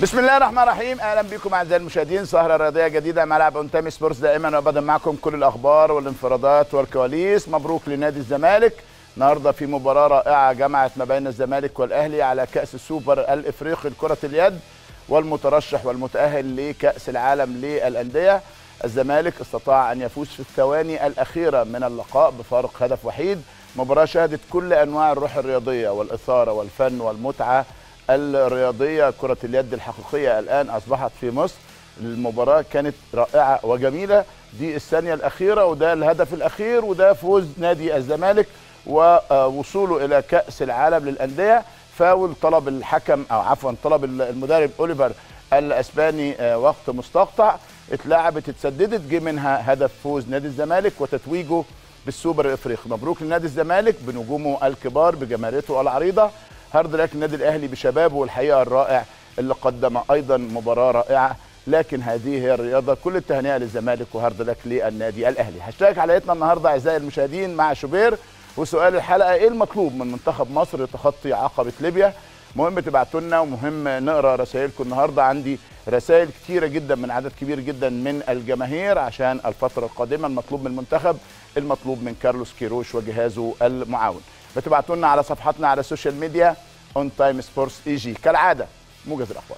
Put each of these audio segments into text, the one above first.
بسم الله الرحمن الرحيم اهلا بكم اعزائي المشاهدين سهره رياضيه جديده ملعب انتامي سبورتس دائما وابدا معكم كل الاخبار والانفرادات والكواليس مبروك لنادي الزمالك النهارده في مباراه رائعه جمعت ما بين الزمالك والاهلي على كاس السوبر الافريقي لكره اليد والمترشح والمتاهل لكاس العالم للانديه الزمالك استطاع ان يفوز في الثواني الاخيره من اللقاء بفارق هدف وحيد مباراه شهدت كل انواع الروح الرياضيه والاثاره والفن والمتعه الرياضيه كره اليد الحقيقيه الان اصبحت في مصر المباراه كانت رائعه وجميله دي الثانيه الاخيره وده الهدف الاخير وده فوز نادي الزمالك ووصوله الى كاس العالم للانديه فاول طلب الحكم او عفوا طلب المدرب اوليفر الاسباني وقت مستقطع اتلعبت اتسددت جه منها هدف فوز نادي الزمالك وتتويجه بالسوبر الافريقي مبروك لنادي الزمالك بنجومه الكبار بجماهيرته العريضه هارد لك النادي الاهلي بشبابه الحقيقه الرائع اللي قدم ايضا مباراه رائعه لكن هذه هي الرياضه كل التهنئه للزمالك وهارد لك للنادي الاهلي هاشتاج حلقتنا النهارده اعزائي المشاهدين مع شوبير وسؤال الحلقه ايه المطلوب من منتخب مصر لتخطي عقبه ليبيا مهم تبعتوا لنا ومهم نقرا رسائلكم النهارده عندي رسائل كتيره جدا من عدد كبير جدا من الجماهير عشان الفتره القادمه المطلوب من المنتخب المطلوب من كارلوس كيروش وجهازه المعاون بتبعتوا لنا على صفحاتنا على السوشيال ميديا اون تايم سبورتس اي جي كالعاده موجز الاخبار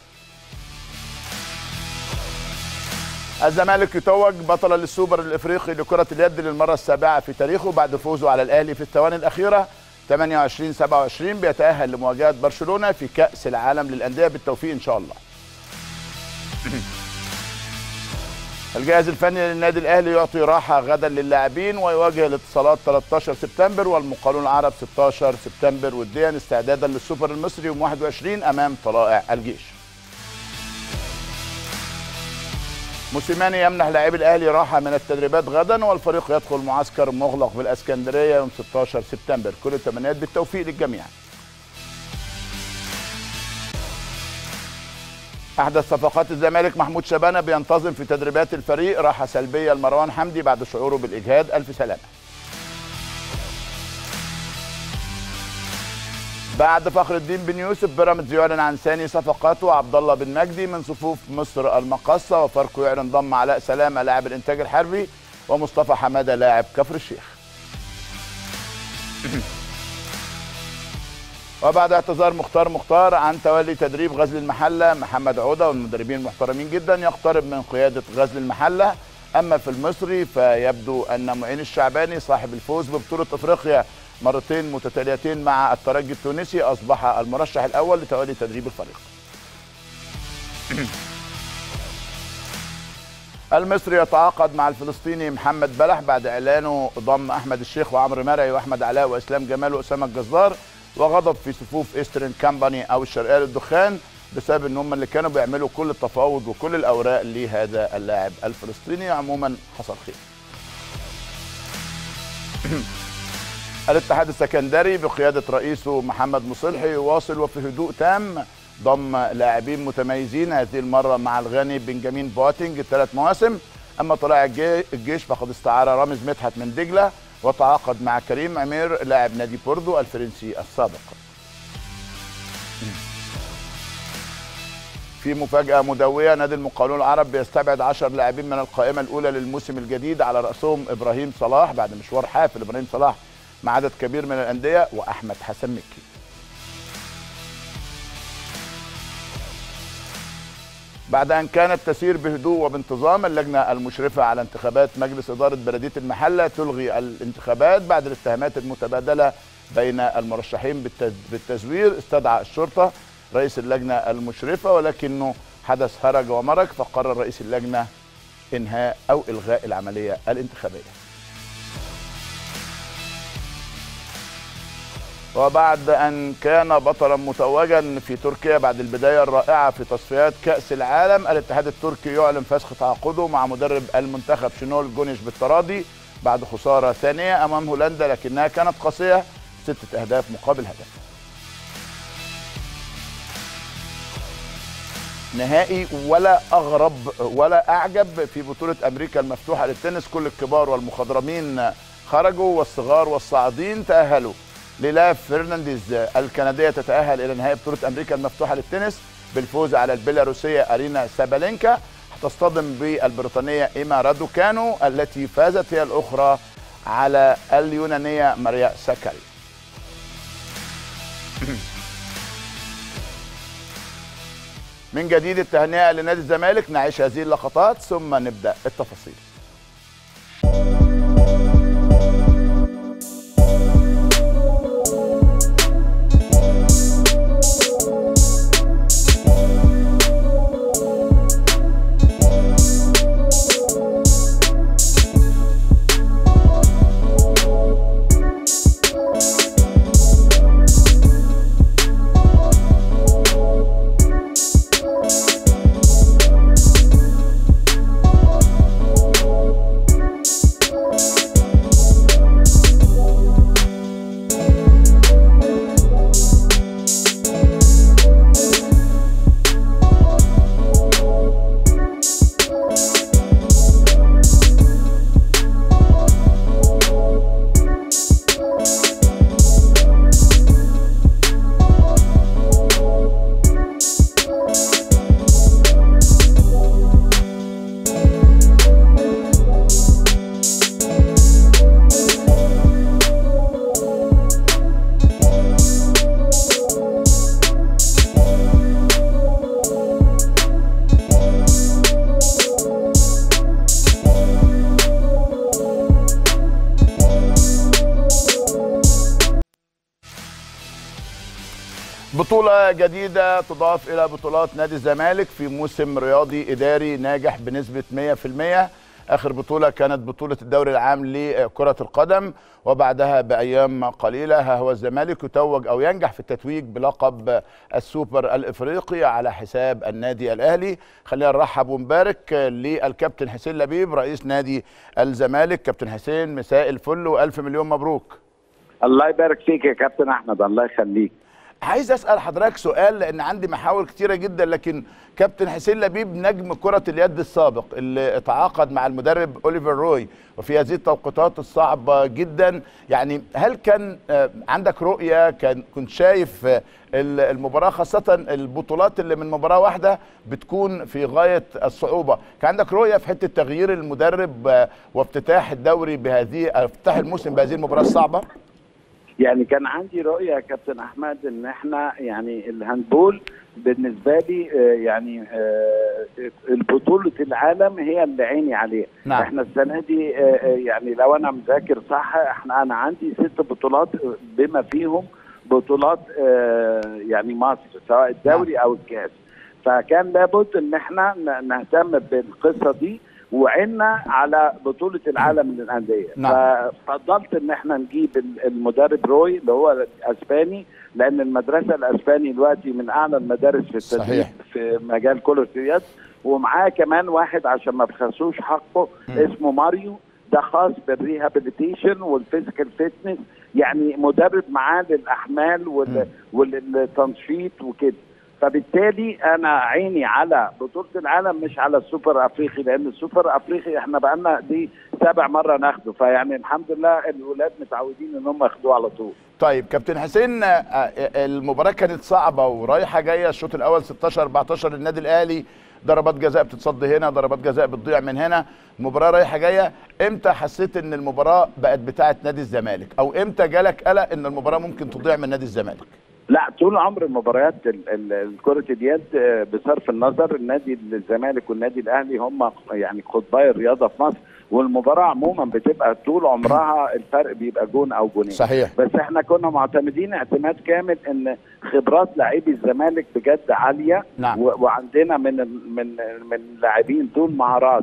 الزمالك يتوج بطلا للسوبر الافريقي لكره اليد للمره السابعه في تاريخه بعد فوزه على الاهلي في الثواني الاخيره 28 27 بيتاهل لمواجهه برشلونه في كاس العالم للانديه بالتوفيق ان شاء الله الجهاز الفني للنادي الاهلي يعطي راحه غدا للاعبين ويواجه الاتصالات 13 سبتمبر والمقاولون العرب 16 سبتمبر وديا استعدادا للسوبر المصري يوم 21 امام طلائع الجيش. موسيماني يمنح لاعبي الاهلي راحه من التدريبات غدا والفريق يدخل معسكر مغلق بالاسكندريه يوم 16 سبتمبر كل التمنيات بالتوفيق للجميع. احدث صفقات الزمالك محمود شبانه بينتظم في تدريبات الفريق راحه سلبيه لمروان حمدي بعد شعوره بالاجهاد الف سلامه بعد فخر الدين بن يوسف بيراميدز يعلن عن ثاني صفقاته عبد الله بن مجدي من صفوف مصر المقاصه وفاركو يعلن ضم علاء سلامه لاعب الانتاج الحربي ومصطفى حماده لاعب كفر الشيخ وبعد اعتذار مختار مختار عن تولي تدريب غزل المحله محمد عوده والمدربين المحترمين جدا يقترب من قياده غزل المحله اما في المصري فيبدو ان معين الشعباني صاحب الفوز ببطوله افريقيا مرتين متتاليتين مع الترجي التونسي اصبح المرشح الاول لتولي تدريب الفريق. المصري يتعاقد مع الفلسطيني محمد بلح بعد اعلانه ضم احمد الشيخ وعمرو مرعي واحمد علاء واسلام جمال واسامه الجزار وغضب في صفوف ايسترن كامباني او الشرقيه للدخان بسبب ان هم اللي كانوا بيعملوا كل التفاوض وكل الاوراق لهذا اللاعب الفلسطيني عموما حصل خير. الاتحاد السكندري بقياده رئيسه محمد مصلحي يواصل وفي هدوء تام ضم لاعبين متميزين هذه المره مع الغاني بنجامين بواتينج ثلاث مواسم اما طلائع الجيش فقد استعار رامز مدحت من دجله وتعاقد مع كريم عمير لاعب نادي بوردو الفرنسي السابق في مفاجأة مدوية نادي المقاولون العرب بيستبعد 10 لاعبين من القائمة الأولى للموسم الجديد على رأسهم إبراهيم صلاح بعد مشوار حافل إبراهيم صلاح مع عدد كبير من الأندية وأحمد حسن مكي بعد أن كانت تسير بهدوء وبانتظام اللجنة المشرفة على انتخابات مجلس إدارة بلدية المحلة تلغي الانتخابات بعد الاتهامات المتبادلة بين المرشحين بالتزوير استدعى الشرطة رئيس اللجنة المشرفة ولكنه حدث هرج ومرج فقرر رئيس اللجنة إنهاء أو إلغاء العملية الانتخابية وبعد أن كان بطلا متوجا في تركيا بعد البداية الرائعة في تصفيات كأس العالم الاتحاد التركي يعلن فسخ تعاقده مع مدرب المنتخب شنول جونيش بالتراضي بعد خسارة ثانية أمام هولندا لكنها كانت قاسية ستة أهداف مقابل هدف نهائي ولا أغرب ولا أعجب في بطولة أمريكا المفتوحة للتنس كل الكبار والمخضرمين خرجوا والصغار والصاعدين تأهلوا ليلا فرنانديز الكنديه تتاهل الى نهائي بطوله امريكا المفتوحه للتنس بالفوز على البيلاروسيه ارينا سابالينكا هتصطدم بالبريطانيه ايما رادوكانو التي فازت هي الاخرى على اليونانيه ماريا ساكاري من جديد التهنئه لنادي الزمالك نعيش هذه اللقطات ثم نبدا التفاصيل بطولة جديدة تضاف إلى بطولات نادي الزمالك في موسم رياضي إداري ناجح بنسبة 100% آخر بطولة كانت بطولة الدوري العام لكرة القدم وبعدها بأيام قليلة ها هو الزمالك يتوج أو ينجح في التتويج بلقب السوبر الإفريقي على حساب النادي الأهلي خلينا نرحب ونبارك للكابتن حسين لبيب رئيس نادي الزمالك كابتن حسين مساء الفل وألف مليون مبروك الله يبارك فيك يا كابتن احمد الله يخليك عايز اسال حضرتك سؤال لان عندي محاور كتيره جدا لكن كابتن حسين لبيب نجم كره اليد السابق اللي تعاقد مع المدرب اوليفر روي وفي هذه التوقيتات الصعبه جدا يعني هل كان عندك رؤيه كان كنت شايف المباراه خاصه البطولات اللي من مباراه واحده بتكون في غايه الصعوبه كان عندك رؤيه في حته تغيير المدرب وافتتاح الدوري بهذه افتتاح الموسم بهذه المباراه الصعبه يعني كان عندي رؤيه يا كابتن احمد ان احنا يعني الهاندبول بالنسبه لي يعني البطوله العالم هي اللي عيني عليها نعم. احنا السنه دي يعني لو انا مذاكر صح احنا انا عندي ست بطولات بما فيهم بطولات يعني مصر سواء الدوري او الكاس فكان لابد ان احنا نهتم بالقصه دي وعنا على بطوله العالم للانديه نعم. ففضلت ان احنا نجيب المدرب روي اللي هو الاسباني لان المدرسه الاسباني دلوقتي من اعلى المدارس في التدريب صحيح. في مجال كره اليد ومعاه كمان واحد عشان ما بخسوش حقه م. اسمه ماريو ده خاص بالريهابيليتيشن والفيزيكال فيتنس يعني مدرب معاه للاحمال وال... والتنشيط وكده فبالتالي انا عيني على بطوله العالم مش على السوبر الافريقي لان السوبر الافريقي احنا بقالنا دي سابع مره ناخده فيعني الحمد لله الولاد متعودين ان هم ياخدوه على طول طيب كابتن حسين المباراه كانت صعبه ورايحه جايه الشوط الاول 16 14 للنادي الاهلي ضربات جزاء بتتصد هنا ضربات جزاء بتضيع من هنا المباراه رايحه جايه امتى حسيت ان المباراه بقت بتاعه نادي الزمالك او امتى جالك قلق ان المباراه ممكن تضيع من نادي الزمالك لا طول عمر المباريات كرة اليد بصرف النظر النادي الزمالك والنادي الاهلي هم يعني قطبي الرياضه في مصر والمباراه عموما بتبقى طول عمرها الفرق بيبقى جون او جونين صحيح بس احنا كنا معتمدين اعتماد كامل ان خبرات لاعبي الزمالك بجد عاليه نعم. وعندنا من من من لاعبين ذو المهارات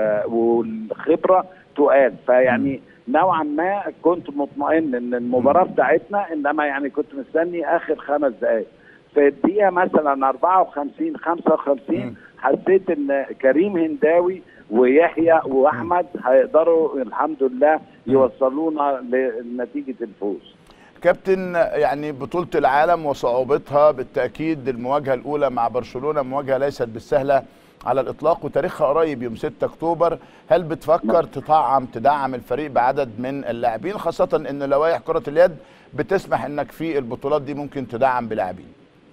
والخبره تقال فيعني م. نوعا ما كنت مطمئن ان المباراه بتاعتنا انما يعني كنت مستني اخر خمس دقائق في الدقيقه مثلا 54 55 حسيت ان كريم هنداوي ويحيى واحمد هيقدروا الحمد لله يوصلونا لنتيجه الفوز كابتن يعني بطولة العالم وصعوبتها بالتأكيد المواجهة الأولى مع برشلونة مواجهة ليست بالسهلة على الإطلاق وتاريخها قريب يوم 6 أكتوبر هل بتفكر تطعم تدعم الفريق بعدد من اللاعبين خاصة أن لوائح كرة اليد بتسمح أنك في البطولات دي ممكن تدعم بلاعبين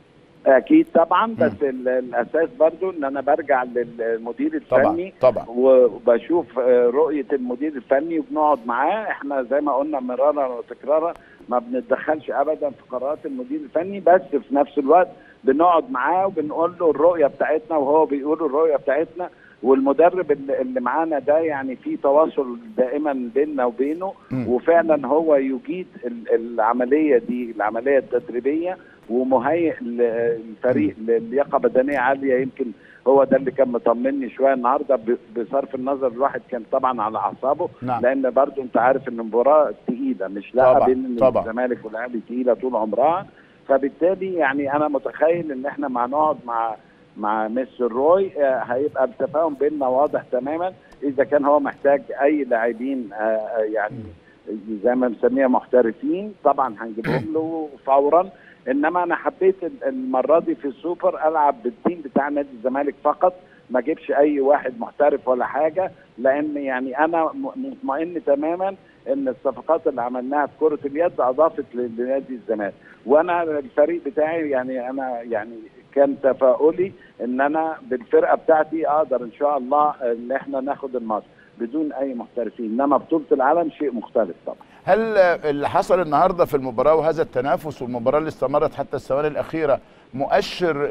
اكيد طبعا بس ال- الاساس برضو ان انا برجع للمدير طبعا الفني طبعا وبشوف آه، رؤيه المدير الفني وبنقعد معاه احنا زي ما قلنا مرارا وتكرارا ما بنتدخلش ابدا في قرارات المدير الفني بس في نفس الوقت بنقعد معاه وبنقول له الرؤيه بتاعتنا وهو بيقول الرؤيه بتاعتنا والمدرب اللي اللي معانا ده يعني في تواصل دائما بيننا وبينه مم. وفعلا هو يجيد ال- العمليه دي العمليه التدريبيه ومهيئ ل- الفريق للياقه بدنيه عاليه يمكن هو ده اللي كان مطمني شويه النهارده ب- بصرف النظر الواحد كان طبعا على اعصابه نعم. لان برضو انت عارف ان المباراه تقيله مش لا طبعاً، بين طبعاً. الزمالك والاهلي تقيله طول عمرها فبالتالي يعني انا متخيل ان احنا مع نقعد مع مع مستر روي آه، هيبقى التفاهم بيننا واضح تماما اذا كان هو محتاج اي لاعبين آه، آه، يعني زي ما بنسميها محترفين طبعا هنجيبهم له فورا انما انا حبيت ال- المره دي في السوبر العب بالتيم بتاع نادي الزمالك فقط ما اجيبش اي واحد محترف ولا حاجه لان يعني انا م- مطمئن تماما ان الصفقات اللي عملناها في كره اليد اضافت ل- لنادي الزمالك وانا الفريق بتاعي يعني انا يعني كان تفاؤلي ان انا بالفرقه بتاعتي اقدر ان شاء الله ان احنا ناخد الماتش بدون اي محترفين انما بطوله العالم شيء مختلف طبعا هل اللي حصل النهارده في المباراه وهذا التنافس والمباراه اللي استمرت حتى الثواني الاخيره مؤشر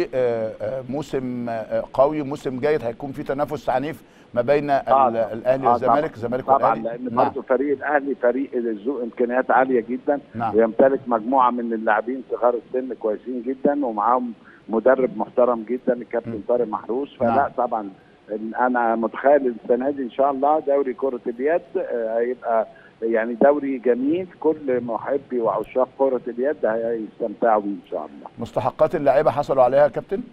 لموسم قوي موسم جيد هيكون في تنافس عنيف ما بين آه، ال- الاهلي آه، والزمالك طبعاً. الزمالك طبعا والاهلي لان نعم. برضه فريق الاهلي فريق ذو امكانيات عاليه جدا نعم. ويمتلك مجموعه من اللاعبين صغار السن كويسين جدا ومعاهم مدرب محترم جدا الكابتن طارق محروس فلا نعم. طبعا إن انا متخيل السنه دي ان شاء الله دوري كره اليد آه، هيبقى يعني دوري جميل كل محبي وعشاق كره اليد هيستمتعوا بيه ان شاء الله مستحقات اللاعيبه حصلوا عليها يا كابتن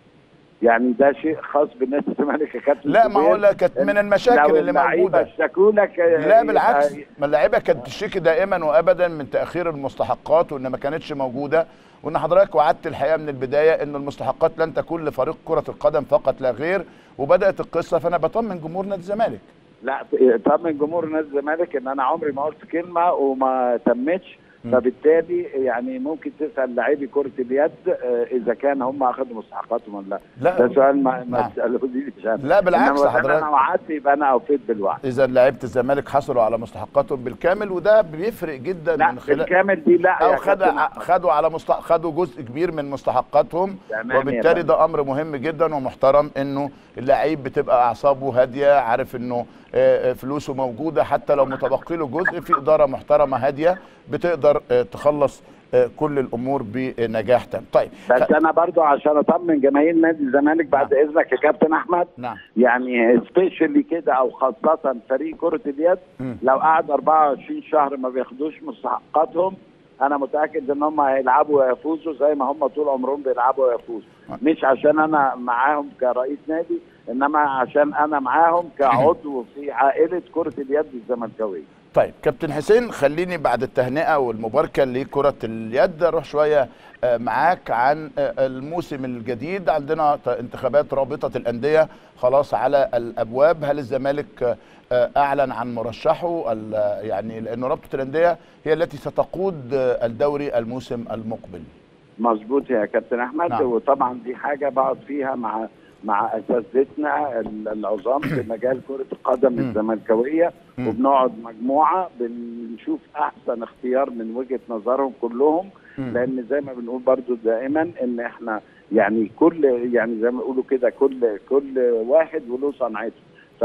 يعني ده شيء خاص بالنادي الزمالك يا كابتن لا ما هو زبير. لا كانت من المشاكل لو اللي اللعيبة موجوده اشتكوا لك لا يبقى- بالعكس ما اللعيبه كانت تشتكي دائما وابدا من تاخير المستحقات وان ما كانتش موجوده وان حضرتك وعدت الحقيقه من البدايه ان المستحقات لن تكون لفريق كره القدم فقط لا غير وبدات القصه فانا بطمن جمهور نادي الزمالك لا طمن جمهور نادي الزمالك ان انا عمري ما قلت كلمه وما تمتش م. فبالتالي يعني ممكن تسال لاعبي كره اليد آه، اذا كان هم اخذوا مستحقاتهم ولا لا لا ده سؤال ما ما نعم. تسالونيش أنا. لا بالعكس إنما ما دام حضرتك- انا وعدت يبقى انا اوفيت بالوعد اذا لعيبه الزمالك حصلوا على مستحقاتهم بالكامل وده بيفرق جدا لا من خلال بالكامل دي لا او يا خد كابتن أحمد. خدوا على مست... خدوا جزء كبير من مستحقاتهم تمام يا وبالتالي فندم. ده امر مهم جدا ومحترم انه اللعيب بتبقى اعصابه هاديه عارف انه آه، آه، فلوسه موجوده حتى لو متبقي له جزء في اداره محترمه هاديه بتقدر آه، تخلص آه، كل الامور بنجاح تام طيب بس انا برضو عشان اطمن جماهير نادي الزمالك بعد اذنك يا كابتن احمد نعم يعني سبيشالي كده او خاصه فريق كره اليد مم. لو قعد 24 شهر ما بياخدوش مستحقاتهم انا متاكد ان هم هيلعبوا ويفوزوا زي ما هم طول عمرهم بيلعبوا ويفوزوا مش عشان انا معاهم كرئيس نادي انما عشان انا معاهم كعضو في عائله كره اليد الزملكاويه طيب كابتن حسين خليني بعد التهنئه والمباركه لكره اليد اروح شويه آه، معاك عن آه، الموسم الجديد عندنا ت- انتخابات رابطه الانديه خلاص على الابواب هل الزمالك آه، اعلن عن مرشحه ال- يعني لانه رابطه الانديه هي التي ستقود آه، الدوري الموسم المقبل مظبوط يا كابتن احمد نعم. وطبعا دي حاجه بقعد فيها مع مع اساتذتنا ال- العظام في مجال كره القدم مم. الزملكاويه مم. وبنقعد مجموعه بنشوف احسن اختيار من وجهه نظرهم كلهم مم. لان زي ما بنقول برضو دائما ان احنا يعني كل يعني زي ما بيقولوا كده كل كل واحد وله صنعته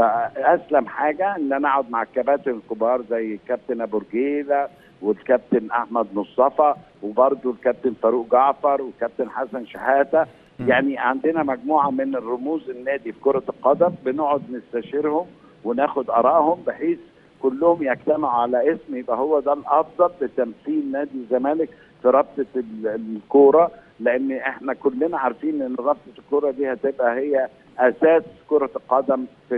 فاسلم حاجه ان انا اقعد مع الكباتن الكبار زي الكابتن ابو رجيله والكابتن احمد مصطفى وبرضو الكابتن فاروق جعفر والكابتن حسن شحاته مم. يعني عندنا مجموعه من الرموز النادي في كره القدم بنقعد نستشيرهم وناخد ارائهم بحيث كلهم يجتمعوا على اسم يبقى هو ده الافضل لتمثيل نادي الزمالك في رابطه ال- الكوره لان احنا كلنا عارفين ان رابطه الكوره دي هتبقى هي اساس كره القدم في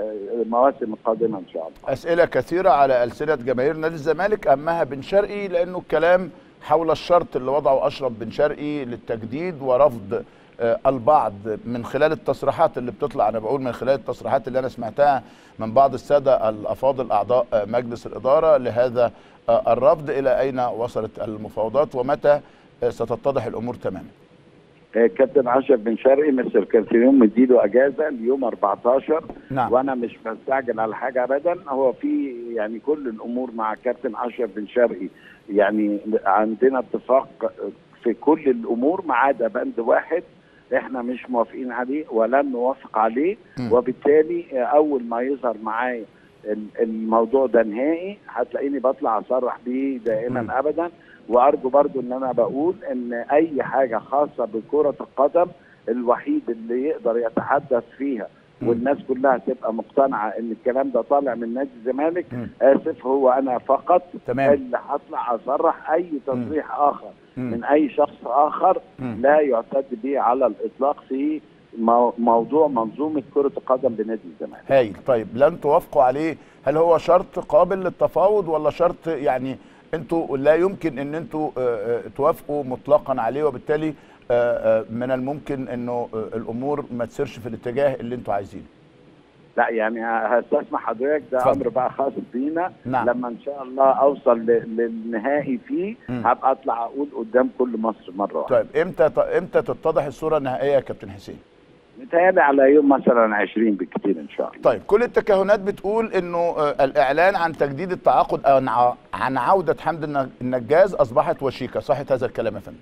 المواسم القادمه ان شاء الله. اسئله كثيره على السنه جماهير نادي الزمالك اهمها بن شرقي لانه الكلام حول الشرط اللي وضعه اشرف بن شرقي للتجديد ورفض آه، البعض من خلال التصريحات اللي بتطلع انا بقول من خلال التصريحات اللي انا سمعتها من بعض الساده الافاضل اعضاء آه، مجلس الاداره لهذا آه، الرفض الى اين وصلت المفاوضات ومتى آه، ستتضح الامور تماما آه، كابتن اشرف بن شرقي مستر كارتيرون مديله اجازه اليوم 14 نعم. وانا مش بستعجل على حاجه ابدا هو في يعني كل الامور مع كابتن اشرف بن شرقي يعني عندنا اتفاق في كل الامور ما عدا بند واحد احنا مش موافقين عليه ولن نوافق عليه م. وبالتالي آه، اول ما يظهر معايا ال- الموضوع ده نهائي هتلاقيني بطلع اصرح بيه م. دائما ابدا وارجو برضو ان انا بقول ان اي حاجه خاصه بكره القدم الوحيد اللي يقدر يتحدث فيها م. والناس كلها تبقى مقتنعه ان الكلام ده طالع من نادي الزمالك م. اسف هو انا فقط تمام. اللي هطلع اصرح اي تصريح اخر م. من اي شخص اخر م. لا يعتد به على الاطلاق في مو- موضوع منظومه كره القدم بنادي الزمالك هايل طيب لن توافقوا عليه هل هو شرط قابل للتفاوض ولا شرط يعني انتوا لا يمكن ان انتوا آه، آه، توافقوا مطلقا عليه وبالتالي آه، آه، من الممكن انه آه، الامور ما تسيرش في الاتجاه اللي انتوا عايزينه لا يعني هستسمح حضرتك ده اتفضل. امر بقى خاص بينا نعم. لما ان شاء الله اوصل ل- للنهائي فيه مم. هبقى اطلع اقول قدام كل مصر مره واحده طيب امتى امتى تتضح الصوره النهائيه يا كابتن حسين متهيألي على يوم مثلا 20 بالكثير ان شاء الله طيب كل التكهنات بتقول انه آه، الاعلان عن تجديد التعاقد أو عن ع- عن عوده حمد الن- النجاز اصبحت وشيكه صحت هذا الكلام يا فندم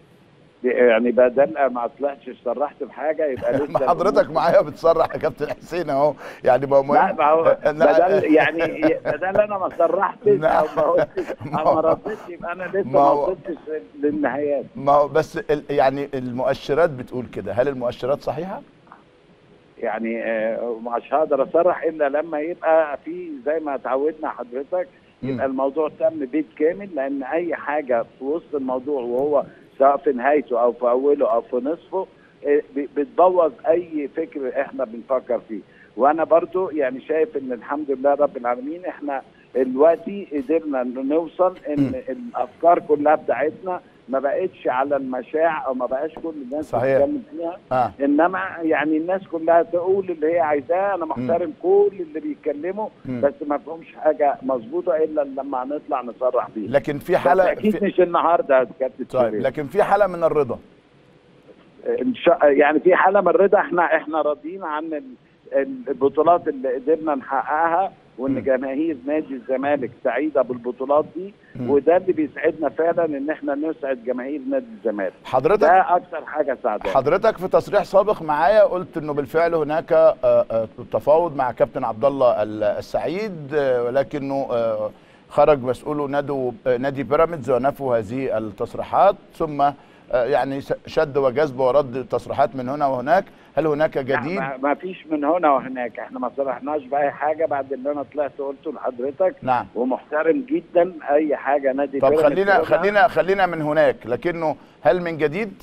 يعني بدل ما طلعتش صرحت بحاجه يبقى لسه ما حضرتك معايا بتصرح يا كابتن حسين اهو يعني بقى مهم لا ما هو لا، بدل يعني بدل انا ما صرحتش لا. او ما قلتش ما او هو- ما ردتش يبقى انا لسه ما ما هو- وصلتش للنهايات ما هو بس ال- يعني المؤشرات بتقول كده هل المؤشرات صحيحه؟ يعني آه، مش هقدر اصرح الا لما يبقى في زي ما اتعودنا حضرتك مم. يبقى الموضوع تم بيت كامل لان اي حاجه في وسط الموضوع وهو سواء في نهايته او في اوله او في نصفه آه، ب- بتبوظ اي فكر احنا بنفكر فيه وانا برضو يعني شايف ان الحمد لله رب العالمين احنا دلوقتي قدرنا نوصل ان مم. الافكار كلها بتاعتنا ما بقتش على المشاع او ما بقاش كل الناس صحيح. بتتكلم فيها اه انما يعني الناس كلها تقول اللي هي عايزاه انا محترم كل اللي بيتكلموا مم. بس ما فيهمش حاجه مظبوطه الا لما هنطلع نصرح بيها لكن في بس حاله اكيد في مش النهارده يا كابتن طيب شريف. لكن في حاله من الرضا إن شاء يعني في حاله من الرضا احنا احنا راضيين عن ال- البطولات اللي قدرنا نحققها وان مم. جماهير نادي الزمالك سعيده بالبطولات دي مم. وده اللي بيسعدنا فعلا ان احنا نسعد جماهير نادي الزمالك حضرتك ده اكتر حاجه سعداء حضرتك في تصريح سابق معايا قلت انه بالفعل هناك آه، آه، تفاوض مع كابتن عبد الله ال- السعيد آه، ولكنه آه، خرج مسؤول نادي نادي بيراميدز ونفوا هذه التصريحات ثم آه، يعني س- شد وجذب ورد تصريحات من هنا وهناك هل هناك جديد لا، ما- ما فيش من هنا وهناك احنا ما صرحناش باي حاجه بعد اللي انا طلعت قلته لحضرتك نعم ومحترم جدا اي حاجه نادي طب بيراميدز خلينا يقولها. خلينا خلينا من هناك لكنه هل من جديد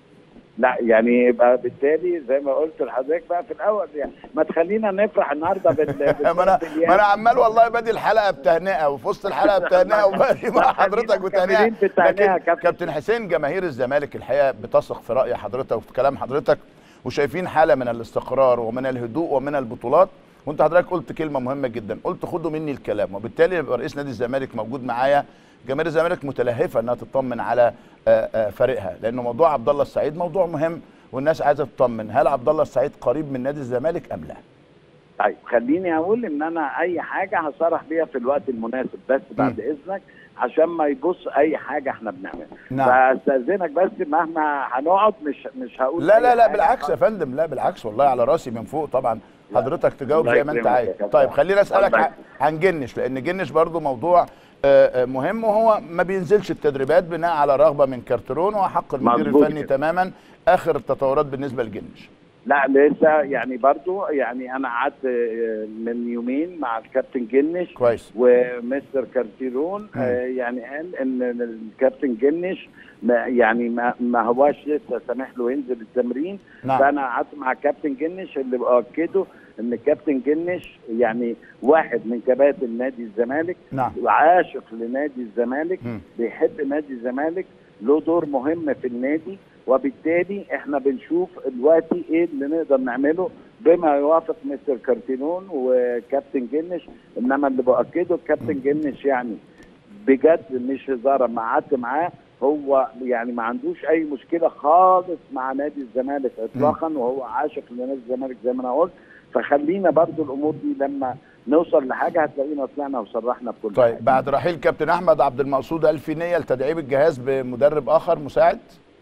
لا يعني يبقى بالتالي زي ما قلت لحضرتك بقى في الاول يعني ما تخلينا نفرح النهارده بال بال- ما انا بالياس. ما انا عمال والله بادي الحلقه بتهنئه وفي وسط الحلقه بتهنئه وبادي مع لا، حضرتك خلينا بتهنئه مكملين في التهنئة يا لكن كابتن. كابتن حسين جماهير الزمالك الحقيقه بتثق في راي حضرتك وفي كلام حضرتك وشايفين حاله من الاستقرار ومن الهدوء ومن البطولات وانت حضرتك قلت كلمه مهمه جدا قلت خدوا مني الكلام وبالتالي يبقى رئيس نادي الزمالك موجود معايا جماهير الزمالك متلهفه انها تطمن على آه، آه، فريقها لانه موضوع عبد الله السعيد موضوع مهم والناس عايزه تطمن هل عبد الله السعيد قريب من نادي الزمالك ام لا؟ طيب خليني اقول ان انا اي حاجه هصرح بيها في الوقت المناسب بس بعد اذنك عشان ما يبص اي حاجه احنا بنعملها نعم. فاستاذنك بس مهما هنقعد مش مش هقول لا أي لا لا حاجة. بالعكس يا فندم لا بالعكس والله على راسي من فوق طبعا لا. حضرتك تجاوب الله زي ما انت يكرمك يا عايز كابتن. طيب خليني اسالك الله ع- يكرمك. عن جنش لان جنش برضو موضوع آه، آه، مهم وهو ما بينزلش التدريبات بناء على رغبه من كارترون وحق المدير مظبوط الفني كده. تماما اخر التطورات بالنسبه لجنش لا لسه يعني برضو يعني انا قعدت آه، من يومين مع الكابتن جنش كويس ومستر كارتيرون آه، يعني قال ان الكابتن جنش ما يعني ما, ما هواش لسه سامح له ينزل التمرين نعم. فانا قعدت مع كابتن جنش اللي باكده ان كابتن جنش يعني واحد من كباتن نادي الزمالك نعم وعاشق لنادي الزمالك مم. بيحب نادي الزمالك له دور مهم في النادي وبالتالي احنا بنشوف دلوقتي ايه اللي نقدر نعمله بما يوافق مستر كارتينون وكابتن جنش انما اللي باكده الكابتن جنش يعني بجد مش هزار اما قعدت معاه هو يعني ما عندوش اي مشكله خالص مع نادي الزمالك اطلاقا وهو عاشق لنادي الزمالك زي ما انا قلت فخلينا برضو الامور دي لما نوصل لحاجه هتلاقينا طلعنا وصرحنا بكل حاجة. طيب بعد رحيل كابتن احمد عبد المقصود هل في نيه لتدعيم الجهاز بمدرب اخر مساعد؟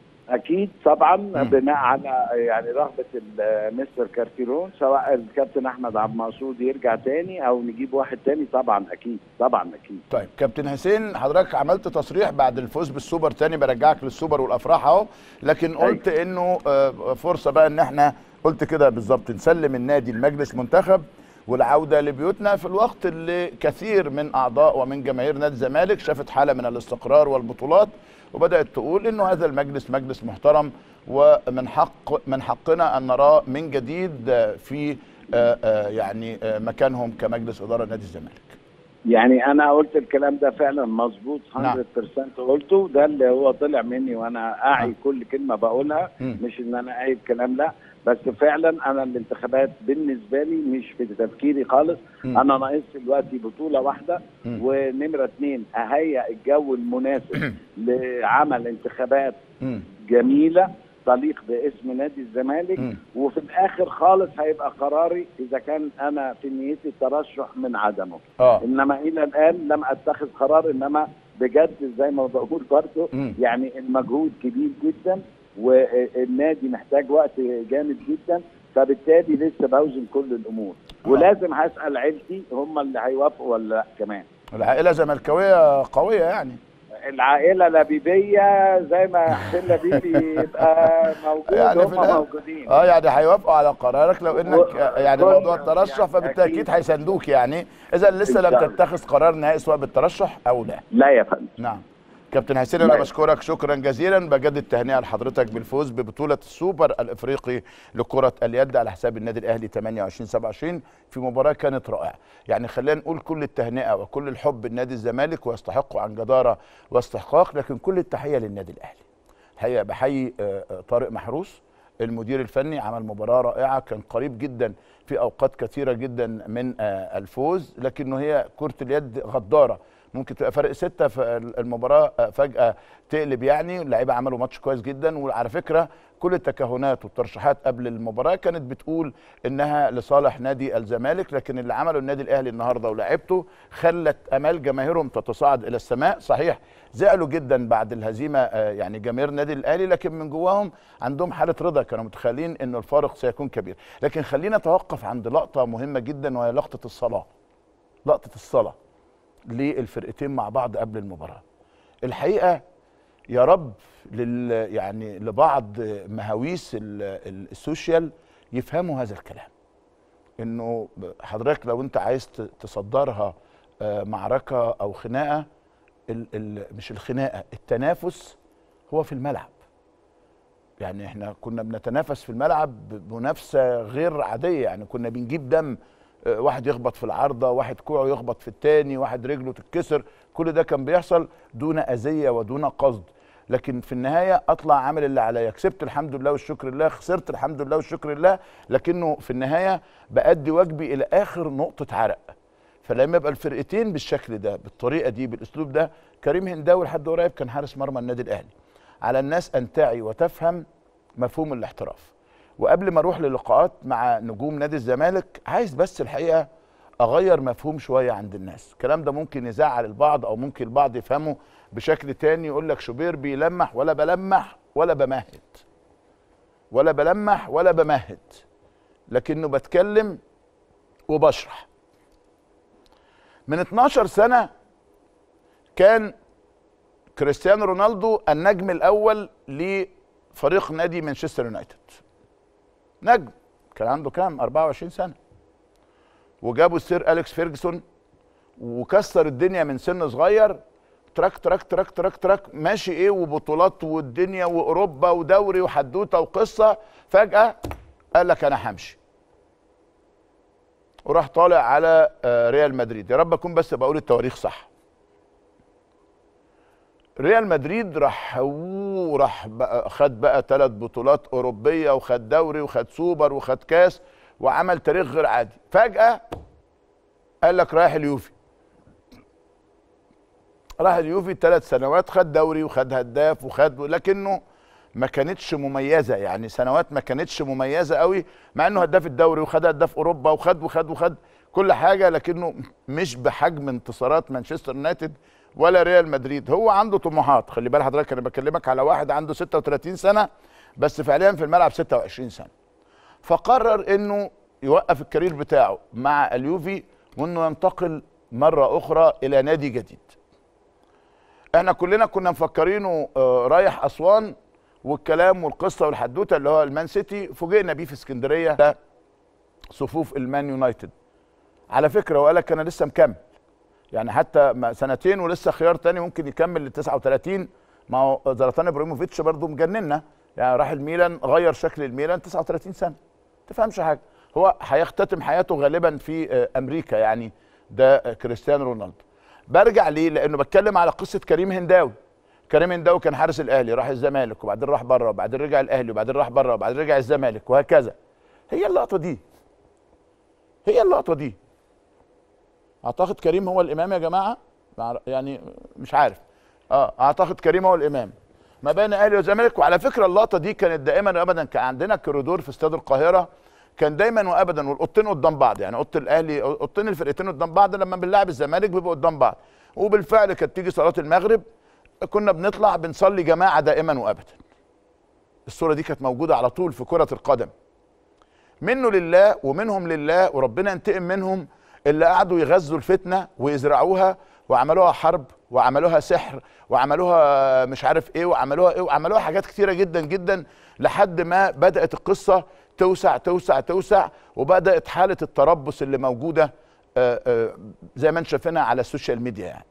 اكيد طبعا بناء على يعني رغبه ال- مستر كارتيرون سواء الكابتن احمد عبد المقصود يرجع تاني او نجيب واحد تاني طبعا اكيد طبعا اكيد طيب كابتن حسين حضرتك عملت تصريح بعد الفوز بالسوبر تاني برجعك للسوبر والافراح اهو لكن قلت انه آه، فرصه بقى ان احنا قلت كده بالظبط نسلم النادي لمجلس منتخب والعوده لبيوتنا في الوقت اللي كثير من اعضاء ومن جماهير نادي الزمالك شافت حاله من الاستقرار والبطولات وبدات تقول انه هذا المجلس مجلس محترم ومن حق من حقنا ان نراه من جديد آه، في آه، آه، يعني آه، مكانهم كمجلس اداره نادي الزمالك يعني انا قلت الكلام ده فعلا مظبوط 100% نعم. قلته ده اللي هو طلع مني وانا اعي نعم. كل كلمه بقولها مم. مش ان انا اعي الكلام لا بس فعلا انا الانتخابات بالنسبه لي مش في تفكيري خالص مم. انا ناقص دلوقتي بطوله واحده مم. ونمره اثنين اهيئ الجو المناسب لعمل انتخابات مم. جميله تليق باسم نادي الزمالك مم. وفي الاخر خالص هيبقى قراري اذا كان انا في نيتي الترشح من عدمه اه انما الى الان لم اتخذ قرار انما بجد زي ما بقول برضه مم. يعني المجهود كبير جدا والنادي محتاج وقت جامد جدا فبالتالي لسه بوزن كل الامور آه. ولازم هسال عيلتي هم اللي هيوافقوا ولا لا كمان العائله زملكاويه قويه يعني العائله لبيبيه زي ما حسين لبيبي يبقى موجود يعني هم في الآخر- موجودين اه يعني هيوافقوا على قرارك لو انك و- يعني كل- موضوع الترشح يعني فبالتاكيد أكيد. هيساندوك يعني اذا لسه إن لم شاء الله. تتخذ قرار نهائي سواء بالترشح او لا لا يا فندم نعم كابتن حسين انا نعم. بشكرك شكرا جزيلا بجدد تهنئه لحضرتك بالفوز ببطوله السوبر الافريقي لكره اليد على حساب النادي الاهلي 28 27 في مباراه كانت رائعه يعني خلينا نقول كل التهنئه وكل الحب لنادي الزمالك ويستحقوا عن جداره واستحقاق لكن كل التحيه للنادي الاهلي الحقيقه بحيي آه، آه، طارق محروس المدير الفني عمل مباراه رائعه كان قريب جدا في اوقات كثيره جدا من آه، الفوز لكنه هي كره اليد غداره ممكن تبقى فرق ستة فالمباراة آه، فجأة تقلب يعني اللعيبة عملوا ماتش كويس جدا وعلى فكرة كل التكهنات والترشيحات قبل المباراة كانت بتقول انها لصالح نادي الزمالك لكن اللي عمله النادي الاهلي النهارده ولاعيبته خلت امال جماهيرهم تتصاعد الى السماء صحيح زعلوا جدا بعد الهزيمه آه، يعني جماهير النادي الاهلي لكن من جواهم عندهم حاله رضا كانوا متخيلين ان الفارق سيكون كبير لكن خلينا نتوقف عند لقطه مهمه جدا وهي لقطه الصلاه لقطه الصلاه للفرقتين مع بعض قبل المباراه الحقيقه يا رب لل يعني لبعض مهاويس ال- ال- السوشيال يفهموا هذا الكلام انه حضرتك لو انت عايز ت- تصدرها آه، معركه او خناقه ال ال مش الخناقه التنافس هو في الملعب يعني احنا كنا بنتنافس في الملعب بمنافسه غير عاديه يعني كنا بنجيب دم آه، واحد يخبط في العارضه واحد كوعه يخبط في التاني واحد رجله تتكسر كل ده كان بيحصل دون اذيه ودون قصد لكن في النهايه اطلع عامل اللي عليا كسبت الحمد لله والشكر لله خسرت الحمد لله والشكر لله لكنه في النهايه بادي واجبي الى اخر نقطه عرق فلما يبقى الفرقتين بالشكل ده بالطريقه دي بالاسلوب ده كريم هنداوي لحد قريب كان حارس مرمى النادي الاهلي على الناس ان تعي وتفهم مفهوم الاحتراف وقبل ما اروح للقاءات مع نجوم نادي الزمالك عايز بس الحقيقه اغير مفهوم شويه عند الناس الكلام ده ممكن يزعل البعض او ممكن البعض يفهمه بشكل تاني يقول لك شوبير بيلمح ولا بلمح ولا بمهد ولا بلمح ولا بمهد لكنه بتكلم وبشرح من 12 سنه كان كريستيانو رونالدو النجم الاول لفريق نادي مانشستر يونايتد نجم كان عنده كام 24 سنه وجابوا السير اليكس فيرجسون وكسر الدنيا من سن صغير تراك تراك تراك تراك تراك ماشي ايه وبطولات والدنيا واوروبا ودوري وحدوته وقصه فجاه قال لك انا همشي وراح طالع على آه، ريال مدريد يا رب اكون بس بقول التواريخ صح ريال مدريد راح وراح بقى خد بقى ثلاث بطولات اوروبيه وخد دوري وخد سوبر وخد كاس وعمل تاريخ غير عادي فجاه قال لك رايح اليوفي راح اليوفي ثلاث سنوات خد دوري وخد هداف وخد لكنه ما كانتش مميزه يعني سنوات ما كانتش مميزه قوي مع انه هداف الدوري وخد هداف اوروبا وخد وخد وخد كل حاجه لكنه مش بحجم انتصارات مانشستر يونايتد ولا ريال مدريد هو عنده طموحات خلي بال حضرتك انا بكلمك على واحد عنده 36 سنه بس فعليا في الملعب 26 سنه فقرر انه يوقف الكارير بتاعه مع اليوفي وانه ينتقل مره اخرى الى نادي جديد احنا كلنا كنا مفكرينه آه، رايح اسوان والكلام والقصه والحدوته اللي هو المان سيتي فوجئنا بيه في اسكندريه ده صفوف المان يونايتد على فكره وقال لك انا لسه مكمل يعني حتى ما- سنتين ولسه خيار تاني ممكن يكمل لل 39 ما هو زلاتان ابراهيموفيتش برضه مجننا يعني راح الميلان غير شكل الميلان 39 سنه تفهمش حاجه هو هيختتم حياته غالبا في آه، امريكا يعني ده آه، كريستيانو رونالدو برجع ليه لانه بتكلم على قصه كريم هنداوي كريم هنداوي كان حارس الاهلي راح الزمالك وبعدين راح بره وبعدين رجع الاهلي وبعدين راح بره وبعدين رجع الزمالك وهكذا هي اللقطه دي هي اللقطه دي اعتقد كريم هو الامام يا جماعه مع- يعني مش عارف اه اعتقد كريم هو الامام ما بين اهلي وزمالك وعلى فكره اللقطه دي كانت دائما وابدا كان عندنا كوريدور في استاد القاهره كان دايما وابدا والاوضتين قدام بعض يعني اوضه الاهلي اوضتين الفرقتين قدام بعض لما بنلعب الزمالك بيبقوا قدام بعض وبالفعل كانت تيجي صلاه المغرب كنا بنطلع بنصلي جماعه دائما وابدا الصوره دي كانت موجوده على طول في كره القدم منه لله ومنهم لله وربنا ينتقم منهم اللي قعدوا يغزوا الفتنه ويزرعوها وعملوها حرب وعملوها سحر وعملوها مش عارف ايه وعملوها ايه وعملوها حاجات كتيره جدا جدا لحد ما بدات القصه توسع توسع توسع وبدات حاله التربص اللي موجوده آه، آه، زي ما انت شايفينها على السوشيال ميديا يعني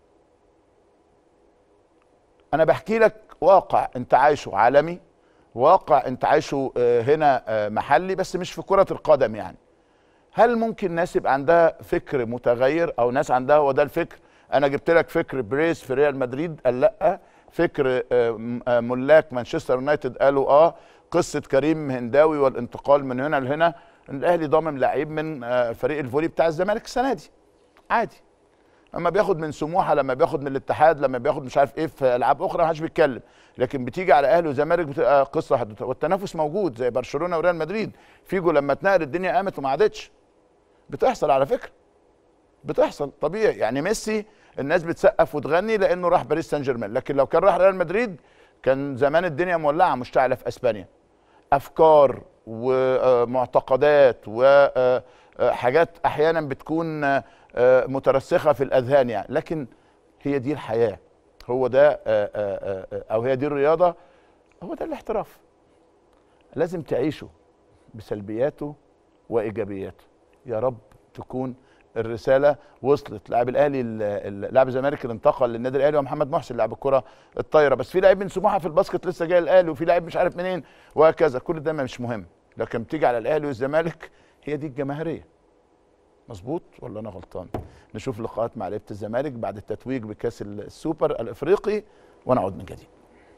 انا بحكي لك واقع انت عايشه عالمي واقع انت عايشه آه، هنا آه، محلي بس مش في كرة القدم يعني هل ممكن ناس يبقى عندها فكر متغير او ناس عندها هو ده الفكر انا جبت لك فكر بريس في ريال مدريد قال لا فكر آه، م- آه، ملاك مانشستر يونايتد قالوا اه قصة كريم هنداوي والانتقال من هنا لهنا الاهلي ضامن لعيب من آه، فريق الفولي بتاع الزمالك السنة دي عادي لما بياخد من سموحه لما بياخد من الاتحاد لما بياخد مش عارف ايه في العاب اخرى ما حدش بيتكلم لكن بتيجي على اهلي وزمالك بتبقى قصه حدوته والتنافس موجود زي برشلونه وريال مدريد فيجو لما اتنقل الدنيا قامت وما عادتش بتحصل على فكره بتحصل طبيعي يعني ميسي الناس بتسقف وتغني لانه راح باريس سان جيرمان لكن لو كان راح ريال مدريد كان زمان الدنيا مولعه مشتعله في اسبانيا افكار ومعتقدات وحاجات احيانا بتكون آه، آه، مترسخه في الاذهان يعني لكن هي دي الحياه هو ده آه، آه، آه، او هي دي الرياضه هو ده الاحتراف لازم تعيشه بسلبياته وايجابياته يا رب تكون الرساله وصلت لاعب الاهلي ال- ال- لاعب الزمالك اللي انتقل للنادي الاهلي ومحمد محسن لاعب الكره الطايره بس في لعيب من سموحه في الباسكت لسه جاي الاهلي وفي لعيب مش عارف منين وهكذا كل ده مش مهم لكن بتيجي على الاهلي والزمالك هي دي الجماهيريه مظبوط ولا انا غلطان نشوف لقاءات مع لعيبه الزمالك بعد التتويج بكاس السوبر الافريقي ونعود من جديد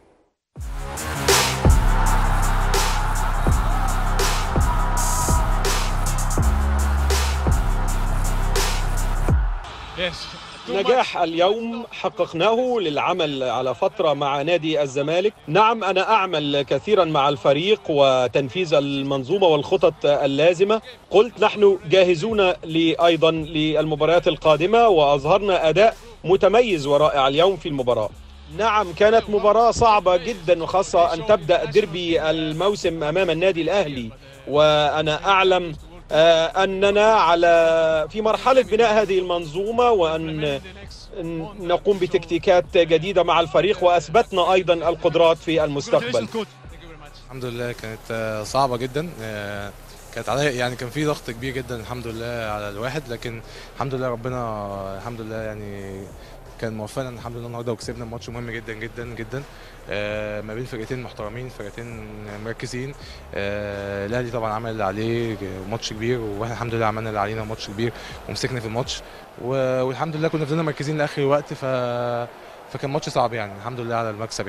نجاح اليوم حققناه للعمل على فترة مع نادي الزمالك نعم أنا أعمل كثيرا مع الفريق وتنفيذ المنظومة والخطط اللازمة قلت نحن جاهزون لي- أيضا للمباريات القادمة وأظهرنا أداء متميز ورائع اليوم في المباراة نعم كانت مباراة صعبة جدا وخاصة أن تبدأ دربي الموسم أمام النادي الأهلي وأنا أعلم آه، أننا على في مرحلة بناء هذه المنظومة وأن أن نقوم بتكتيكات جديدة مع الفريق وأثبتنا أيضا القدرات في المستقبل الحمد لله كانت آه، صعبة جدا آه، كانت عليا يعني كان في ضغط كبير جدا الحمد لله على الواحد لكن الحمد لله ربنا الحمد لله يعني كان موفقنا الحمد لله النهارده وكسبنا ماتش مهم جدا جدا جدا آه، ما بين فرقتين محترمين فرقتين مركزين آه، الاهلي طبعا عمل اللي عليه ماتش كبير واحنا الحمد لله عملنا اللي علينا ماتش كبير ومسكنا في الماتش و- والحمد لله كنا فضلنا مركزين لاخر وقت ف فكان ماتش صعب يعني الحمد لله على المكسب يعني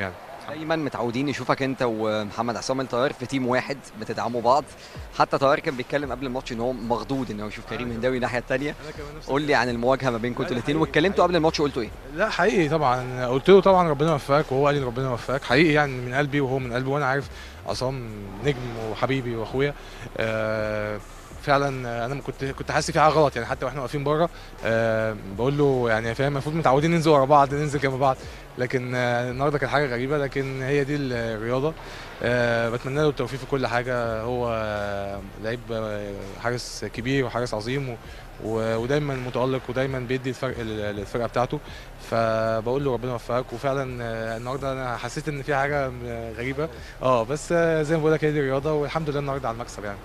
دايما متعودين نشوفك انت ومحمد عصام الطيار في تيم واحد بتدعموا بعض حتى طيار كان بيتكلم قبل الماتش ان هو مخضوض ان هو يشوف كريم هنداوي الناحيه الثانيه انا كمان نفس قول لي عن المواجهه ما بينكم انتوا الاثنين واتكلمتوا قبل الماتش قلتوا ايه لا حقيقي طبعا قلت له طبعا ربنا يوفقك وهو قال لي ربنا يوفقك حقيقي يعني من قلبي وهو من قلبي وانا عارف عصام نجم وحبيبي واخويا آه فعلا آه، انا كنت كنت حاسس في حاجه غلط يعني حتى واحنا واقفين بره آه بقول له يعني فاهم المفروض متعودين ننزل ورا بعض ننزل جنب بعض لكن آه النهارده كانت حاجه غريبه لكن هي دي الرياضه آه بتمنى له التوفيق في كل حاجه هو آه لعيب آه، حارس كبير وحارس عظيم و و- ودايما متالق ودايما بيدي الفرق لل- للفرقه بتاعته فبقول له ربنا يوفقك وفعلا آه، النهارده انا حسيت ان في حاجه م- غريبه اه بس آه، زي ما بقول لك هي دي الرياضه والحمد لله النهارده على المكسب يعني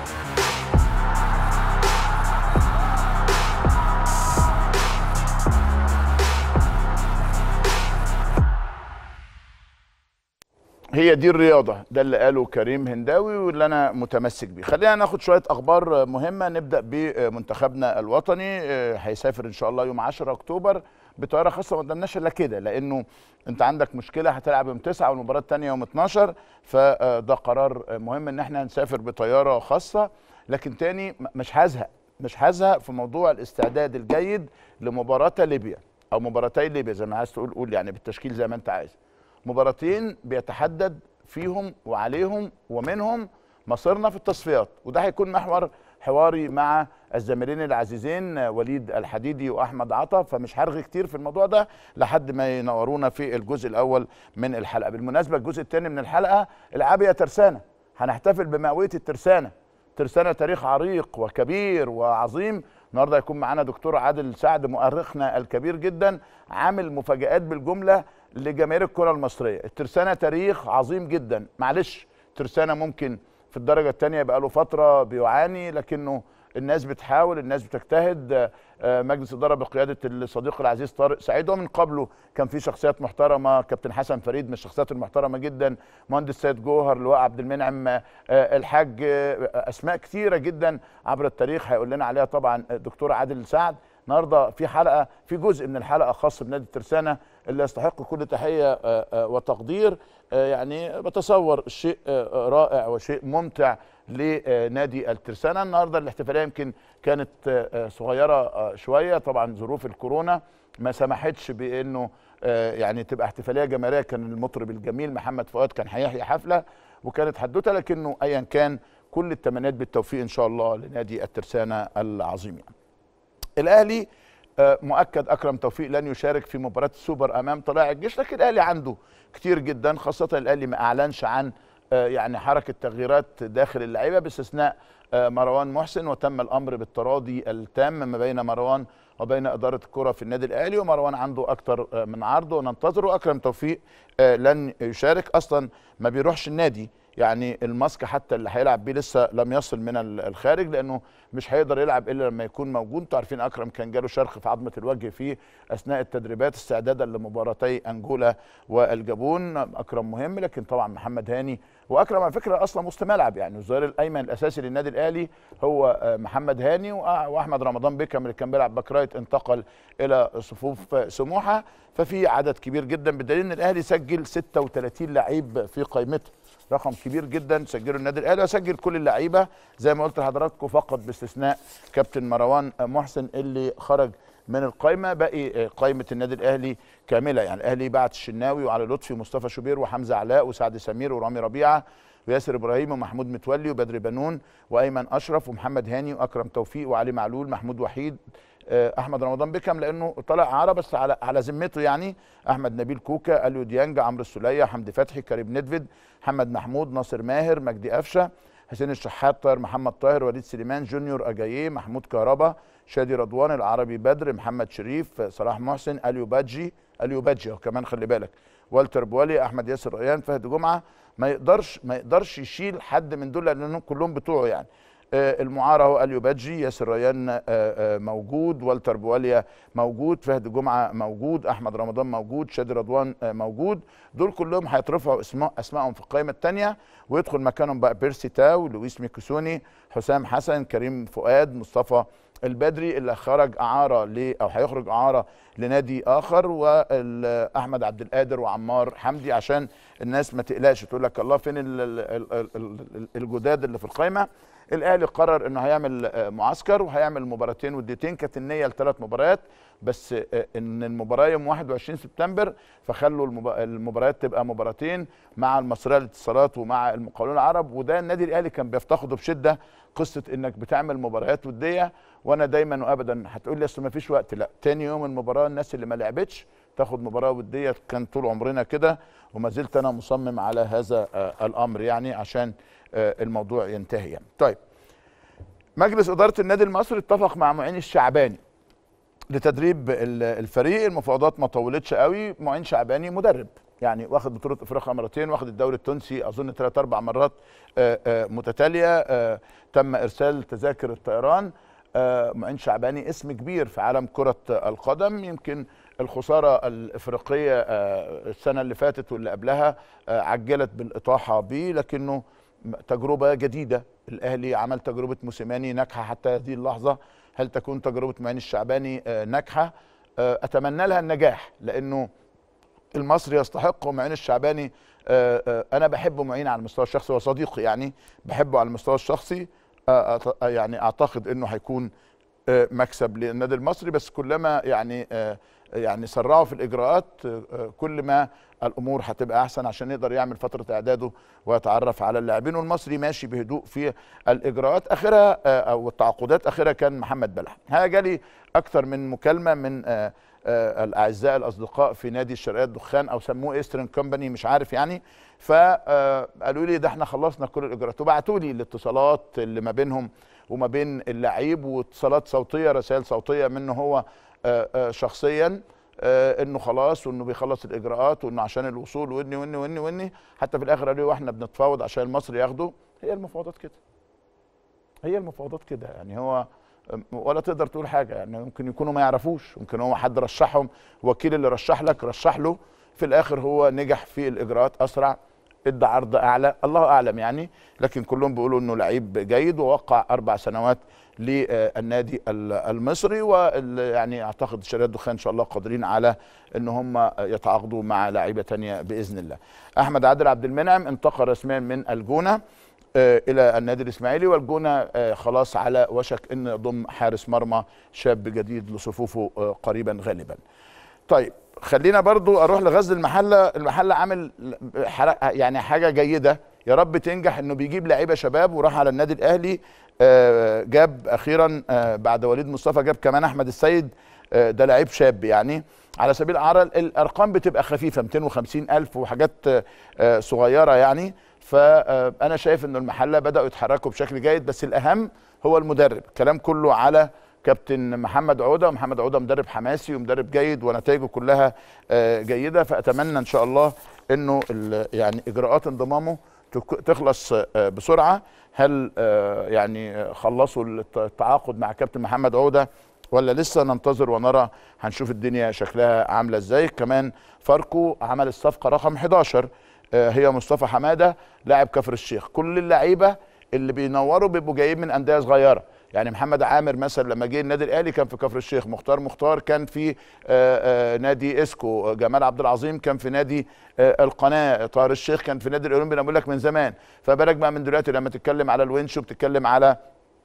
هي دي الرياضة ده اللي قاله كريم هنداوي واللي أنا متمسك بيه خلينا ناخد شوية أخبار مهمة نبدأ بمنتخبنا الوطني آه، هيسافر إن شاء الله يوم 10 أكتوبر بطيارة خاصة ما قدامناش إلا كده لأنه أنت عندك مشكلة هتلعب يوم 9 والمباراة الثانية يوم 12 فده قرار مهم إن احنا نسافر بطيارة خاصة لكن تاني م- مش هزهق مش هزهق في موضوع الاستعداد الجيد لمباراة ليبيا أو مباراتي ليبيا زي ما عايز تقول قول يعني بالتشكيل زي ما أنت عايز مباراتين بيتحدد فيهم وعليهم ومنهم مصيرنا في التصفيات وده هيكون محور حواري مع الزميلين العزيزين وليد الحديدي واحمد عطا فمش هرغي كتير في الموضوع ده لحد ما ينورونا في الجزء الاول من الحلقه بالمناسبه الجزء الثاني من الحلقه العاب يا ترسانه هنحتفل بمئويه الترسانه ترسانة تاريخ عريق وكبير وعظيم النهارده هيكون معانا دكتور عادل سعد مؤرخنا الكبير جدا عامل مفاجآت بالجمله لجماهير الكره المصريه الترسانة تاريخ عظيم جدا معلش ترسانة ممكن في الدرجه الثانيه يبقى له فتره بيعاني لكنه الناس بتحاول الناس بتجتهد آه، آه، مجلس اداره بقياده الصديق العزيز طارق سعيد ومن قبله كان في شخصيات محترمه كابتن حسن فريد من الشخصيات المحترمه جدا مهندس سيد جوهر لواء عبد المنعم آه، آه، الحاج آه، اسماء كثيره جدا عبر التاريخ هيقول لنا عليها طبعا الدكتور عادل سعد النهارده في حلقه في جزء من الحلقه خاص بنادي الترسانه اللي يستحق كل تحيه آه، آه، وتقدير آه، يعني بتصور شيء آه، رائع وشيء ممتع لنادي الترسانه النهارده الاحتفاليه يمكن كانت آه، آه، صغيره آه، شويه طبعا ظروف الكورونا ما سمحتش بانه آه، يعني تبقى احتفاليه جماهيريه كان المطرب الجميل محمد فؤاد كان هيحيي حفله وكانت حدوته لكنه ايا كان كل التمنيات بالتوفيق ان شاء الله لنادي الترسانه العظيم يعني. الاهلي آه، مؤكد اكرم توفيق لن يشارك في مباراه السوبر امام طلائع الجيش لكن الاهلي عنده كتير جدا خاصه الاهلي ما اعلنش عن آه، يعني حركه تغييرات داخل اللعيبه باستثناء آه، مروان محسن وتم الامر بالتراضي التام ما بين مروان وبين اداره الكره في النادي الاهلي ومروان عنده اكتر آه، من عرض وننتظره اكرم توفيق آه، لن يشارك اصلا ما بيروحش النادي يعني الماسك حتى اللي هيلعب بيه لسه لم يصل من ال- الخارج لانه مش هيقدر يلعب الا لما يكون موجود انتوا عارفين اكرم كان جاله شرخ في عظمه الوجه في اثناء التدريبات استعدادا لمباراتي انجولا والجابون اكرم مهم لكن طبعا محمد هاني واكرم على فكره اصلا وسط ملعب يعني الظهير الايمن الاساسي للنادي الاهلي هو آه، محمد هاني وأ- واحمد رمضان بيكم اللي كان بيلعب باك رايت انتقل الى صفوف آه، سموحه ففي عدد كبير جدا بدليل ان الاهلي سجل 36 لعيب في قائمته رقم كبير جدا سجله النادي الاهلي وسجل كل اللعيبه زي ما قلت لحضراتكم فقط باستثناء كابتن مروان محسن اللي خرج من القائمه باقي قائمه النادي الاهلي كامله يعني الاهلي بعت الشناوي وعلي لطفي ومصطفى شوبير وحمزه علاء وسعد سمير ورامي ربيعه وياسر ابراهيم ومحمود متولي وبدر بنون وايمن اشرف ومحمد هاني واكرم توفيق وعلي معلول محمود وحيد آه، احمد رمضان بيكم لانه طلع عاره بس على على ذمته يعني احمد نبيل كوكا اليو ديانج عمرو السوليه حمدي فتحي كريم ندفد محمد محمود ناصر ماهر مجدي قفشه حسين الشحات طاهر محمد طاهر وليد سليمان جونيور اجاييه محمود كهربا شادي رضوان العربي بدر محمد شريف صلاح محسن اليو بادجي اليو بادجي أهو كمان خلي بالك والتر بوالي احمد ياسر ريان فهد جمعه ما يقدرش ما يقدرش يشيل حد من دول لانهم كلهم بتوعه يعني آه، المعارة هو اليو بادجي ياسر ريان آه، آه، موجود والتر بواليا موجود فهد جمعه موجود احمد رمضان موجود شادي رضوان آه، موجود دول كلهم هيترفعوا اسماء اسمائهم في القائمه الثانيه ويدخل مكانهم بقى بيرسي تاو لويس ميكوسوني حسام حسن كريم فؤاد مصطفى البدري اللي خرج اعاره ل او هيخرج اعاره لنادي اخر واحمد عبد القادر وعمار حمدي عشان الناس ما تقلقش تقول لك الله فين ال- ال- ال- ال- ال- الجداد اللي في القائمه الاهلي قرر انه هيعمل آه، معسكر وهيعمل مباراتين وديتين كانت النيه لثلاث مباريات بس آه، ان المباراه يوم 21 سبتمبر فخلوا المب- المباريات تبقى مباراتين مع المصريه للاتصالات ومع المقاولون العرب وده النادي الاهلي كان بيفتقده بشده قصه انك بتعمل مباريات وديه وانا دايما وابدا هتقول لي اصل ما فيش وقت لا تاني يوم المباراه الناس اللي ما لعبتش تاخد مباراه وديه كان طول عمرنا كده وما زلت انا مصمم على هذا آه، الامر يعني عشان آه، الموضوع ينتهي يعني طيب مجلس اداره النادي المصري اتفق مع معين الشعباني لتدريب ال- الفريق المفاوضات ما طولتش قوي معين شعباني مدرب يعني واخد بطوله افريقيا مرتين واخد الدوري التونسي اظن ثلاث اربع مرات آه، آه، متتاليه آه، تم ارسال تذاكر الطيران آه، معين شعباني اسم كبير في عالم كره القدم يمكن الخساره الافريقيه آه، السنه اللي فاتت واللي قبلها آه، عجلت بالاطاحه به لكنه م- تجربه جديده الاهلي عمل تجربه موسيماني ناجحه حتى هذه اللحظه هل تكون تجربه معين الشعباني آه، ناجحه آه، اتمنى لها النجاح لانه المصري يستحق ومعين الشعباني آه، آه، انا بحبه معين على المستوى الشخصي وصديقي يعني بحبه على المستوى الشخصي آه، أعت- آه، يعني اعتقد انه هيكون آه، مكسب للنادي المصري بس كلما يعني آه، يعني سرعوا في الاجراءات آه، آه، كل ما الامور هتبقى احسن عشان يقدر يعمل فتره اعداده ويتعرف على اللاعبين والمصري ماشي بهدوء في الاجراءات اخرها آه، او التعاقدات اخرها كان محمد بلح ها جالي اكثر من مكالمه من آه، آه، الاعزاء الاصدقاء في نادي الشرقيه الدخان او سموه ايسترن كومباني مش عارف يعني فقالوا لي ده احنا خلصنا كل الاجراءات وبعتوا لي الاتصالات اللي ما بينهم وما بين اللعيب واتصالات صوتيه رسائل صوتيه منه هو آه، آه، شخصيا آه، انه خلاص وانه بيخلص الاجراءات وانه عشان الوصول واني واني واني واني حتى في الاخر قالوا لي واحنا بنتفاوض عشان المصري ياخده هي المفاوضات كده هي المفاوضات كده يعني هو ولا تقدر تقول حاجه يعني ممكن يكونوا ما يعرفوش ممكن هو حد رشحهم وكيل اللي رشح لك رشح له في الاخر هو نجح في الاجراءات اسرع ادى عرض اعلى الله اعلم يعني لكن كلهم بيقولوا انه لعيب جيد ووقع اربع سنوات للنادي ال- المصري ويعني اعتقد الشركات الدخان ان شاء الله قادرين على ان هم يتعاقدوا مع لعيبه تانية باذن الله. احمد عادل عبد المنعم انتقل رسميا من الجونه آه، الى النادي الاسماعيلي والجونه آه، خلاص على وشك ان يضم حارس مرمى شاب جديد لصفوفه آه، قريبا غالبا. طيب خلينا برضو اروح لغزل المحله المحله عامل حرق- يعني حاجه جيده يا رب تنجح انه بيجيب لعيبه شباب وراح على النادي الاهلي آه، جاب اخيرا آه، بعد وليد مصطفى جاب كمان احمد السيد آه، ده لعيب شاب يعني على سبيل الاعاره الارقام بتبقى خفيفه 250 الف وحاجات آه، آه، صغيره يعني فانا شايف ان المحله بداوا يتحركوا بشكل جيد بس الاهم هو المدرب الكلام كله على كابتن محمد عوده محمد عوده مدرب حماسي ومدرب جيد ونتائجه كلها آه، جيده فاتمنى ان شاء الله انه ال- يعني اجراءات انضمامه تك- تخلص آه، بسرعه هل آه، يعني آه، خلصوا الت- التعاقد مع كابتن محمد عوده ولا لسه ننتظر ونرى هنشوف الدنيا شكلها عامله ازاي كمان فاركو عمل الصفقه رقم 11 آه، هي مصطفى حماده لاعب كفر الشيخ كل اللعيبه اللي بينوروا بيبقوا جايين من انديه صغيره يعني محمد عامر مثلا لما جه النادي الاهلي كان في كفر الشيخ مختار مختار كان في آه، آه، نادي اسكو جمال عبد العظيم كان في نادي آه، القناه طاهر الشيخ كان في نادي الاولمبي انا بقول لك من زمان فبالك بقى من دلوقتي لما تتكلم على الونش وبتتكلم على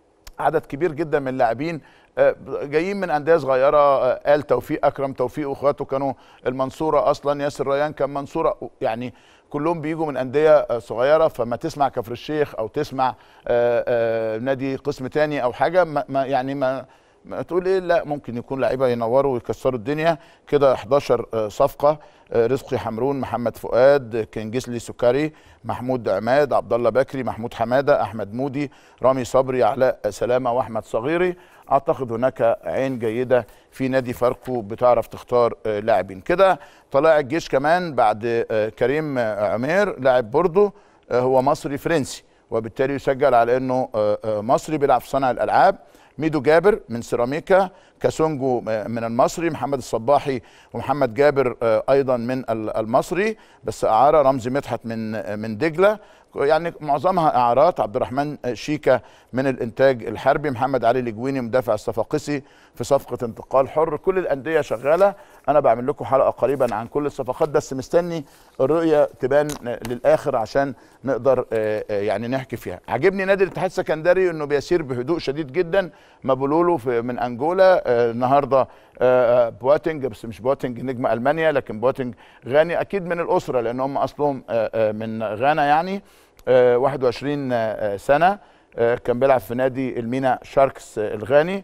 عدد كبير جدا من اللاعبين آه، جايين من انديه صغيره آه، ال توفيق اكرم توفيق واخواته كانوا المنصوره اصلا ياسر ريان كان منصوره يعني كلهم بيجوا من انديه آه، صغيره فما تسمع كفر الشيخ او تسمع آه، آه، نادي قسم تاني او حاجه ما ما- يعني ما ما تقول ايه لا ممكن يكون لعيبه ينوروا ويكسروا الدنيا كده 11 آه، صفقه آه، رزقي حمرون محمد فؤاد كنجسلي سكري محمود عماد عبد الله بكري محمود حماده احمد مودي رامي صبري علاء سلامه واحمد صغيري اعتقد هناك عين جيده في نادي فاركو بتعرف تختار آه، لاعبين كده طلائع الجيش كمان بعد آه، كريم آه، عمير لاعب بوردو آه، هو مصري فرنسي وبالتالي يسجل على انه آه، آه، مصري بيلعب في صنع الالعاب ميدو جابر من سيراميكا كاسونجو من المصري محمد الصباحي ومحمد جابر آه، ايضا من ال- المصري بس اعاره رمزي مدحت من آه، من دجله يعني معظمها اعارات عبد الرحمن شيكا من الانتاج الحربي محمد علي الجويني مدافع الصفاقسي في صفقه انتقال حر كل الانديه شغاله انا بعمل لكم حلقه قريبا عن كل الصفقات بس مستني الرؤيه تبان للاخر عشان نقدر آه، آه، يعني نحكي فيها عجبني نادي الاتحاد السكندري انه بيسير بهدوء شديد جدا مابولولو في من انجولا آه، النهارده آه، آه، بواتنج بس مش بواتنج نجم المانيا لكن بواتنج غاني اكيد من الاسره لان هم اصلهم آه، آه، من غانا يعني آه، 21 آه، سنه آه، كان بيلعب في نادي المينا شاركس آه، الغاني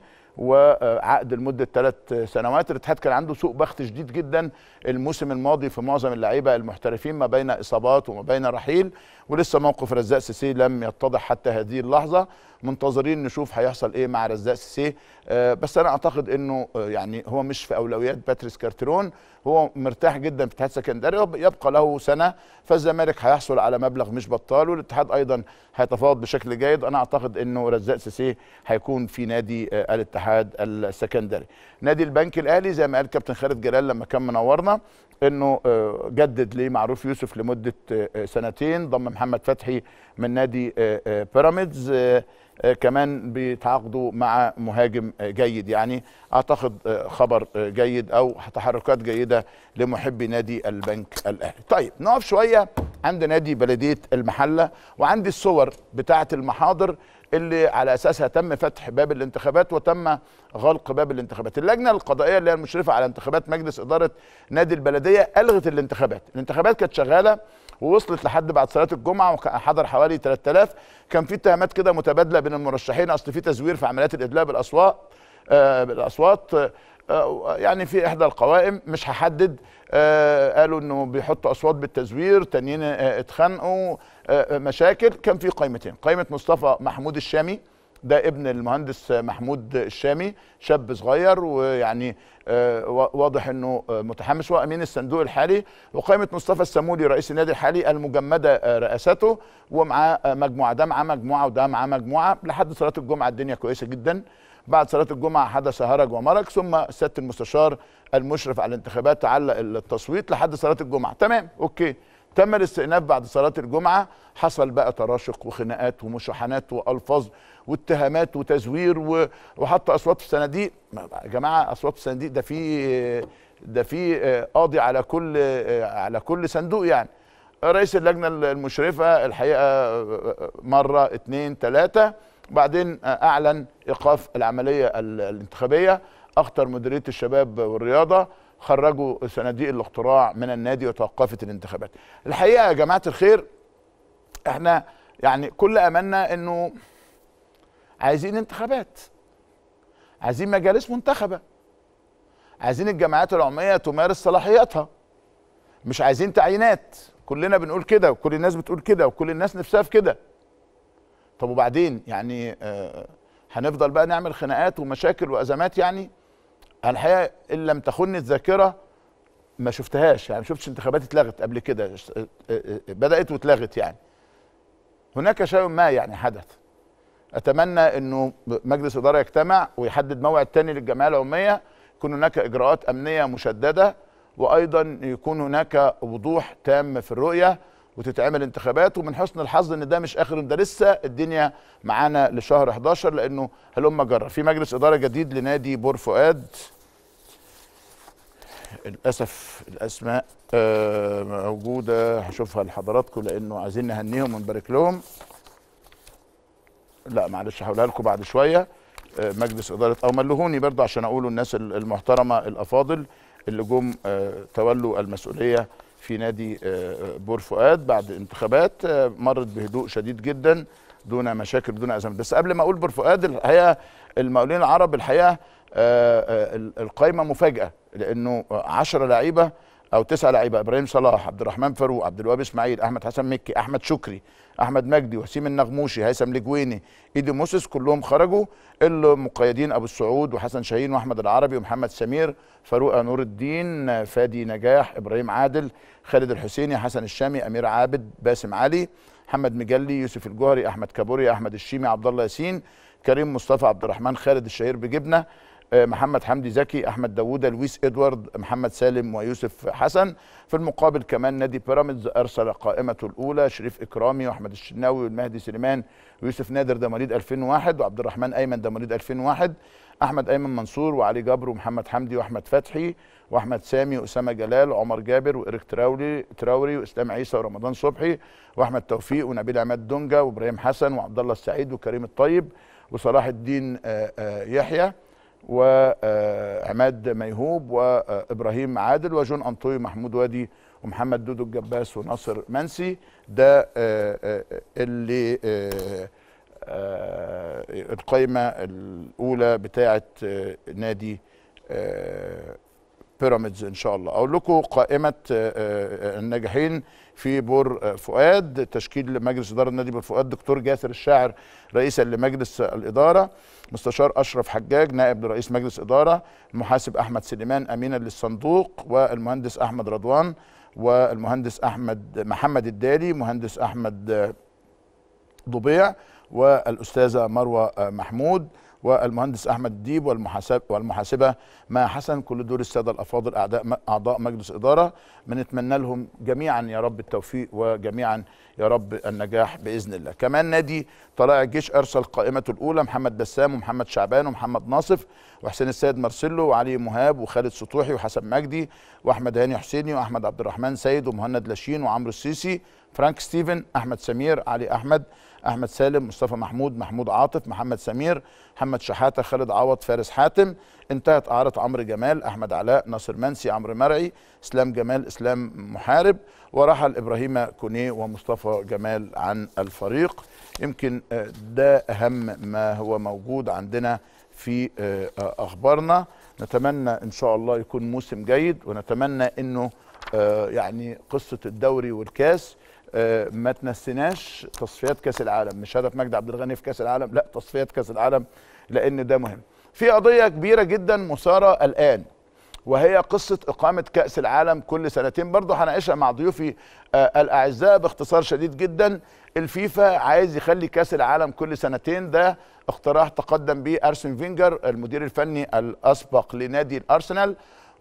وعقد لمده ثلاث سنوات الاتحاد كان عنده سوء بخت شديد جدا الموسم الماضي في معظم اللعيبه المحترفين ما بين اصابات وما بين رحيل ولسه موقف رزاق سيسي لم يتضح حتى هذه اللحظه منتظرين نشوف هيحصل ايه مع رزاق سيسي آه، بس انا اعتقد انه آه، يعني هو مش في اولويات باتريس كارترون هو مرتاح جدا في الاتحاد السكندري يبقى له سنه فالزمالك هيحصل على مبلغ مش بطال والاتحاد ايضا هيتفاوض بشكل جيد انا اعتقد انه رزاق سيسي هيكون في نادي آه، الاتحاد السكندري نادي البنك الاهلي زي ما قال كابتن خالد جلال لما كان منورنا انه آه، جدد لمعروف يوسف لمده آه، آه، سنتين ضم محمد فتحي من نادي آه، آه، بيراميدز آه، آه، كمان بيتعاقدوا مع مهاجم آه، جيد يعني اعتقد آه، خبر آه، جيد او تحركات جيده لمحبي نادي البنك الاهلي. طيب نقف شويه عند نادي بلديه المحله وعندي الصور بتاعه المحاضر اللي على اساسها تم فتح باب الانتخابات وتم غلق باب الانتخابات. اللجنه القضائيه اللي هي المشرفه على انتخابات مجلس اداره نادي البلديه الغت الانتخابات، الانتخابات كانت شغاله ووصلت لحد بعد صلاه الجمعه وحضر حوالي 3000 كان في اتهامات كده متبادله بين المرشحين اصل في تزوير في عمليات الادلاء بالاصوات آه بالاصوات آه يعني في احدى القوائم مش هحدد آه قالوا انه بيحطوا اصوات بالتزوير تانيين آه اتخانقوا آه مشاكل كان في قائمتين قائمه مصطفى محمود الشامي ده ابن المهندس محمود الشامي شاب صغير ويعني آه، وا- واضح انه آه، متحمس هو امين الصندوق الحالي وقائمه مصطفى السمولي رئيس النادي الحالي المجمده آه، رئاسته ومعاه آه، مجموعه ده معاه مجموعه وده معاه مجموعه لحد صلاه الجمعه الدنيا كويسه جدا بعد صلاه الجمعه حدث هرج ومرج ثم سياده المستشار المشرف على الانتخابات علق التصويت لحد صلاه الجمعه تمام اوكي تم الاستئناف بعد صلاة الجمعة حصل بقى تراشق وخناقات ومشاحنات وألفاظ واتهامات وتزوير و- وحط أصوات في صناديق ما- يا جماعة أصوات في صناديق ده في ده في آه، قاضي على كل آه، على كل صندوق يعني رئيس اللجنة المشرفة الحقيقة آه، مرة اتنين تلاتة بعدين آه، أعلن إيقاف العملية ال- الانتخابية أخطر مديرية الشباب والرياضة خرجوا صناديق الاقتراع من النادي وتوقفت الانتخابات الحقيقه يا جماعه الخير احنا يعني كل املنا انه عايزين انتخابات عايزين مجالس منتخبه عايزين الجمعيات العموميه تمارس صلاحياتها مش عايزين تعيينات كلنا بنقول كده وكل الناس بتقول كده وكل الناس نفسها في كده طب وبعدين يعني آه هنفضل بقى نعمل خناقات ومشاكل وازمات يعني الحقيقه ان لم تخن الذاكره ما شفتهاش يعني ما شفتش انتخابات اتلغت قبل كده ش- اه- اه- بدات واتلغت يعني هناك شيء ما يعني حدث اتمنى انه مجلس اداره يجتمع ويحدد موعد تاني للجمعيه العموميه يكون هناك اجراءات امنيه مشدده وايضا يكون هناك وضوح تام في الرؤيه وتتعمل انتخابات ومن حسن الحظ ان ده مش اخر ده لسه الدنيا معانا لشهر 11 لانه هلم جرى في مجلس اداره جديد لنادي بور فؤاد للاسف الاسماء آه، موجوده هشوفها لحضراتكم لانه عايزين نهنيهم ونبارك لهم لا معلش هقولها لكم بعد شويه آه، مجلس اداره او ملهوني برضه عشان اقولوا الناس ال- المحترمه الافاضل اللي جم آه، تولوا المسؤوليه في نادي آه، بور فؤاد بعد انتخابات آه، مرت بهدوء شديد جدا دون مشاكل بدون ازمات بس قبل ما اقول بور فؤاد الحقيقه المقاولين العرب الحقيقه آه، آه، ال- القايمه مفاجاه لانه 10 لعيبه او تسعة لعيبه ابراهيم صلاح عبد الرحمن فاروق عبد الوهاب اسماعيل احمد حسن مكي احمد شكري احمد مجدي وسيم النغموشي هيثم الجويني ايدي موسس كلهم خرجوا اللي مقيدين ابو السعود وحسن شاهين واحمد العربي ومحمد سمير فاروق نور الدين فادي نجاح ابراهيم عادل خالد الحسيني حسن الشامي امير عابد باسم علي محمد مجلي يوسف الجوهري احمد كابوري احمد الشيمي عبد الله ياسين كريم مصطفى عبد الرحمن خالد الشهير بجبنه آه، محمد حمدي زكي احمد داوودة لويس ادوارد محمد سالم ويوسف حسن في المقابل كمان نادي بيراميدز ارسل قائمته الاولى شريف اكرامي واحمد الشناوي والمهدي سليمان ويوسف نادر ده مواليد 2001 وعبد الرحمن ايمن ده مواليد 2001 احمد ايمن منصور وعلي جبر ومحمد حمدي واحمد فتحي واحمد سامي واسامه جلال وعمر جابر وإيريك تراوري تراوري واسلام عيسى ورمضان صبحي واحمد توفيق ونبيل عماد دونجا وابراهيم حسن وعبد الله السعيد وكريم الطيب وصلاح الدين آه، آه، يحيى وعماد ميهوب وابراهيم عادل وجون انطوي محمود وادي ومحمد دودو الجباس وناصر منسي ده آه، آه، اللي آه، آه، القائمه الاولى بتاعه آه، نادي آه، بيراميدز ان شاء الله اقول لكم قائمه آه، آه، الناجحين في بور آه، فؤاد تشكيل مجلس اداره النادي بور فؤاد دكتور جاسر الشاعر رئيسا لمجلس الاداره مستشار اشرف حجاج نائب لرئيس مجلس اداره المحاسب احمد سليمان امينا للصندوق والمهندس احمد رضوان والمهندس احمد محمد الدالي مهندس احمد آه، ضبيع والاستاذه مروه آه، محمود والمهندس احمد ديب والمحاسب والمحاسبه ما حسن كل دول الساده الافاضل اعضاء اعضاء مجلس اداره بنتمنى لهم جميعا يا رب التوفيق وجميعا يا رب النجاح باذن الله كمان نادي طلائع الجيش ارسل قائمته الاولى محمد بسام ومحمد شعبان ومحمد ناصف وحسين السيد مارسيلو وعلي مهاب وخالد سطوحي وحسن مجدي واحمد هاني حسيني واحمد عبد الرحمن سيد ومهند لاشين وعمرو السيسي فرانك ستيفن احمد سمير علي احمد احمد سالم مصطفى محمود محمود عاطف محمد سمير محمد شحاته خالد عوض فارس حاتم انتهت اعاره عمرو جمال احمد علاء ناصر منسي عمرو مرعي اسلام جمال اسلام محارب ورحل ابراهيم كونيه ومصطفى جمال عن الفريق يمكن آه، ده اهم ما هو موجود عندنا في آه، آه، اخبارنا نتمنى ان شاء الله يكون موسم جيد ونتمنى انه آه، يعني قصه الدوري والكاس آه، ما تنسيناش تصفيات كاس العالم مش هدف مجدي عبد الغني في كاس العالم لا تصفيات كاس العالم لان ده مهم في قضيه كبيره جدا مثاره الان وهي قصه اقامه كاس العالم كل سنتين برضه هناقشها مع ضيوفي آه، الاعزاء باختصار شديد جدا الفيفا عايز يخلي كاس العالم كل سنتين ده اقتراح تقدم به ارسن فينجر المدير الفني الاسبق لنادي الارسنال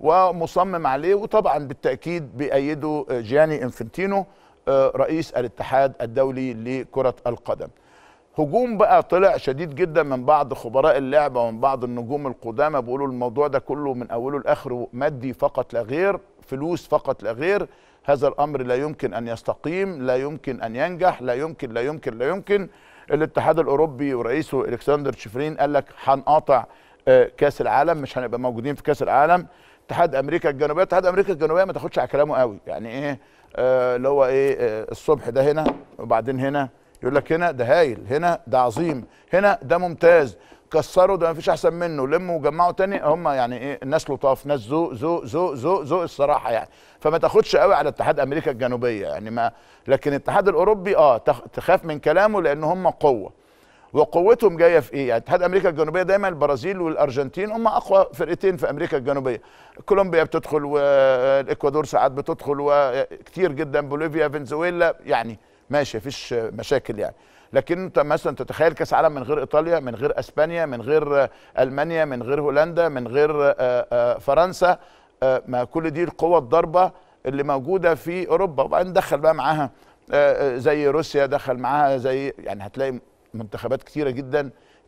ومصمم عليه وطبعا بالتاكيد بيأيده آه، جياني انفنتينو آه، رئيس الاتحاد الدولي لكره القدم هجوم بقى طلع شديد جدا من بعض خبراء اللعبه ومن بعض النجوم القدامى بيقولوا الموضوع ده كله من اوله لاخره مادي فقط لا غير فلوس فقط لا غير هذا الامر لا يمكن ان يستقيم لا يمكن ان ينجح لا يمكن لا يمكن لا يمكن الاتحاد الاوروبي ورئيسه الكسندر تشفرين قال لك هنقاطع آه، كاس العالم مش هنبقى موجودين في كاس العالم اتحاد امريكا الجنوبيه اتحاد امريكا الجنوبيه ما تاخدش على كلامه قوي يعني ايه آه، اللي هو ايه آه، الصبح ده هنا وبعدين هنا يقول لك هنا ده هايل هنا ده عظيم هنا ده ممتاز كسروا ده ما فيش احسن منه لموا وجمعوا تاني هم يعني ايه الناس لطاف ناس ذوق ذوق ذوق ذوق ذوق الصراحه يعني فما تاخدش قوي على اتحاد امريكا الجنوبيه يعني ما لكن الاتحاد الاوروبي اه تخ- تخاف من كلامه لان هم قوه وقوتهم جايه في ايه؟ يعني اتحاد امريكا الجنوبيه دايما البرازيل والارجنتين هم اقوى فرقتين في امريكا الجنوبيه. كولومبيا بتدخل والاكوادور ساعات بتدخل وكتير جدا بوليفيا فنزويلا يعني ماشي مفيش مشاكل يعني. لكن انت مثلا تتخيل كاس عالم من غير ايطاليا من غير اسبانيا من غير المانيا من غير هولندا من غير آه، آه، فرنسا آه، ما كل دي القوى الضاربه اللي موجوده في اوروبا وبعدين دخل بقى معاها آه، آه، زي روسيا دخل معاها زي يعني هتلاقي منتخبات كتيره جدا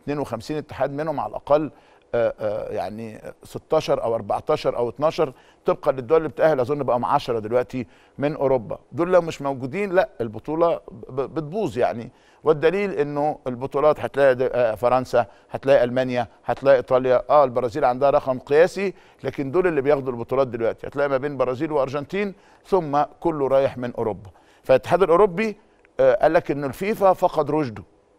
52 اتحاد منهم على الاقل آه، آه، يعني 16 او 14 او 12 طبقا للدول اللي بتاهل اظن بقى 10 دلوقتي من اوروبا دول لو مش موجودين لا البطوله ب- بتبوظ يعني والدليل انه البطولات هتلاقي د- آه، فرنسا هتلاقي المانيا هتلاقي ايطاليا اه البرازيل عندها رقم قياسي لكن دول اللي بياخدوا البطولات دلوقتي هتلاقي ما بين برازيل وارجنتين ثم كله رايح من اوروبا فالاتحاد الاوروبي آه، قال لك ان الفيفا فقد رشده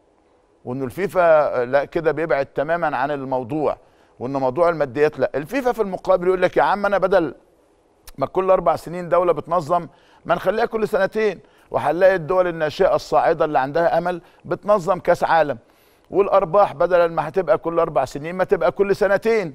وان الفيفا لا كده بيبعد تماما عن الموضوع وان موضوع الماديات لا الفيفا في المقابل يقول لك يا عم انا بدل ما كل اربع سنين دوله بتنظم ما نخليها كل سنتين وهنلاقي الدول الناشئه الصاعده اللي عندها امل بتنظم كاس عالم والارباح بدل ما هتبقى كل اربع سنين ما تبقى كل سنتين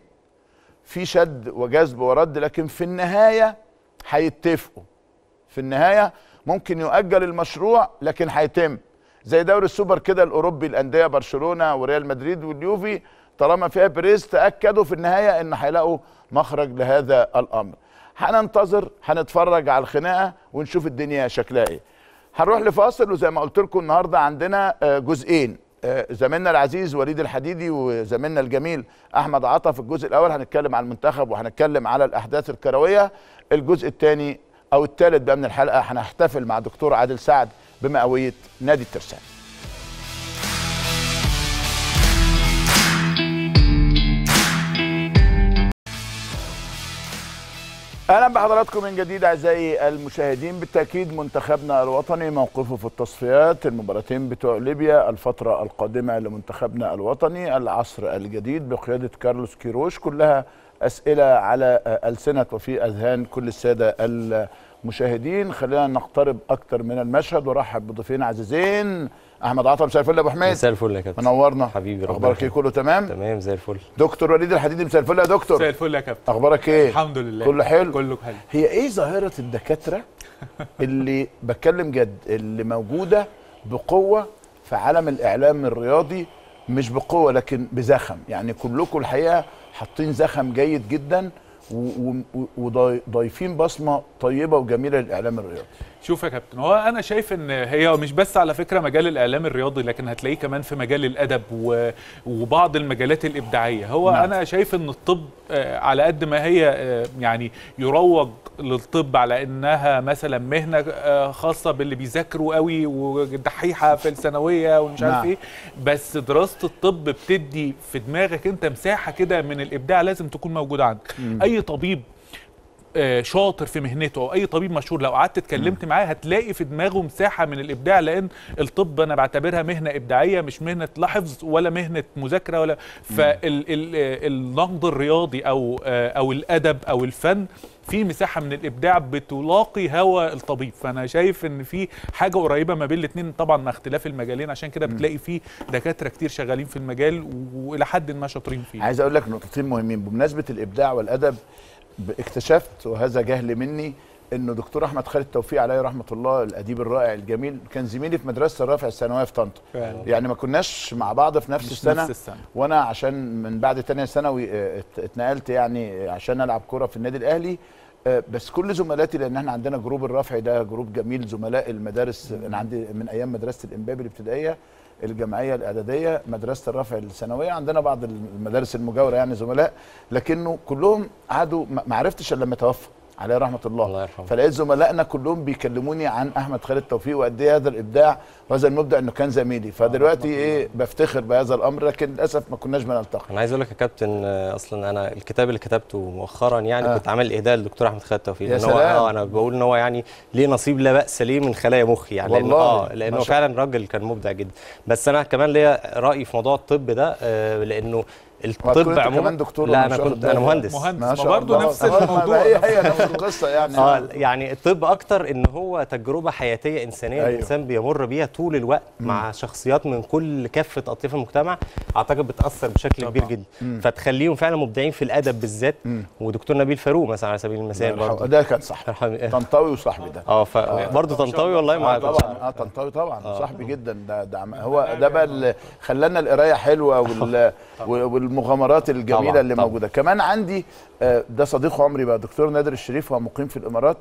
في شد وجذب ورد لكن في النهايه هيتفقوا في النهايه ممكن يؤجل المشروع لكن هيتم زي دوري السوبر كده الاوروبي الانديه برشلونه وريال مدريد واليوفي طالما فيها بريز تاكدوا في النهايه ان هيلاقوا مخرج لهذا الامر هننتظر هنتفرج على الخناقه ونشوف الدنيا شكلها ايه هنروح لفاصل وزي ما قلت لكم النهارده عندنا آه، جزئين آه، زميلنا العزيز وليد الحديدي وزميلنا الجميل احمد عطا في الجزء الاول هنتكلم على المنتخب وهنتكلم على الاحداث الكرويه الجزء الثاني او الثالث بقى من الحلقه هنحتفل مع دكتور عادل سعد بمئويه نادي الترسانه اهلا بحضراتكم من جديد اعزائي المشاهدين بالتاكيد منتخبنا الوطني موقفه في التصفيات المباراتين بتوع ليبيا الفتره القادمه لمنتخبنا الوطني العصر الجديد بقياده كارلوس كيروش كلها اسئله على السنه وفي اذهان كل الساده المشاهدين خلينا نقترب اكتر من المشهد وارحب بضيفين عزيزين احمد عطا مساء الفل يا ابو حميد مساء الفل يا كابتن منورنا حبيبي ربنا اخبارك ايه يخليك. كله تمام تمام زي الفل دكتور وليد الحديدي مساء الفل يا دكتور مساء الفل يا كابتن اخبارك ايه الحمد لله كله حلو كله حلو هي ايه ظاهره الدكاتره اللي بتكلم جد اللي موجوده بقوه في عالم الاعلام الرياضي مش بقوه لكن بزخم يعني كلكم الحقيقه حاطين زخم جيد جدا وضايفين بصمه طيبه وجميله للاعلام الرياضي شوف يا كابتن هو انا شايف ان هي مش بس على فكره مجال الاعلام الرياضي لكن هتلاقيه كمان في مجال الادب و... وبعض المجالات الابداعيه هو نعم. نعم. انا شايف ان الطب آه، على قد ما هي آه، يعني يروج للطب على انها مثلا مهنه آه، خاصه باللي بيذاكروا قوي ودحيحه في الثانويه ومش عارف نعم. ايه بس دراسه الطب بتدي في دماغك انت مساحه كده من الابداع لازم تكون موجوده عندك اي طبيب آه، شاطر في مهنته او اي طبيب مشهور لو قعدت اتكلمت معاه هتلاقي في دماغه مساحه من الابداع لان الطب انا بعتبرها مهنه ابداعيه مش مهنه لا حفظ ولا مهنه مذاكره ولا فالنقد الرياضي او آه، او الادب او الفن في مساحه من الابداع بتلاقي هوى الطبيب فانا شايف ان في حاجه قريبه ما بين الاثنين طبعا مع اختلاف المجالين عشان كده بتلاقي في دكاتره كتير شغالين في المجال والى حد ما شاطرين فيه عايز اقول لك نقطتين مهمين بمناسبه الابداع والادب ب- اكتشفت وهذا جهل مني انه دكتور احمد خالد توفيق عليه رحمه الله الاديب الرائع الجميل كان زميلي في مدرسه الرافع الثانويه في طنطا فعلا. يعني ما كناش مع بعض في نفس مش السنه نفس السنة. وانا عشان من بعد تانية ثانوي آه، ات- اتنقلت يعني عشان العب كوره في النادي الاهلي آه، بس كل زملاتي لان احنا عندنا جروب الرفعي ده جروب جميل زملاء المدارس انا عندي من ايام مدرسه الامبابي الابتدائيه الجمعيه الاعداديه مدرسه الرفع الثانويه عندنا بعض المدارس المجاوره يعني زملاء لكنه كلهم قعدوا ما ما عرفتش الا لما توفى عليه رحمه الله, الله يرحمه. فلقيت زملائنا كلهم بيكلموني عن احمد خالد توفيق وقد ايه هذا الابداع وهذا المبدع انه كان زميلي فدلوقتي ايه بفتخر بهذا الامر لكن للاسف ما كناش بنلتقي انا عايز اقول لك يا كابتن آه، اصلا انا الكتاب اللي كتبته مؤخرا يعني آه. كنت عامل اهداء للدكتور احمد خالد توفيق يا لأن هو سلام. اه انا بقول ان هو يعني ليه نصيب لا باس ليه من خلايا مخي يعني لانه والله. اه ما لانه شاء فعلا راجل كان مبدع جدا بس انا كمان ليا راي في موضوع الطب ده آه، لانه وهتكون الطب أنت عموما كمان دكتور لا ولا انا مش واخد كنت انا بالك؟ مهندس مهندس ما ما شاء برضه الله. نفس آه، الموضوع هي هي نفس القصه يعني اه يعني الطب اكتر ان هو تجربه حياتيه انسانيه أيوه. أيوه. الانسان بيمر بيها طول الوقت مع شخصيات من كل كافه اطياف المجتمع اعتقد بتاثر بشكل طبعاً. كبير جدا فتخليهم فعلا مبدعين في الادب بالذات ودكتور نبيل فاروق مثلا على سبيل المثال برضه ده كان صح يرحم- طنطاوي وصاحبي ده اه فبرضه طنطاوي والله آه مع طبعا اه طنطاوي طبعا صاحبي جدا ده, ده عم- هو ده بقى اللي خلانا القرايه حلوه وال والمغامرات الجميله طبعاً، اللي طبعاً. موجوده كمان عندي آه، ده صديق عمري بقى دكتور نادر الشريف هو مقيم في الامارات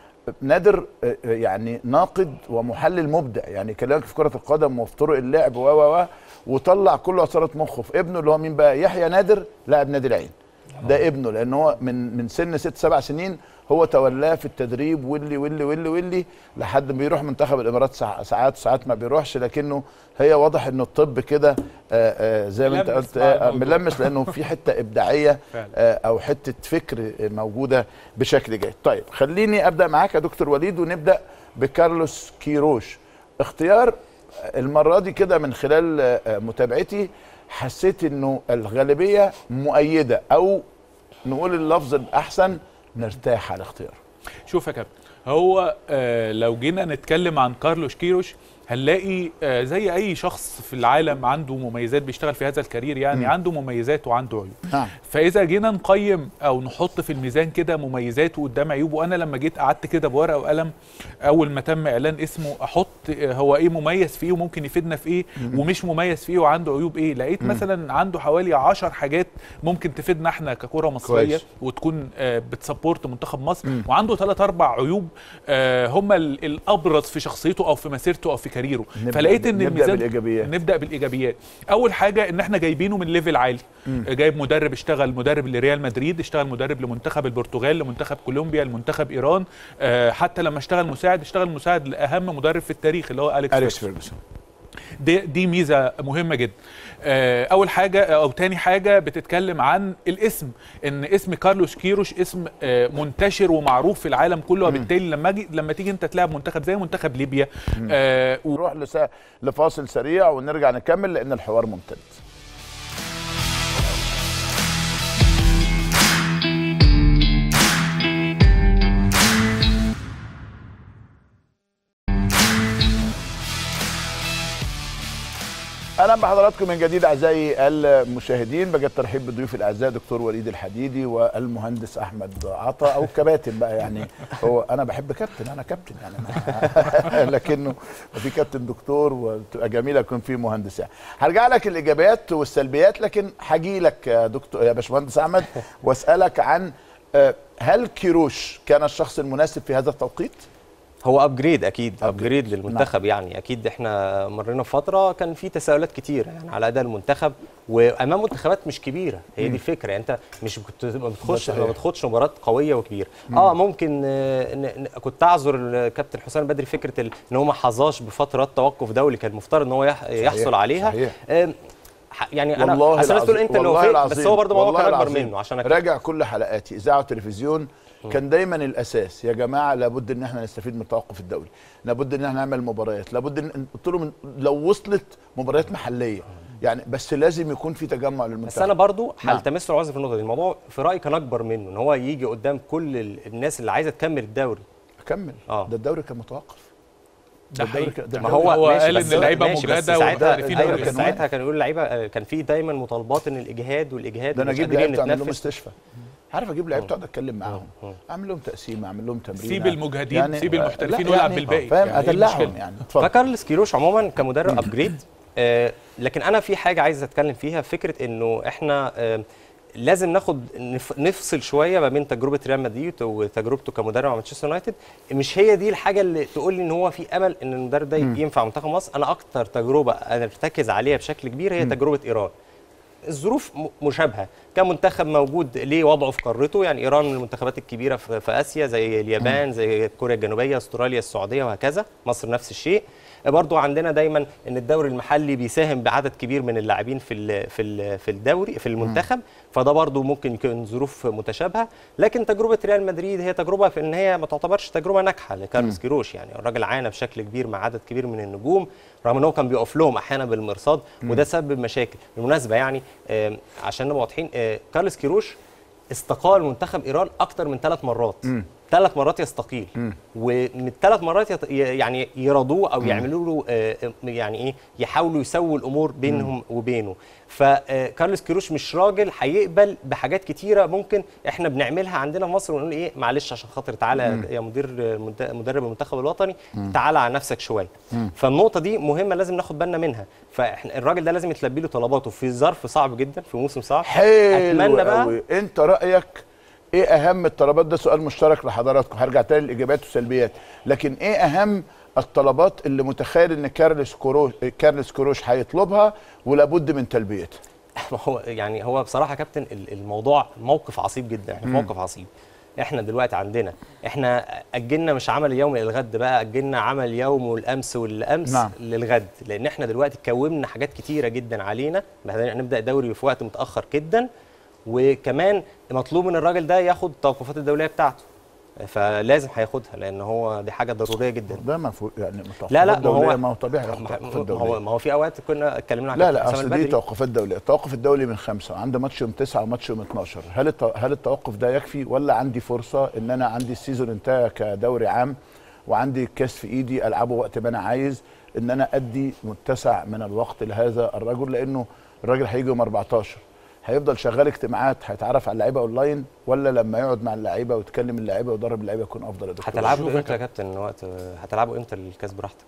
نادر آه، آه، يعني ناقد ومحلل مبدع يعني يكلمك في كره القدم وفي طرق اللعب و و و وطلع كل عصاره مخه في ابنه اللي هو مين بقى يحيى نادر لاعب نادي العين ده ابنه لان هو من من سن ست سبع سنين هو تولاه في التدريب واللي واللي واللي واللي لحد ما بيروح منتخب الامارات ساع- ساعات ساعات ما بيروحش لكنه هي واضح ان الطب كده آه، آه، زي ما انت ملمس قلت مع آه، الموضوع. ملمس لانه في حته ابداعيه فعلا. آه، او حته فكر آه، موجوده بشكل جيد طيب خليني ابدا معاك يا دكتور وليد ونبدا بكارلوس كيروش اختيار آه، المره دي كده من خلال آه، آه، متابعتي حسيت انه الغالبيه مؤيده او نقول اللفظ الاحسن مرتاح على الاختيار شوف يا كابتن هو آه لو جينا نتكلم عن كارلوش كيروش هنلاقي آه، زي اي شخص في العالم عنده مميزات بيشتغل في هذا الكارير يعني عنده مميزات وعنده عيوب نعم فاذا جينا نقيم او نحط في الميزان كده مميزاته قدام عيوبه وانا لما جيت قعدت كده بورقه وقلم اول ما تم اعلان اسمه احط آه، هو ايه مميز في ايه وممكن يفيدنا في ايه ومش مميز في ايه وعنده عيوب ايه لقيت مثلا عنده حوالي 10 حاجات ممكن تفيدنا احنا ككره مصريه كويس. وتكون آه، بتسبورت منتخب مصر وعنده ثلاث اربع عيوب آه، هم ال- الابرز في شخصيته او في مسيرته او في كاريره نبدأ فلقيت ان نبدأ الميزان بالإيجابيات. نبدا بالايجابيات اول حاجه ان احنا جايبينه من ليفل عالي جايب مدرب اشتغل مدرب لريال مدريد اشتغل مدرب لمنتخب البرتغال لمنتخب كولومبيا لمنتخب ايران آه، حتى لما اشتغل مساعد اشتغل مساعد لاهم مدرب في التاريخ اللي هو اليكس اليكس فيرجسون. فيرجسون دي دي ميزه مهمه جدا آه، اول حاجه او تاني حاجه بتتكلم عن الاسم ان اسم كارلوس كيروش اسم آه، منتشر ومعروف في العالم كله وبالتالي لما اجي لما تيجي انت تلعب منتخب زي منتخب ليبيا آه، و- نروح لسا... لفاصل سريع ونرجع نكمل لان الحوار ممتد اهلا بحضراتكم من جديد اعزائي المشاهدين بجد ترحيب بضيوف الاعزاء دكتور وليد الحديدي والمهندس احمد عطا او كباتن بقى يعني هو انا بحب كابتن انا كابتن يعني أنا لكنه في كابتن دكتور وتبقى جميله يكون في مهندس يعني هرجع لك الايجابيات والسلبيات لكن هاجي لك يا دكتور يا باشمهندس احمد واسالك عن آه، هل كيروش كان الشخص المناسب في هذا التوقيت؟ هو ابجريد اكيد ابجريد للمنتخب يعني اكيد احنا مرينا فتره كان في تساؤلات كتير يعني على اداء المنتخب وامام منتخبات مش كبيره هي دي الفكره يعني انت مش كنت ما بتخش صحيح. ما بتخش مباراه قويه وكبيره اه ممكن آه، ن- ن- كنت اعذر الكابتن حسام بدري فكره ال- ان هو ما حظاش بفترات توقف دولي كان المفترض ان هو يح- يحصل عليها صحيح. آم، ح- يعني انا والله أصل الناس تقول العظيم انت اللي والله وافقت العظيم بس هو برضه ما هو والله كان اكبر العظيم. منه عشان أك- راجع كل حلقاتي اذاعه وتلفزيون كان دايما الاساس يا جماعه لابد ان احنا نستفيد من التوقف الدولي لابد ان احنا نعمل مباريات لابد ان قلت لهم لو وصلت مباريات محليه يعني بس لازم يكون في تجمع بس للمنتخب انا برضو نعم. هلتمس له عذر في النقطه دي الموضوع في رايي كان اكبر منه ان هو يجي قدام كل ال- الناس اللي عايزه تكمل الدوري اكمل آه. ده الدوري كان متوقف ده الدوري حقيقي كان- ده ما الدوري- هو, هو ماشي قال بس إن اللعيبة ماشي، بس مجهدة ساعتها والمحترفين أيوة أيوة كان ساعتها واحد. كانوا يقولوا اللعيبه آه، كان في دايما مطالبات ان الاجهاد والاجهاد ده انا ومش اجيب قادرين لعيبه اعمل لهم نتنفس. استشفاء عارف اجيب لعيبه اقعد اتكلم معاهم اعمل لهم تقسيم اعمل لهم تمرين سيب المجهدين، سيب المحترفين لا والعب يعني بالباقي. فاهم يعني إيه ادلعهم المشكلة؟ يعني اتفضل فكارلس كيروش عموما كمدرب ابجريد آه لكن انا في حاجه عايز اتكلم فيها فكره انه احنا آه لازم ناخد نف- نفصل شويه ما بين تجربه ريال مدريد وتجربته كمدرب مع مانشستر يونايتد مش هي دي الحاجه اللي تقول لي ان هو في امل ان المدرب ده ينفع منتخب مصر انا اكتر تجربه انا ارتكز عليها بشكل كبير هي تجربه ايران الظروف م- مشابهه كمنتخب موجود ليه وضعه في قارته يعني ايران من المنتخبات الكبيره في في اسيا زي اليابان زي كوريا الجنوبيه استراليا السعوديه وهكذا مصر نفس الشيء برضو عندنا دايما ان الدوري المحلي بيساهم بعدد كبير من اللاعبين في ال في ال في الدوري في المنتخب فده برضو ممكن يكون ظروف متشابهه لكن تجربه ريال مدريد هي تجربه في ان هي ما تعتبرش تجربه ناجحه لكارلوس كيروش يعني الراجل عانى بشكل كبير مع عدد كبير من النجوم رغم ان هو كان بيقف لهم احيانا بالمرصاد وده سبب مشاكل بالمناسبه يعني آم، عشان نبقى واضحين آه، كارلوس كيروش استقال منتخب ايران اكتر من ثلاث مرات ثلاث مرات يستقيل ومن الثلاث مرات يت... ي- يعني يرضوه او يعملوا له آه، آه، يعني ايه يحاولوا يسووا الامور بينهم وبينه فكارلوس كيروش مش راجل هيقبل بحاجات كتيره ممكن احنا بنعملها عندنا في مصر ونقول ايه معلش عشان خاطر تعالى يا مدير المنت- مدرب المنتخب الوطني تعالى على نفسك شويه فالنقطه دي مهمه لازم ناخد بالنا منها فاحنا الراجل ده لازم يتلبي له طلباته في ظرف صعب جدا في موسم صعب حلو اتمنى بقى قوي انت رايك ايه اهم الطلبات ده سؤال مشترك لحضراتكم هرجع تاني للاجابات والسلبيات لكن ايه اهم الطلبات اللي متخيل ان كارلس كوروش كارلس كوروش هيطلبها ولابد من تلبيتها ما هو يعني هو بصراحه يا كابتن ال- الموضوع موقف عصيب جدا احنا في موقف عصيب احنا دلوقتي عندنا احنا اجلنا مش عمل اليوم للغد بقى اجلنا عمل اليوم والامس والامس نعم. للغد لان احنا دلوقتي كومنا حاجات كتيره جدا علينا بعدين نبدا دوري في وقت متاخر جدا وكمان مطلوب من الراجل ده ياخد التوقفات الدوليه بتاعته فلازم هياخدها لان هو دي حاجه ضروريه جدا ده ما فوق يعني لا لا ما دولية هو ما هو طبيعي ياخد ما توقفات هو دولية ما هو في اوقات كنا اتكلمنا عن لا كابتن لا حسام اصل دي البدري. توقفات دوليه التوقف الدولي من خمسه عنده ماتش يوم تسعه وماتش يوم 12 هل الت... هل التوقف ده يكفي ولا عندي فرصه ان انا عندي السيزون انتهى كدوري عام وعندي الكاس في ايدي العبه وقت ما انا عايز ان انا ادي متسع من الوقت لهذا الرجل لانه الراجل هيجي يوم 14 هيفضل شغال اجتماعات هيتعرف على اللعيبه اونلاين ولا لما يقعد مع اللعيبه ويتكلم اللعيبه ويدرب اللعيبه يكون افضل يا دكتور هتلعبوا شوف امتى يا كابتن وقت هتلعبوا امتى الكاس براحتك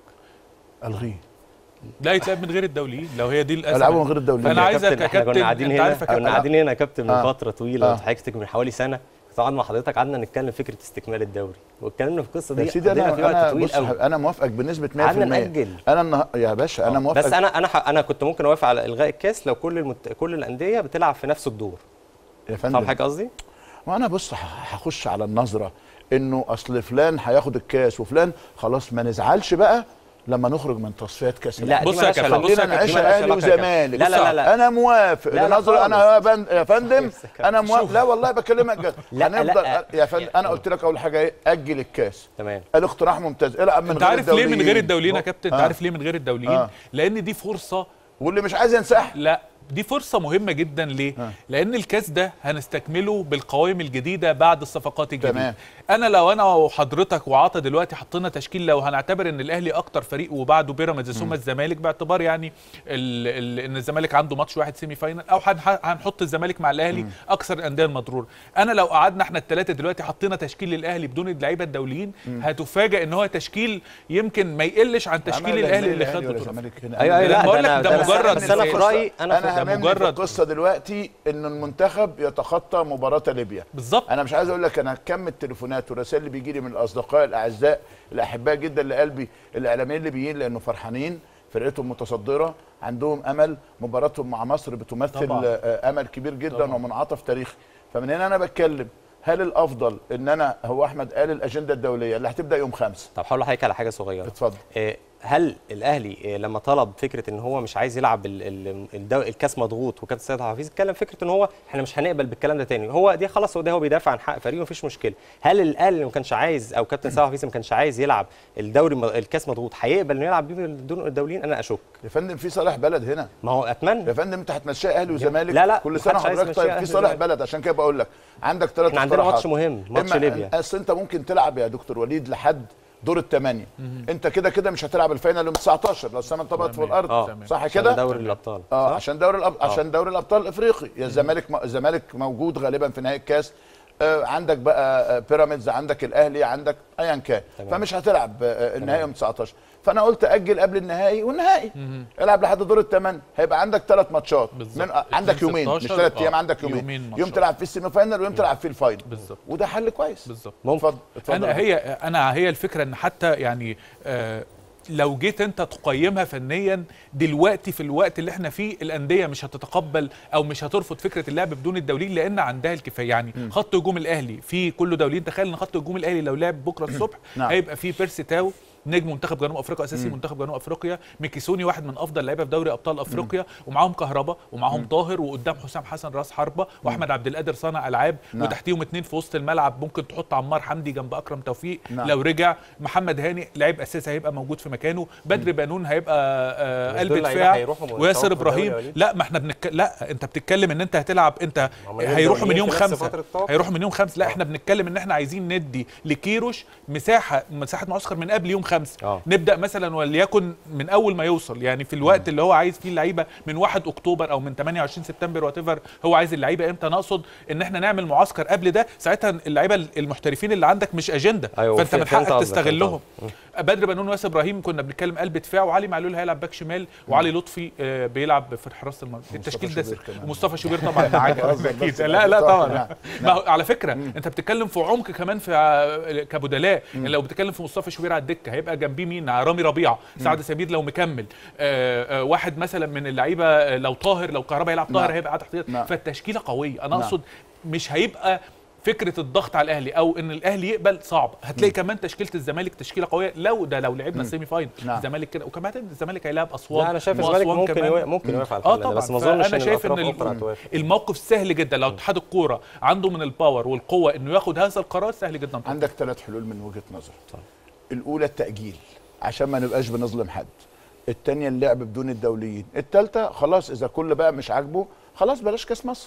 الغيه لا يتلعب من غير الدوليين لو هي دي الازمه العبوا من غير الدوليين انا يا عايزك كابتن يا احنا كنا كابتن قاعدين انت هنا عارف يا كابتن كنا قاعدين هنا يا كابتن من آه. فتره طويله آه. حضرتك من حوالي سنه طبعا مع حضرتك قعدنا نتكلم فكره استكمال الدوري واتكلمنا في القصه يا دي سيدي قضينا انا فيه وقت انا طويل بص قوي انا موافقك بنسبه 100% قعدنا نأجل. انا النها... يا باشا انا موافق بس انا انا ح- انا كنت ممكن اوافق على الغاء الكاس لو كل المت... كل الانديه بتلعب في نفس الدور يا فاهم فندم حاجه قصدي وانا بص ه- هخش على النظره انه اصل فلان هياخد الكاس وفلان خلاص ما نزعلش بقى لما نخرج من تصفيات كاس لا بص دي يا مالهاش كابتن، علاقة. بص يا خلينا كابتن، نعيش دي مالهاش اهلي علاقة يا كابتن. وزمالك لا لا لا لا انا موافق لا، لا نظرة انا خالص. يا بن- يا فندم خالص يا كابتن. انا موافق شوف. لا والله بكلمك جد لا، هنفضل لا. يا فندم انا قلت لك اول حاجه ايه اجل الكاس تمام الاقتراح ممتاز العب من انت غير عارف ليه من غير الدوليين. الدوليين يا كابتن انت آه. عارف ليه من غير الدوليين آه. لان دي فرصه واللي مش عايز ينسحب لا دي فرصة مهمة جدا ليه؟ آه. لأن الكاس ده هنستكمله بالقوائم الجديدة بعد الصفقات الجديدة. تمام. أنا لو أنا وحضرتك وعطا دلوقتي حطينا تشكيل لو هنعتبر إن الأهلي أكتر فريق وبعده بيراميدز ثم الزمالك باعتبار يعني ال ال إن الزمالك عنده ماتش واحد سيمي فاينل أو هنح- هنحط الزمالك مع الأهلي أكثر الأندية المضرور. أنا لو قعدنا إحنا الثلاثة دلوقتي حطينا تشكيل للأهلي بدون اللعيبة الدوليين هتفاجئ إن هو تشكيل يمكن ما يقلش عن تشكيل عمل الأهلي زي اللي الأهلي خده ولا ترافي. الزمالك هنا ايوه ايوه لا، لا بقول ده لك أنا- ده ده أنا- مجرد بس انا في نسيان. رايي انا انا في هممني في مجرد- القصه دلوقتي ان المنتخب يتخطى مباراه ليبيا بالظبط انا مش عايز اقول لك انا كم التليفونات والرسائل اللي بيجي لي من الاصدقاء الاعزاء الاحباء جدا لقلبي الاعلاميين الليبيين لانه فرحانين فرقتهم متصدره عندهم امل مباراتهم مع مصر بتمثل طبعاً. آه، امل كبير جدا طبعاً. ومنعطف تاريخي فمن هنا انا بتكلم هل الافضل ان انا هو احمد قال الاجنده الدوليه اللي هتبدا يوم خمسة طب هقول لحضرتك على حاجه صغيره اتفضل آه، هل الاهلي آه، لما طلب فكره ان هو مش عايز يلعب ال- ال- الدو... الكاس مضغوط وكابتن سيد حفيظ اتكلم فكره ان هو احنا مش هنقبل بالكلام ده تاني هو دي خلاص هو ده هو بيدافع عن حق فريقه مفيش مشكله هل الاهلي ما كانش عايز او كابتن سيد حفيظ ما كانش عايز يلعب الدوري م- الكاس مضغوط هيقبل انه يلعب بيه بدون الدوليين انا اشك يا فندم في صالح بلد هنا ما هو اتمنى يا فندم انت هتمشيها اهلي وزمالك لا، لا، كل سنه محدش عايز حضرتك يمشيها طيب في أهلي صالح وزمالك. بلد عشان كده بقول لك عندك ثلاث احنا عندنا ماتش مهم ماتش إما- ليبيا اصل انت ممكن تلعب يا دكتور وليد لحد دور الثمانيه انت كده كده مش هتلعب الفاينل يوم 19 لو السنه طبقت في تمام. الارض اه صح عشان كده دوري الابطال اه صح؟ عشان دوري الأب... عشان دوري الابطال الافريقي يا الزمالك م... الزمالك موجود غالبا في نهائي الكاس آه عندك بقى آه بيراميدز عندك الاهلي عندك ايا كان تمام. فمش هتلعب آه النهائي يوم 19 فانا قلت اجل قبل النهائي والنهائي العب لحد دور الثمان هيبقى عندك ثلاث ماتشات بالظبط. من... عندك اتنين يومين مش 16 ثلاث آه. ايام عندك يومين, يومين يوم ماتشات. تلعب فيه السيمي فاينل ويوم تلعب فيه الفاينل بالظبط وده حل كويس بالظبط ممكن اتفضل اتفضل انا هي انا هي الفكره ان حتى يعني آه لو جيت انت تقيمها فنيا دلوقتي في الوقت اللي احنا فيه الانديه مش هتتقبل او مش هترفض فكره اللعب بدون الدوليين لان عندها الكفايه يعني خط هجوم الاهلي في كله دوليين تخيل ان خط هجوم الاهلي لو لعب بكره الصبح نعم. هيبقى في بيرسي تاو نجم منتخب جنوب افريقيا اساسي منتخب جنوب افريقيا ميكيسوني واحد من افضل اللعيبه في دوري ابطال افريقيا ومعاهم كهربا ومعاهم طاهر وقدام حسام حسن راس حربه واحمد عبد القادر صانع العاب نعم. وتحتيهم اتنين في وسط الملعب ممكن تحط عمار حمدي جنب اكرم توفيق نعم. لو رجع محمد هاني لعيب اساسي هيبقى موجود في مكانه بدر بنون هيبقى آه بس قلب دول لعيبة دفاع هيروحوا وياسر يتصرفوا في الدوري ابراهيم يا وليد؟ لا ما احنا بنك... لا انت بتتكلم ان انت هتلعب انت هم هيروحوا من يوم في نفس خمسة فترة التوقف. هيروحوا من يوم خمسة لا احنا بنتكلم ان احنا عايزين ندي لكيروش مساحه مساحه معسكر من قبل يوم خمسة اه. نبدا مثلا وليكن من اول ما يوصل يعني في الوقت اللي هو عايز فيه اللعيبه من 1 اكتوبر او من 28 سبتمبر وات هو عايز اللعيبه امتى نقصد ان احنا نعمل معسكر قبل ده ساعتها اللعيبه المحترفين اللي عندك مش اجنده أيوة، فانت فهمت من حقك قصدك، تستغلهم فهمت بدر بنون وياسر ابراهيم كنا بنتكلم قلب دفاع وعلي معلول هيلعب باك شمال وعلي لطفي آه، بيلعب في حراسه المرمى التشكيل ده شوبير كمان. ومصطفى شوبير طبعا معاك بهزر اكيد بس. لا لا صح، طبعا نعم، ما هو على فكره انت بتتكلم في عمق كمان في ع- كبدلاء يعني لو بتتكلم في مصطفى شوبير على الدكه هيبقى جنبيه مين رامي ربيعه سعد سمير لو مكمل آه، آه، واحد مثلا من اللعيبه آه، لو طاهر لو كهربا يلعب طاهر نعم. هيبقى تحت نعم. فالتشكيله قويه انا نعم. اقصد مش هيبقى فكره الضغط على الاهلي او ان الاهلي يقبل صعب هتلاقي كمان تشكيله الزمالك تشكيله قويه لو ده لو لعبنا السيمي فاينل نعم. الزمالك كده وكمان الزمالك هيلاعب اسوان لا انا شايف وأسوان الزمالك ممكن كمان. يوافق ممكن يوافق على اه الحل ده طبعا بس ما اظنش فانا ان شايف ان الاطراف ال- الاخرى هتوافق الموقف سهل جدا لو اتحاد الكوره عنده من الباور والقوه انه ياخد هذا القرار سهل جدا طبعا. عندك ثلاث حلول من وجهه نظر الاولى التاجيل عشان ما نبقاش بنظلم حد الثانيه اللعب بدون الدوليين الثالثه خلاص اذا كل بقى مش عاجبه خلاص بلاش كاس مصر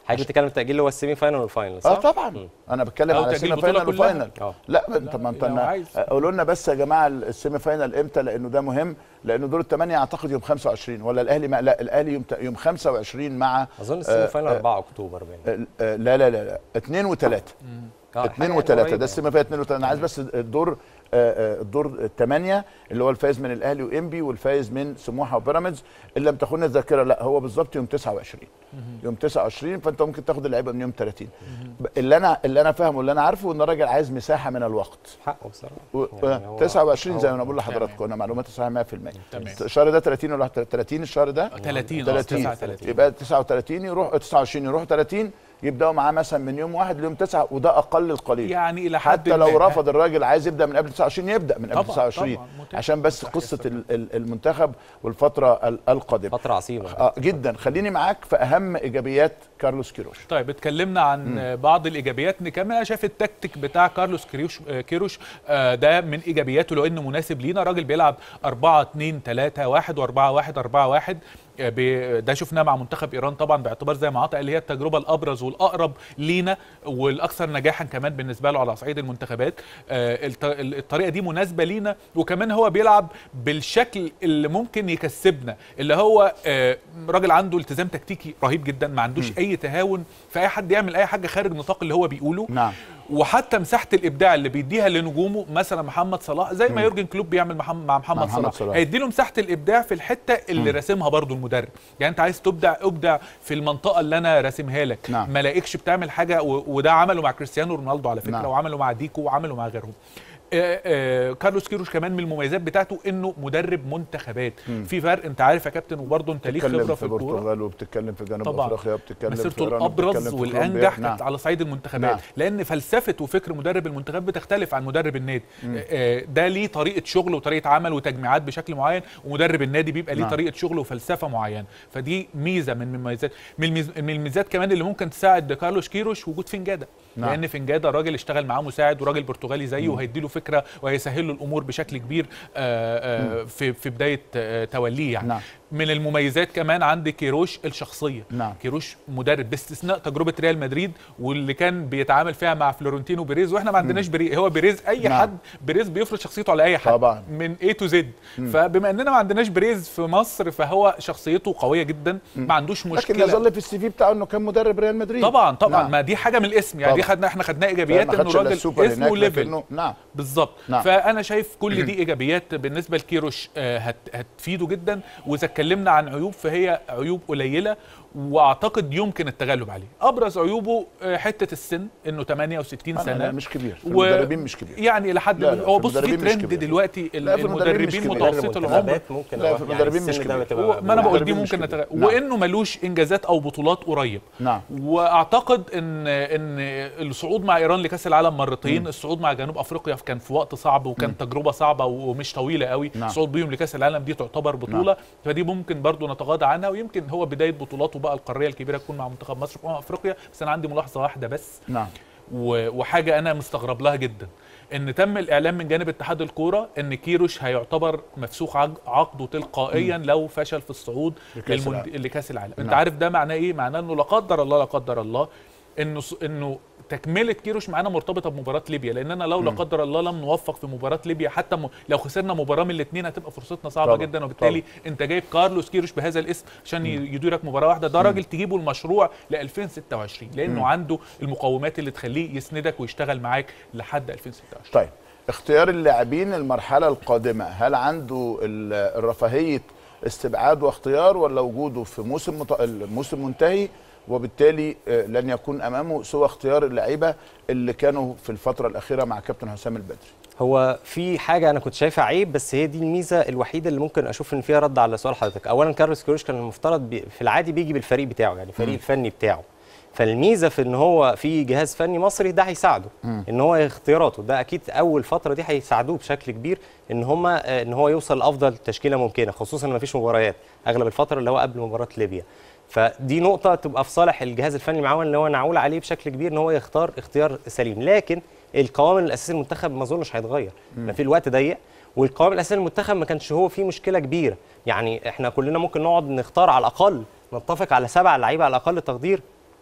حضرتك بتتكلم التاجيل اللي هو السيمي فاينل والفاينل صح؟ اه طبعا مم. انا بتكلم أو على تأجيل سيمي البطولة فاينل كلها. وفاينل اه لا انت ما انت لو أنا- عايز. قولوا لنا بس يا جماعه السيمي فاينل امتى لانه ده مهم لانه دور الثمانيه اعتقد يوم 25 ولا الاهلي ما لا الاهلي يوم يوم 25 مع اظن السيمي آه، فاينل آه، 4 اكتوبر باين آه، لا لا لا لا اثنين وثلاثه آه، اثنين حاجة وثلاثه قريبة ده السيمي فاينل اثنين وثلاثه انا عايز بس الدور آه، آه، الدور الثمانيه اللي هو الفايز من الاهلي وانبي والفايز من سموحه وبيراميدز ان لم تخن الذاكره لا هو بالظبط يوم 29 يوم 29 فانت ممكن تاخد اللعيبه من يوم 30 ب- اللي انا اللي انا فاهمه اللي انا عارفه ان الراجل عايز مساحه من الوقت حقه بصراحه و... يعني هو- 29 زي ما هو- انا بقول لحضراتكم انا معلوماتي صحيحه 100% تمام. الشهر ده 30 ولا 30 الشهر ده 30 30 39 يبقى 39 يروح 29 يروح 30 يبداوا معاه مثلا من يوم واحد ليوم 9 وده اقل القليل يعني الى حد حتى لو ما. رفض الراجل عايز يبدا من قبل 29 يبدا من قبل طبعاً، 29 طبعاً، متفق. عشان بس صح، قصه يستمر. ال- ال- المنتخب والفتره ال- القادمه فتره عصيبه آه جدا خليني معاك في اهم ايجابيات كارلوس كيروش طيب اتكلمنا عن بعض الايجابيات نكمل انا شايف التكتيك بتاع كارلوس كيروش آه، كيروش آه، ده من ايجابياته لانه مناسب لينا راجل بيلعب 4 2 3 1 و4 1 4 1 آه، بي- ده شفناه مع منتخب ايران طبعا باعتبار زي ما عطى اللي هي التجربه الابرز والاقرب لينا والاكثر نجاحا كمان بالنسبه له على صعيد المنتخبات آه، الط- الطريقه دي مناسبه لينا وكمان هو بيلعب بالشكل اللي ممكن يكسبنا اللي هو آه، راجل عنده التزام تكتيكي رهيب جدا ما عندوش اي تهاون في اي حد يعمل اي حاجه خارج نطاق اللي هو بيقوله نعم وحتى مساحه الابداع اللي بيديها لنجومه مثلا محمد صلاح زي ما يورجن كلوب بيعمل محمد مع محمد, مع محمد صلاح, صلاح. هيديله مساحه الابداع في الحته اللي راسمها برضو المدرب يعني انت عايز تبدع ابدع في المنطقه اللي انا راسمها لك نعم. ما لاقيكش بتعمل حاجه و- وده عمله مع كريستيانو رونالدو على فكره نعم. وعمله مع ديكو وعمله مع غيرهم آه، آه، كارلوس كيروش كمان من المميزات بتاعته انه مدرب منتخبات في فرق انت عارف يا كابتن وبرضه انت ليك بتتكلم خبره في في الكوره البرتغال وبتتكلم في جنوب طبعاً. افريقيا وبتتكلم في مسيرته ايران الابرز وبتتكلم في كولومبيا. والانجح نعم. كانت على صعيد المنتخبات نعم. لان فلسفه وفكر مدرب المنتخب بتختلف عن مدرب النادي آه، ده ليه طريقه شغل وطريقه عمل وتجميعات بشكل معين ومدرب النادي بيبقى ليه نعم. طريقه شغل وفلسفه معينه فدي ميزه من المميزات من الميز- من الميزات كمان اللي ممكن تساعد كارلوس كيروش وجود فنجاده نعم. لان فنجاده راجل اشتغل معاه مساعد وراجل برتغالي زيه وهيديله فكره وهيسهل له الامور بشكل كبير آه، آه، في في بدايه آه، توليه يعني نعم. من المميزات كمان عند كيروش الشخصيه نعم. كيروش مدرب باستثناء تجربه ريال مدريد واللي كان بيتعامل فيها مع فلورنتينو بيريز واحنا ما عندناش بريز هو بيريز اي نعم. حد بيريز بيفرض شخصيته على اي حد طبعاً. من اي تو زد فبما اننا ما عندناش بريز في مصر فهو شخصيته قويه جدا ما عندوش لكن مشكله يظل في السي في بتاعه انه كان مدرب ريال مدريد طبعا طبعا نعم. ما دي حاجه من الاسم يعني دي طبعاً. خدنا احنا خدناها ايجابيات ما انه خدش إلا راجل السوبر هناك اسمه ليفل لكنه نعم بالظبط نعم. فانا شايف كل دي ايجابيات بالنسبه لكيروش آه، هت هتفيده جدا واذا اتكلمنا عن عيوب فهي عيوب قليله واعتقد يمكن التغلب عليه ابرز عيوبه آه، حته السن انه 68 لا، سنه لا، مش كبير في و- المدربين مش كبير يعني لحد لا، لا، هو في بص في المدربين مش ترند كبير. دلوقتي لا، في المدربين مش المدربين كبير. متوسط العمر المنتخبات ممكن لا، آه، في يعني المدربين مش السن ده كبير. بتبقى هو- ما انا بقول دي المدربين مش ممكن كبير. نتغ... نعم. وانه ملوش انجازات او بطولات قريب نعم واعتقد ان ان الصعود مع ايران لكاس العالم مرتين الصعود مع جنوب افريقيا كان في وقت صعب وكان تجربه صعبه ومش طويله قوي نعم. الصعود بيهم لكاس العالم دي تعتبر بطوله فدي ممكن برضو نتغاضى عنها ويمكن هو بدايه بطولاته بقى القاريه الكبيره تكون مع منتخب مصر في امم افريقيا بس انا عندي ملاحظه واحده بس نعم و- وحاجه انا مستغرب لها جدا ان تم الاعلان من جانب اتحاد الكوره ان كيروش هيعتبر مفسوخ عق- عقده تلقائيا لو فشل في الصعود لكأس للمند... العالم. لكاس العالم انت نعم. عارف ده معناه ايه معناه انه لا قدر الله لا قدر الله انه ص- انه تكمله كيروش معانا مرتبطه بمباراه ليبيا لاننا لو لا قدر الله لم نوفق في مباراه ليبيا حتى م... لو خسرنا مباراه من الاثنين هتبقى فرصتنا صعبه طبعا، جدا وبالتالي انت جايب كارلوس كيروش بهذا الاسم عشان ي- يديرك مباراه واحده ده راجل تجيبه المشروع ل 2026 لانه عنده المقومات اللي تخليه يسندك ويشتغل معاك لحد 2026 طيب اختيار اللاعبين المرحله القادمه هل عنده ال- الرفاهيه استبعاد واختيار ولا وجوده في موسم مت... الموسم منتهي وبالتالي آه، لن يكون امامه سوى اختيار اللعيبه اللي كانوا في الفتره الاخيره مع كابتن حسام البدري هو في حاجه انا كنت شايفها عيب بس هي دي الميزه الوحيده اللي ممكن اشوف ان فيها رد على سؤال حضرتك اولا كارلوس كيروش كان المفترض بي في العادي بيجي بالفريق بتاعه يعني الفريق الفني بتاعه فالميزه في ان هو في جهاز فني مصري ده هيساعده ان هو اختياراته ده اكيد اول فتره دي هيساعدوه بشكل كبير ان هم ان هو يوصل لافضل تشكيله ممكنه خصوصا ان مفيش مباريات اغلب الفتره اللي هو قبل مباراه ليبيا فدي نقطه تبقى في صالح الجهاز الفني معاه ان هو نعول عليه بشكل كبير ان هو يختار اختيار سليم لكن القوام الاساسي للمنتخب ما اظنش هيتغير ما في الوقت ضيق والقوام الاساسي للمنتخب ما كانش هو فيه مشكله كبيره يعني احنا كلنا ممكن نقعد نختار على الاقل نتفق على سبع لعيبه على اقل تقدير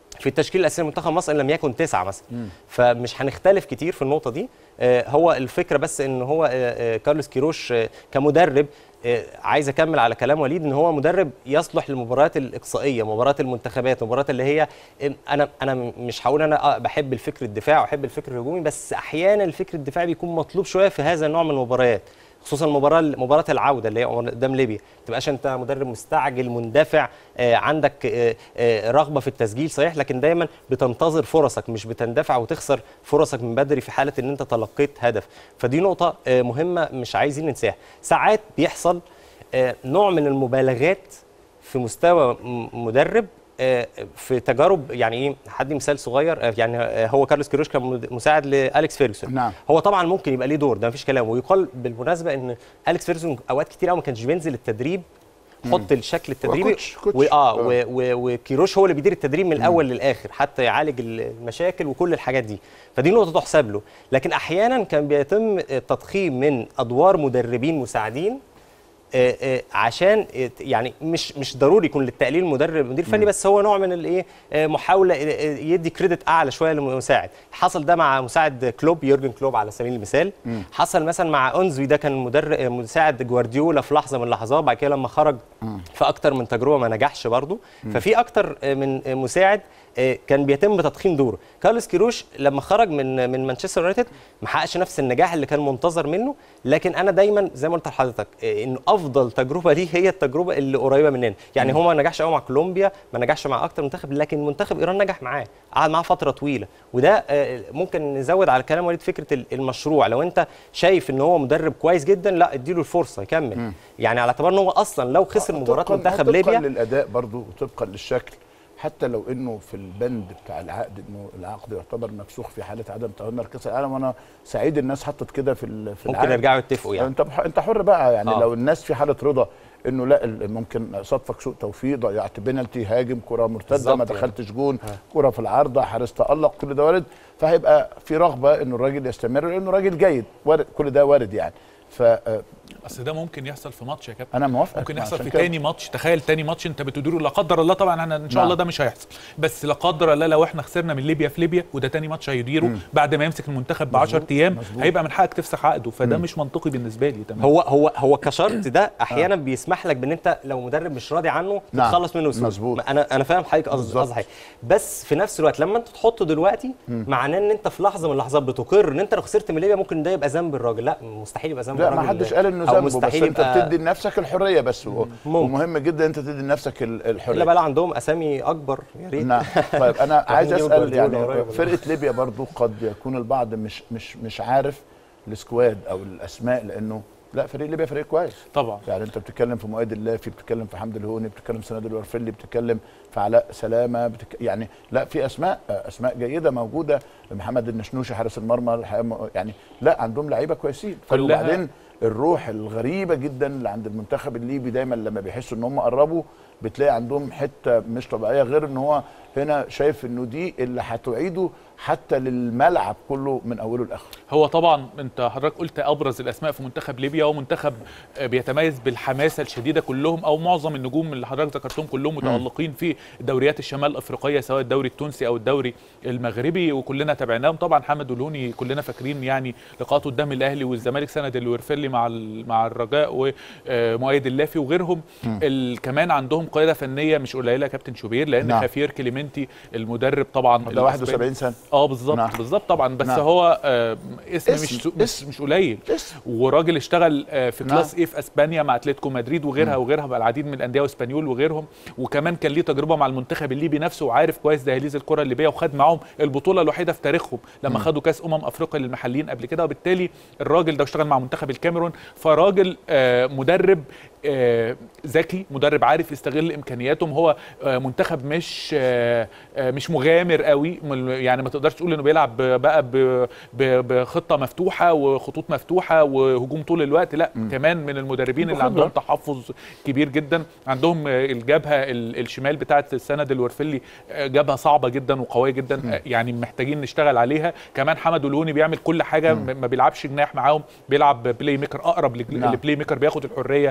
في التشكيل الاساسي لمنتخب مصر ان لم يكن تسعه مثلا فمش هنختلف كتير في النقطه دي آه، هو الفكره بس ان هو آه، آه، كارلوس كيروش آه، كمدرب آه، عايز اكمل على كلام وليد ان هو مدرب يصلح للمباريات الاقصائيه مباريات المنتخبات المباريات اللي هي آه، انا انا مش هقول انا آه، بحب الفكر الدفاع واحب الفكر الهجومي بس احيانا الفكر الدفاعي بيكون مطلوب شويه في هذا النوع من المباريات خصوصا المباراه مباراه العوده اللي هي قدام ليبيا ما تبقاش انت مدرب مستعجل مندفع آه، عندك آه، آه، رغبه في التسجيل صحيح لكن دايما بتنتظر فرصك مش بتندفع وتخسر فرصك من بدري في حاله ان انت تلقيت هدف فدي نقطه آه، مهمه مش عايزين ننساها ساعات بيحصل آه، نوع من المبالغات في مستوى م- مدرب آه، في تجارب يعني ايه هدي مثال صغير آه، يعني آه، هو كارلوس كيروش كان مد- مساعد لالكس فيرجسون نعم. هو طبعا ممكن يبقى ليه دور ده مفيش كلام ويقال بالمناسبه ان اليكس فيرجسون اوقات كتير قوي ما كانش بينزل التدريب حط الشكل التدريبي كوتش- كوتش. و- اه آه. و- و- وكيروش هو اللي بيدير التدريب من الاول للاخر حتى يعالج المشاكل وكل الحاجات دي فدي نقطه تحسب له لكن احيانا كان بيتم التضخيم من ادوار مدربين مساعدين آه، آه، عشان آه، يعني مش مش ضروري يكون للتقليل مدرب مدير فني بس هو نوع من الايه آه، محاوله آه، آه، يدي كريدت اعلى شويه للمساعد حصل ده مع مساعد كلوب يورجن كلوب على سبيل المثال حصل مثلا مع اونزوي ده كان مدرب آه، مساعد جوارديولا في لحظه من اللحظات بعد كده لما خرج في اكتر من تجربه ما نجحش برضه ففي اكتر آه، من آه، مساعد آه، كان بيتم تضخيم دوره كارلوس كيروش لما خرج من من مانشستر يونايتد ما حققش نفس النجاح اللي كان منتظر منه لكن انا دايما زي ما قلت لحضرتك آه، انه افضل تجربه ليه هي التجربه اللي قريبه مننا يعني هو ما نجحش قوي مع كولومبيا ما نجحش مع اكتر منتخب لكن منتخب ايران نجح معاه قعد معاه فتره طويله وده آه، ممكن نزود على كلام وليد فكره ال- المشروع لو انت شايف ان هو مدرب كويس جدا لا اديله الفرصه يكمل يعني على اعتبار ان هو اصلا لو خسر مباراه طبقاً- منتخب طبقاً ليبيا للاداء برضو وطبقا للشكل حتى لو انه في البند بتاع العقد انه العقد يعتبر مفسوخ في حاله عدم تاهلنا لكاس العالم وانا سعيد الناس حطت كده في ال- في ممكن العقد يرجعوا يتفقوا يعني انت بح- انت حر بقى يعني آه. لو الناس في حاله رضا انه لا ال- ممكن صادفك سوء توفيق ضيعت بنالتي هاجم كره مرتده بالظبط ما يعني. دخلتش جون كره في العارضه حارس تالق كل ده وارد فهيبقى في رغبه انه الراجل يستمر لانه راجل جيد وارد كل ده وارد يعني فانا اصل ده ممكن يحصل في ماتش يا كابتن موافق ممكن يحصل في تاني ماتش تخيل تاني ماتش انت بتديره لا قدر الله طبعا انا ان شاء نعم. الله ده مش هيحصل بس لا قدر الله لو احنا خسرنا من ليبيا في ليبيا وده تاني ماتش هيديره بعد ما يمسك المنتخب ب 10 ايام مظبوط. هيبقى من حقك تفسخ عقده فده مش منطقي بالنسبه لي تمام هو هو هو كشرط ده احيانا بيسمح لك بان انت لو مدرب مش راضي عنه نعم. تتخلص منه بسهوله مظبوط. انا انا فاهم حضرتك قصدي بالظبط. قصدي حاجة. بس في نفس الوقت لما انت تحطه دلوقتي معناه ان انت في لحظه من اللحظات بتقر ان انت لو خسرت من ليبيا ممكن ده يبقى ذنب الراجل لا مستحيل يبقى ذنب لا الراجل ما حدش قال انه أو ذنبه بس مستحيل انت يبقى بتدي لنفسك الحريه بس و- ممكن. ومهم جدا انت تدي لنفسك ال- الا الحريه بقى عندهم اسامي اكبر يا ريت نعم طيب انا عايز يجيبوا اسال جوارديولا يعني قريب ولا فرقه ليبيا برضو قد يكون البعض مش مش مش عارف السكواد او الاسماء لانه لا فريق ليبيا فريق كويس طبعا يعني انت بتتكلم في مؤيد اللافي بتتكلم في حمد الهوني بتتكلم في سند الورفلي بتتكلم في علاء سلامه بتك... يعني لا في اسماء اسماء جيده موجوده محمد النشنوشي حارس المرمى الحقيقة م- يعني لا عندهم لعيبه كويسين كلها- وبعدين الروح الغريبه جدا اللي عند المنتخب الليبي دايما لما بيحسوا ان هم قربوا بتلاقي عندهم حته مش طبيعيه غير ان هو هنا شايف انه دي اللي هتعيده حتى للملعب كله من اوله لاخره هو طبعا انت حضرتك قلت ابرز الاسماء في منتخب ليبيا هو منتخب آه، بيتميز بالحماسه الشديده كلهم او معظم النجوم اللي حضرتك ذكرتهم كلهم متالقين في دوريات الشمال الافريقيه سواء الدوري التونسي او الدوري المغربي وكلنا تابعناهم طبعا حمد الهوني كلنا فاكرين يعني لقاءاته قدام الاهلي والزمالك سند الورفلي مع ال- مع الرجاء ومؤيد اللافي وغيرهم ال- كمان عندهم قياده فنيه مش قليله يا كابتن شوبير لان نعم. خافير كليمنتي المدرب طبعا ده الأسباني. 71 سنه اه بالظبط نعم. بالظبط طبعا بس نعم. هو آه اسم, اسم- مش مش اسم. مش قليل اسم. وراجل اشتغل آه في نعم. كلاس ايه في اسبانيا مع اتلتيكو مدريد وغيرها وغيرها مع العديد من الانديه واسبانيول وغيرهم وكمان كان ليه تجربه مع المنتخب الليبي نفسه وعارف كويس دهاليز الكره الليبيه وخد معاهم البطوله الوحيده في تاريخهم لما خدوا كاس امم افريقيا للمحليين قبل كده وبالتالي الراجل ده اشتغل مع منتخب الكاميرون فراجل آه مدرب آه، ذكي مدرب عارف يستغل امكانياتهم هو آه، منتخب مش آه، آه، مش مغامر قوي مل- يعني ما تقدرش تقول انه بيلعب ب- بقى ب- ب- بخطه مفتوحه وخطوط مفتوحه وهجوم طول الوقت لا كمان من المدربين اللي بخبرة. عندهم تحفظ كبير جدا عندهم آه، الجبهه ال- الشمال بتاعه السند الورفلي آه، جبهه صعبه جدا وقويه جدا آه، يعني محتاجين نشتغل عليها كمان حمد الهوني بيعمل كل حاجه م- ما بيلعبش جناح معاهم بيلعب بلاي ميكر اقرب لج- نعم. لبلاي ميكر بياخد الحريه زي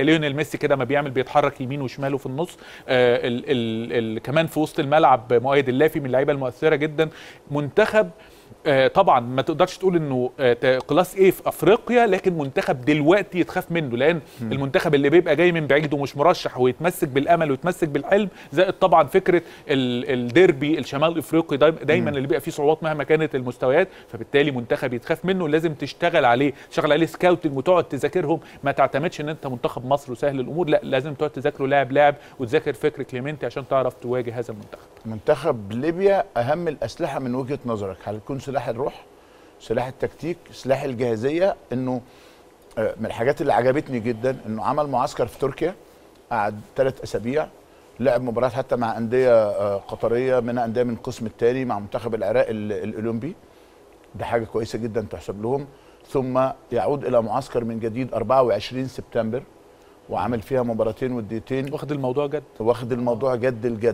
ليونيل ميسي كده ما بيعمل بيتحرك يمين وشماله في النص آه ال ال ال كمان في وسط الملعب مؤيد اللافي من اللعيبه المؤثره جدا منتخب آه، طبعا ما تقدرش تقول انه آه، ت- كلاس ايه في افريقيا لكن منتخب دلوقتي يتخاف منه لان المنتخب اللي بيبقى جاي من بعيد ومش مرشح ويتمسك بالامل ويتمسك بالحلم زائد طبعا فكره ال- الديربي الشمال افريقي دايما, دايما اللي بيبقى فيه صعوبات مهما كانت المستويات فبالتالي منتخب يتخاف منه لازم تشتغل عليه تشتغل عليه سكاوتنج وتقعد تذاكرهم ما تعتمدش ان انت منتخب مصر وسهل الامور لا لازم تقعد تذاكره لاعب لاعب وتذاكر فكر كليمنتي عشان تعرف تواجه هذا المنتخب منتخب ليبيا اهم الاسلحه من وجهه نظرك هل يكون سلاح الروح سلاح التكتيك سلاح الجاهزيه انه آه، من الحاجات اللي عجبتني جدا انه عمل معسكر في تركيا قعد ثلاث اسابيع لعب مباريات حتى مع انديه آه، قطريه منها انديه من القسم الثاني مع منتخب العراق ال- الاولمبي ده حاجه كويسه جدا تحسب لهم ثم يعود الى معسكر من جديد 24 سبتمبر وعمل فيها مباراتين وديتين واخد الموضوع جد واخد الموضوع جد الجد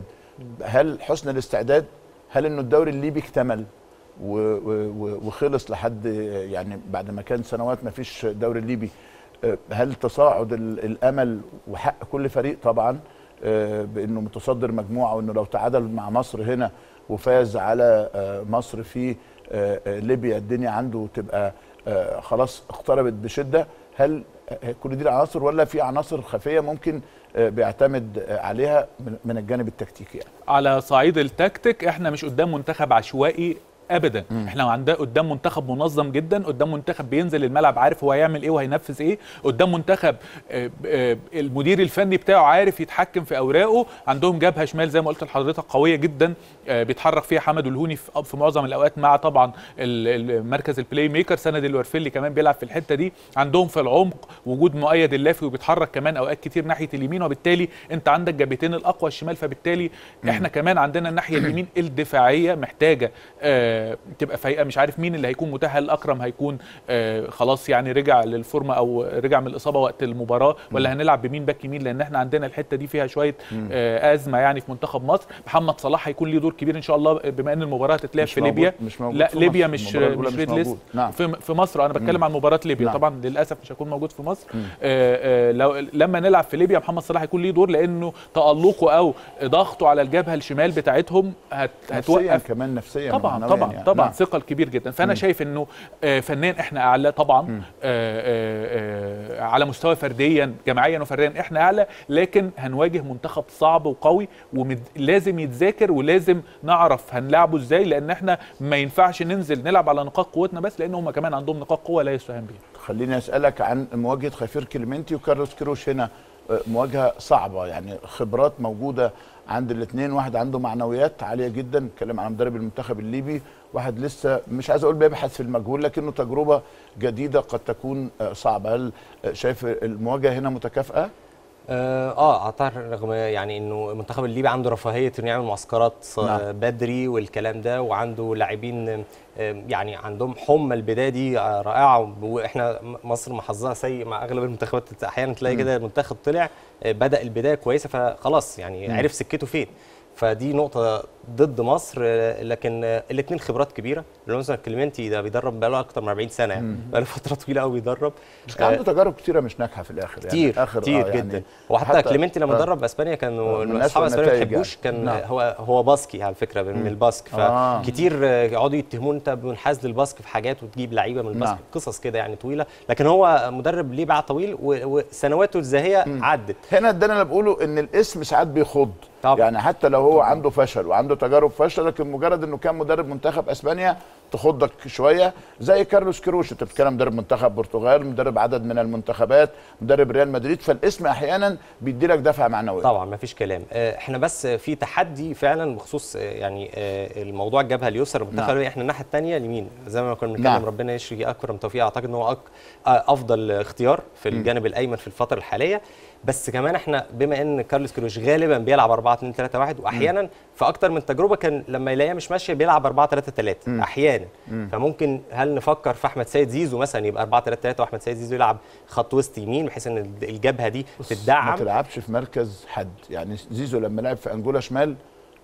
هل حسن الاستعداد هل انه الدوري الليبي اكتمل و و و وخلص لحد يعني بعد ما كان سنوات ما فيش دوري الليبي آه، هل تصاعد ال- الامل وحق كل فريق طبعا آه، بانه متصدر مجموعه وانه لو تعادل مع مصر هنا وفاز على آه، مصر في آه، آه، ليبيا الدنيا عنده تبقى آه، خلاص اقتربت بشده هل آه، كل دي العناصر ولا في عناصر خفيه ممكن آه، بيعتمد آه، عليها من- من الجانب التكتيكي يعني على صعيد التكتيك احنا مش قدام منتخب عشوائي ابدا احنا عندنا قدام منتخب منظم جدا قدام منتخب بينزل الملعب عارف هو هيعمل ايه وهينفذ ايه قدام منتخب آه، آه، المدير الفني بتاعه عارف يتحكم في اوراقه عندهم جبهه شمال زي ما قلت لحضرتك قويه جدا آه، بيتحرك فيها حمد الهوني في في معظم الاوقات مع طبعا ال- ال- مركز البلاي ميكر سند الورفلي كمان بيلعب في الحته دي عندهم في العمق وجود مؤيد اللافي وبيتحرك كمان اوقات كتير ناحيه اليمين وبالتالي انت عندك جبهتين الاقوى الشمال فبالتالي احنا كمان عندنا الناحيه اليمين الدفاعيه محتاجه آه تبقى فايقه مش عارف مين اللي هيكون متاح هل اكرم هيكون آه خلاص يعني رجع للفورمه او رجع من الاصابه وقت المباراه ولا هنلعب بمين باك يمين لان احنا عندنا الحته دي فيها شويه آه ازمه يعني في منتخب مصر محمد صلاح هيكون ليه دور كبير ان شاء الله بما ان المباراه هتتلعب مش في موجود- ليبيا مش موجود لا في ليبيا مصر. مش المباراة الأولى مش مش ريد موجود. ليست نعم. في في مصر انا بتكلم عن مباراه ليبيا نعم. طبعا للاسف مش هيكون موجود في مصر آه آه لو لما نلعب في ليبيا محمد صلاح هيكون ليه دور لانه تالقه او ضغطه على الجبهه الشمال بتاعتهم هت نفسيا هتوقف كمان نفسيا طبعا ومعنويا طبعا يعني. طبعا نعم. ثقل كبير جدا فانا شايف انه آه، فنيا احنا اعلى طبعا آه، آه، آه، على مستوى فرديا جماعيا وفرديا احنا اعلى لكن هنواجه منتخب صعب وقوي ولازم يتذاكر ولازم نعرف هنلعبه ازاي لان احنا ما ينفعش ننزل نلعب على نقاط قوتنا بس لان هم كمان عندهم نقاط قوه لا يستهان بيها خليني اسالك عن مواجهه خفير كليمنتي وكارلوس كروش هنا آه، مواجهه صعبه يعني خبرات موجوده عند الاثنين واحد عنده معنويات عاليه جدا نتكلم عن مدرب المنتخب الليبي واحد لسه مش عايز اقول بيبحث في المجهول لكنه تجربه جديده قد تكون آه، صعبه هل آه، شايف المواجهه هنا متكافئه اه آه، اعتقد رغم يعني انه المنتخب الليبي عنده رفاهيه انه يعمل معسكرات آه، نعم. بدري والكلام ده وعنده لاعبين آه، يعني عندهم حمى البدايه دي آه، رائعه واحنا م- مصر محظها سيء مع اغلب المنتخبات احيانا تلاقي كده المنتخب طلع آه، بدا البدايه كويسه فخلاص يعني عرف سكته فين فدي نقطة ضد مصر آه، لكن الاثنين خبرات كبيرة لو مثلا كليمنتي ده بيدرب بقاله أكتر من 40 سنة يعني بقاله فترة طويلة قوي بيدرب بس كان عنده تجارب كتيره مش ناجحه في الاخر يعني كتير آخر كتير آه يعني جدا وحتى كليمنتي لما آه. درب اسبانيا كانوا آه، من إنه أسوأ اصحاب اسبانيا ما النتائج بيحبوش يعني. كان نعم. هو هو باسكي على فكره من الباسك آه. فكتير آه، يقعدوا يتهمون انت منحاز للباسك في حاجات وتجيب لعيبه من الباسك نعم. قصص كده يعني طويله لكن هو مدرب ليه باع طويل و- وسنواته الزاهيه عدت هنا ده انا بقوله ان الاسم ساعات بيخض طبعا. يعني حتى لو هو عنده فشل وعنده تجارب فشل لكن مجرد انه كان مدرب منتخب اسبانيا تخضك شويه زي كارلوس كروش انت بتتكلم مدرب منتخب برتغال مدرب عدد من المنتخبات مدرب ريال مدريد فالاسم احيانا بيدي لك دفعه معنويه طبعا ما فيش كلام آه، احنا بس في تحدي فعلا بخصوص آه، يعني آه، الموضوع الجبهه اليسرى المنتخب نعم. احنا الناحيه الثانيه اليمين زي ما كنا بنتكلم نعم. ربنا يشفي اكرم توفيق اعتقد ان هو أك... آه، افضل اختيار في الجانب الايمن في الفتره الحاليه بس كمان احنا بما ان كارلوس كروش غالبا بيلعب 4 2 3 1 واحيانا في اكتر من تجربه كان لما يلاقيها مش ماشيه بيلعب 4 3 3 احيانا فممكن هل نفكر في احمد سيد زيزو مثلا يبقى 4 3 3 واحمد سيد زيزو يلعب خط وسط يمين بحيث ان الجبهه دي ما تدعم تلعبش في مركز حد يعني زيزو لما لعب في انجولا شمال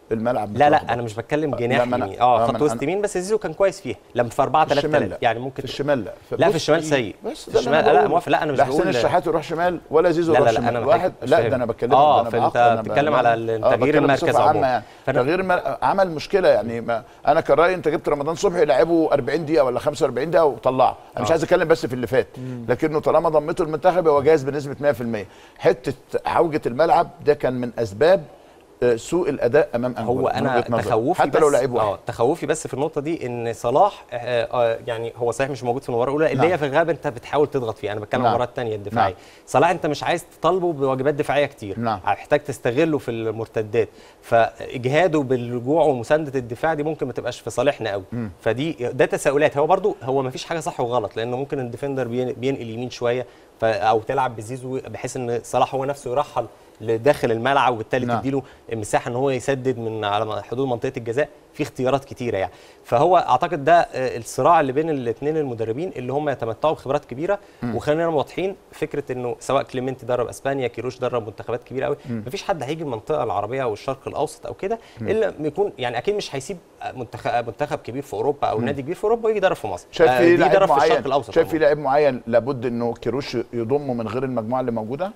الملعب لا متلخبط. لا انا مش بتكلم لا، جناح ما أنا- يمين اه آه، خط ما أنا- وسط يمين بس زيزو كان كويس فيها لما في 4 في 3 الشمال 3 لا. يعني ممكن في الشمال لا لا في بص، الشمال سيء بس في ده الشمال اللي أنا لا بقوله. موافق لا انا مش لا حسين بقول الشحات يروح شمال ولا زيزو لا يروح لا لا شمال انا واحد مش لا فاهم. ده انا بكلمك اه ده فانت بعقد، أنا ب- بتتكلم على ال- آه، تغيير بتكلم المركز بصفة عموما. عامة يعني فأنا- تغيير المر... عمل مشكله يعني ما انا كان رايي انت جبت رمضان صبحي لعبه 40 دقيقه ولا 45 دقيقه وطلعه انا مش آه. عايز اتكلم بس في اللي فات لكنه طالما ضمته المنتخب هو جاهز بنسبه 100% حته عوجه الملعب ده كان من اسباب آه، سوء الاداء امام انجولا هو من انا وجهة نظري. تخوفي حتى لو بس- لعيب واحد اه تخوفي بس في النقطه دي ان صلاح آه آه يعني هو صحيح مش موجود في المباراه الاولى اللي نعم. هي في الغالب انت بتحاول تضغط فيها انا بتكلم عن نعم. المباراه الثانيه الدفاعيه نعم. صلاح انت مش عايز تطالبه بواجبات دفاعيه كتير نعم. محتاج تستغله في المرتدات فاجهاده بالرجوع ومسانده الدفاع دي ممكن ما تبقاش في صالحنا قوي فدي ده تساؤلات هو برضو هو ما فيش حاجه صح وغلط لانه ممكن الديفندر بين- بينقل يمين شويه ف- او تلعب بزيزو بحيث ان صلاح هو نفسه يرحل لداخل الملعب وبالتالي نعم. تديله مساحه ان هو يسدد من على حدود منطقه الجزاء في اختيارات كتيره يعني فهو اعتقد ده آه، الصراع اللي بين الاثنين المدربين اللي هم يتمتعوا بخبرات كبيره وخلينا واضحين فكره انه سواء كليمنتي درب اسبانيا كيروش درب منتخبات كبيره قوي مفيش حد هيجي من المنطقه العربيه او الشرق الاوسط او كده الا يكون يعني اكيد مش هيسيب منتخب منتخب كبير في اوروبا او نادي كبير في اوروبا ويجي يدرب في مصر شايف آه، في دي لاعب درب في الشرق معين الاوسط شايف في عموماً. لاعب معين لابد انه كيروش يضمه من غير المجموعه اللي موجوده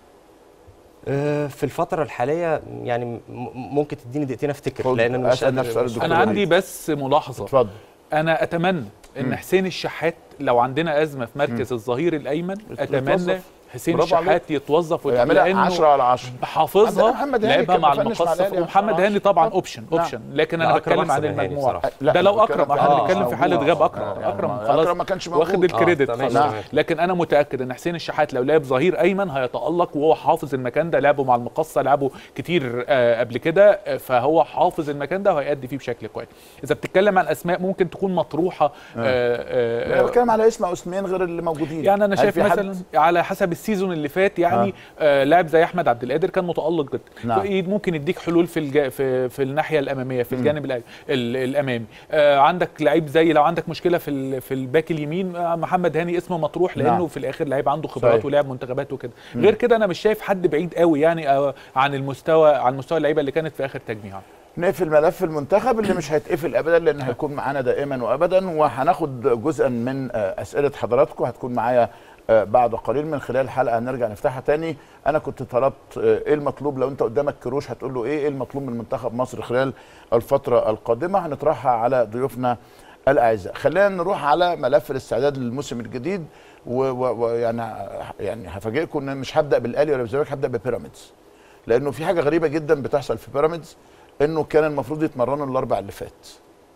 آه، في الفترة الحالية يعني م- ممكن تديني دقيقتين افتكر خد، لان انا مش أسأل قادر نفس سؤال مش الدكتور انا وليد. عندي بس ملاحظه اتفضل انا اتمنى ان حسين الشحات لو عندنا ازمه في مركز الظهير الايمن اتمنى يتوظف. حسين برافو الشحات يتوظف يعملها لأنه 10 على 10 عندنا حافظها محمد هاني لعبها كان مع مفنش مع المقصف الأهلي ومحمد عشرة هاني طبعا عشرة. اوبشن نعم. اوبشن لكن لا، انا أكرم بتكلم عن أحسن من هاني المجموعه بصراحة. لا، ده لو بتكلم اكرم في احنا حالة بنتكلم في حاله موجود. غياب آه، اكرم يعني اكرم ما- خلاص أكرم ما كانش موجود. واخد الكريدت تمام، خلاص تمام. لكن انا متاكد ان حسين الشحات لو لعب ظهير ايمن هيتالق وهو حافظ المكان ده لعبه مع المقصه لعبه كتير آه، قبل كده آه، فهو حافظ المكان ده وهيأدي فيه بشكل كويس اذا بتتكلم عن اسماء ممكن تكون مطروحه آه، آه، انا بتكلم على اسم او اسمين غير اللي موجودين يعني انا هل شايف في حد- مثلا على حسب السيزون اللي فات يعني آه لاعب زي احمد عبد القادر كان متالق جدا نعم. فإيه ممكن يديك حلول في الج... في في الناحيه الاماميه في الجانب الأ- ال... الامامي آه عندك لعيب زي لو عندك مشكله في ال... في الباك اليمين آه محمد هاني اسمه مطروح لانه نعم. في الاخر لعيب عنده خبرات صحيح. ولعب منتخبات وكده غير كده انا مش شايف حد بعيد قوي يعني آه عن المستوى عن مستوى اللعيبه اللي كانت في اخر تجميع نقفل ملف المنتخب اللي مش هيتقفل ابدا لان هيكون معانا دائما وابدا وهناخد جزءا من آه، اسئله حضراتكم هتكون معايا آه، بعد قليل من خلال الحلقه هنرجع نفتحها تاني انا كنت طلبت آه، ايه المطلوب لو انت قدامك كروش هتقول له ايه ايه المطلوب من منتخب مصر خلال الفتره القادمه هنطرحها على ضيوفنا الاعزاء خلينا نروح على ملف الاستعداد للموسم الجديد ويعني يعني هفاجئكم ان مش هبدا بالاهلي ولا بالزمالك هبدا ببيراميدز لانه في حاجه غريبه جدا بتحصل في بيراميدز انه كان المفروض يتمرنوا الاربع اللي فات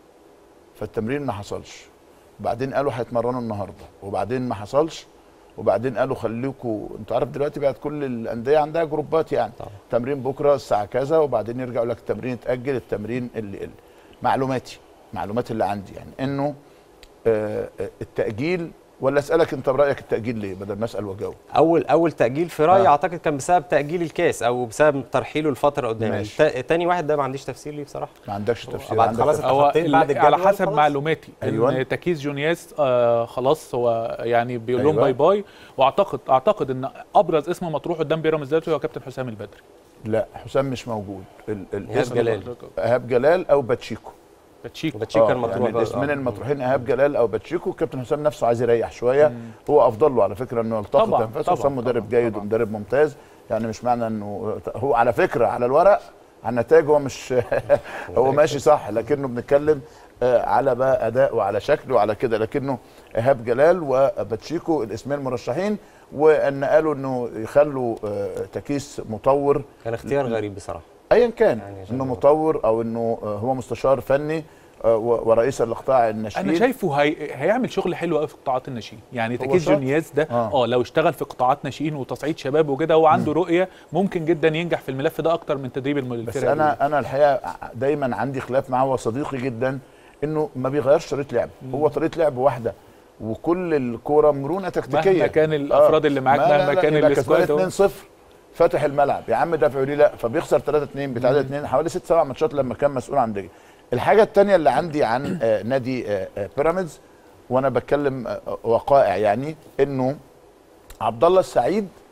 فالتمرين ما حصلش وبعدين قالوا هيتمرنوا النهارده وبعدين ما حصلش وبعدين قالوا خليكوا انت عارف دلوقتي بقت كل الانديه عندها جروبات يعني طبعا. تمرين بكره الساعه كذا وبعدين يرجعوا لك التمرين اتاجل التمرين اللي اللي معلوماتي معلومات اللي عندي يعني انه آه آه، التاجيل ولا اسالك انت برايك التاجيل ليه بدل ما اسال واجاوب اول اول تاجيل في رايي آه. اعتقد كان بسبب تاجيل الكاس او بسبب ترحيله لفتره قدام ماشي. تا- تاني واحد ده ما عنديش تفسير ليه بصراحه ما عندكش تفسير بعد عندك خلاص تفسير. هو حاطين بعد ال- على الجدول حسب خلاص. معلوماتي أيوة. ان تكيس جونياس آه خلاص هو يعني بيقول لهم أيوة. باي باي واعتقد اعتقد ان ابرز اسم مطروح قدام بيراميدز دلوقتي هو كابتن حسام البدري لا حسام مش موجود ال- ال- إيهاب اسم- جلال. ايهاب جلال او باتشيكو باتشيكو باتشيكو آه، كان مطروح يعني بقى. الاسمين آه. المطروحين ايهاب جلال او باتشيكو كابتن حسام نفسه عايز يريح شويه هو افضل له على فكره انه يلتقط طبعاً، انفاسه طبعاً، حسام مدرب طبعاً، جيد طبعاً. ومدرب ممتاز يعني مش معنى انه هو على فكره على الورق على النتائج هو مش هو ماشي صح لكنه بنتكلم آه، على بقى اداء وعلى شكل وعلى كده لكنه ايهاب جلال وباتشيكو الاسمين المرشحين وان قالوا انه يخلوا آه، تكيس مطور كان اختيار غريب بصراحه ايا كان يعني عشان انه هو- مطور او انه آه، هو مستشار فني آه، و- ورئيس الاقطاع الناشئين انا شايفه هي... هيعمل شغل حلو قوي في قطاعات الناشئين يعني هو تكيس شاطر. جونياس ده آه. اه لو اشتغل في قطاعات ناشئين وتصعيد شباب وكده هو عنده رؤيه ممكن جدا ينجح في الملف ده اكتر من تدريب الم- بس الفرق انا انا الحقيقه دايما عندي خلاف معاه هو صديقي جدا انه ما بيغيرش طريقه لعب هو طريقه لعب واحده وكل الكوره مرونه تكتيكيه مهما كان الافراد اللي معاك ما لا مهما لا كان يبقى كسبان السكواد هو- 2-0 فاتح الملعب يا عم دافعوا ليه لا فبيخسر 3 2 بتاع 2 حوالي 6 7 ماتشات لما كان مسؤول عن دي الحاجه الثانيه اللي عندي عن آه، نادي آه، آه، بيراميدز وانا بتكلم آه، وقائع يعني انه عبد الله السعيد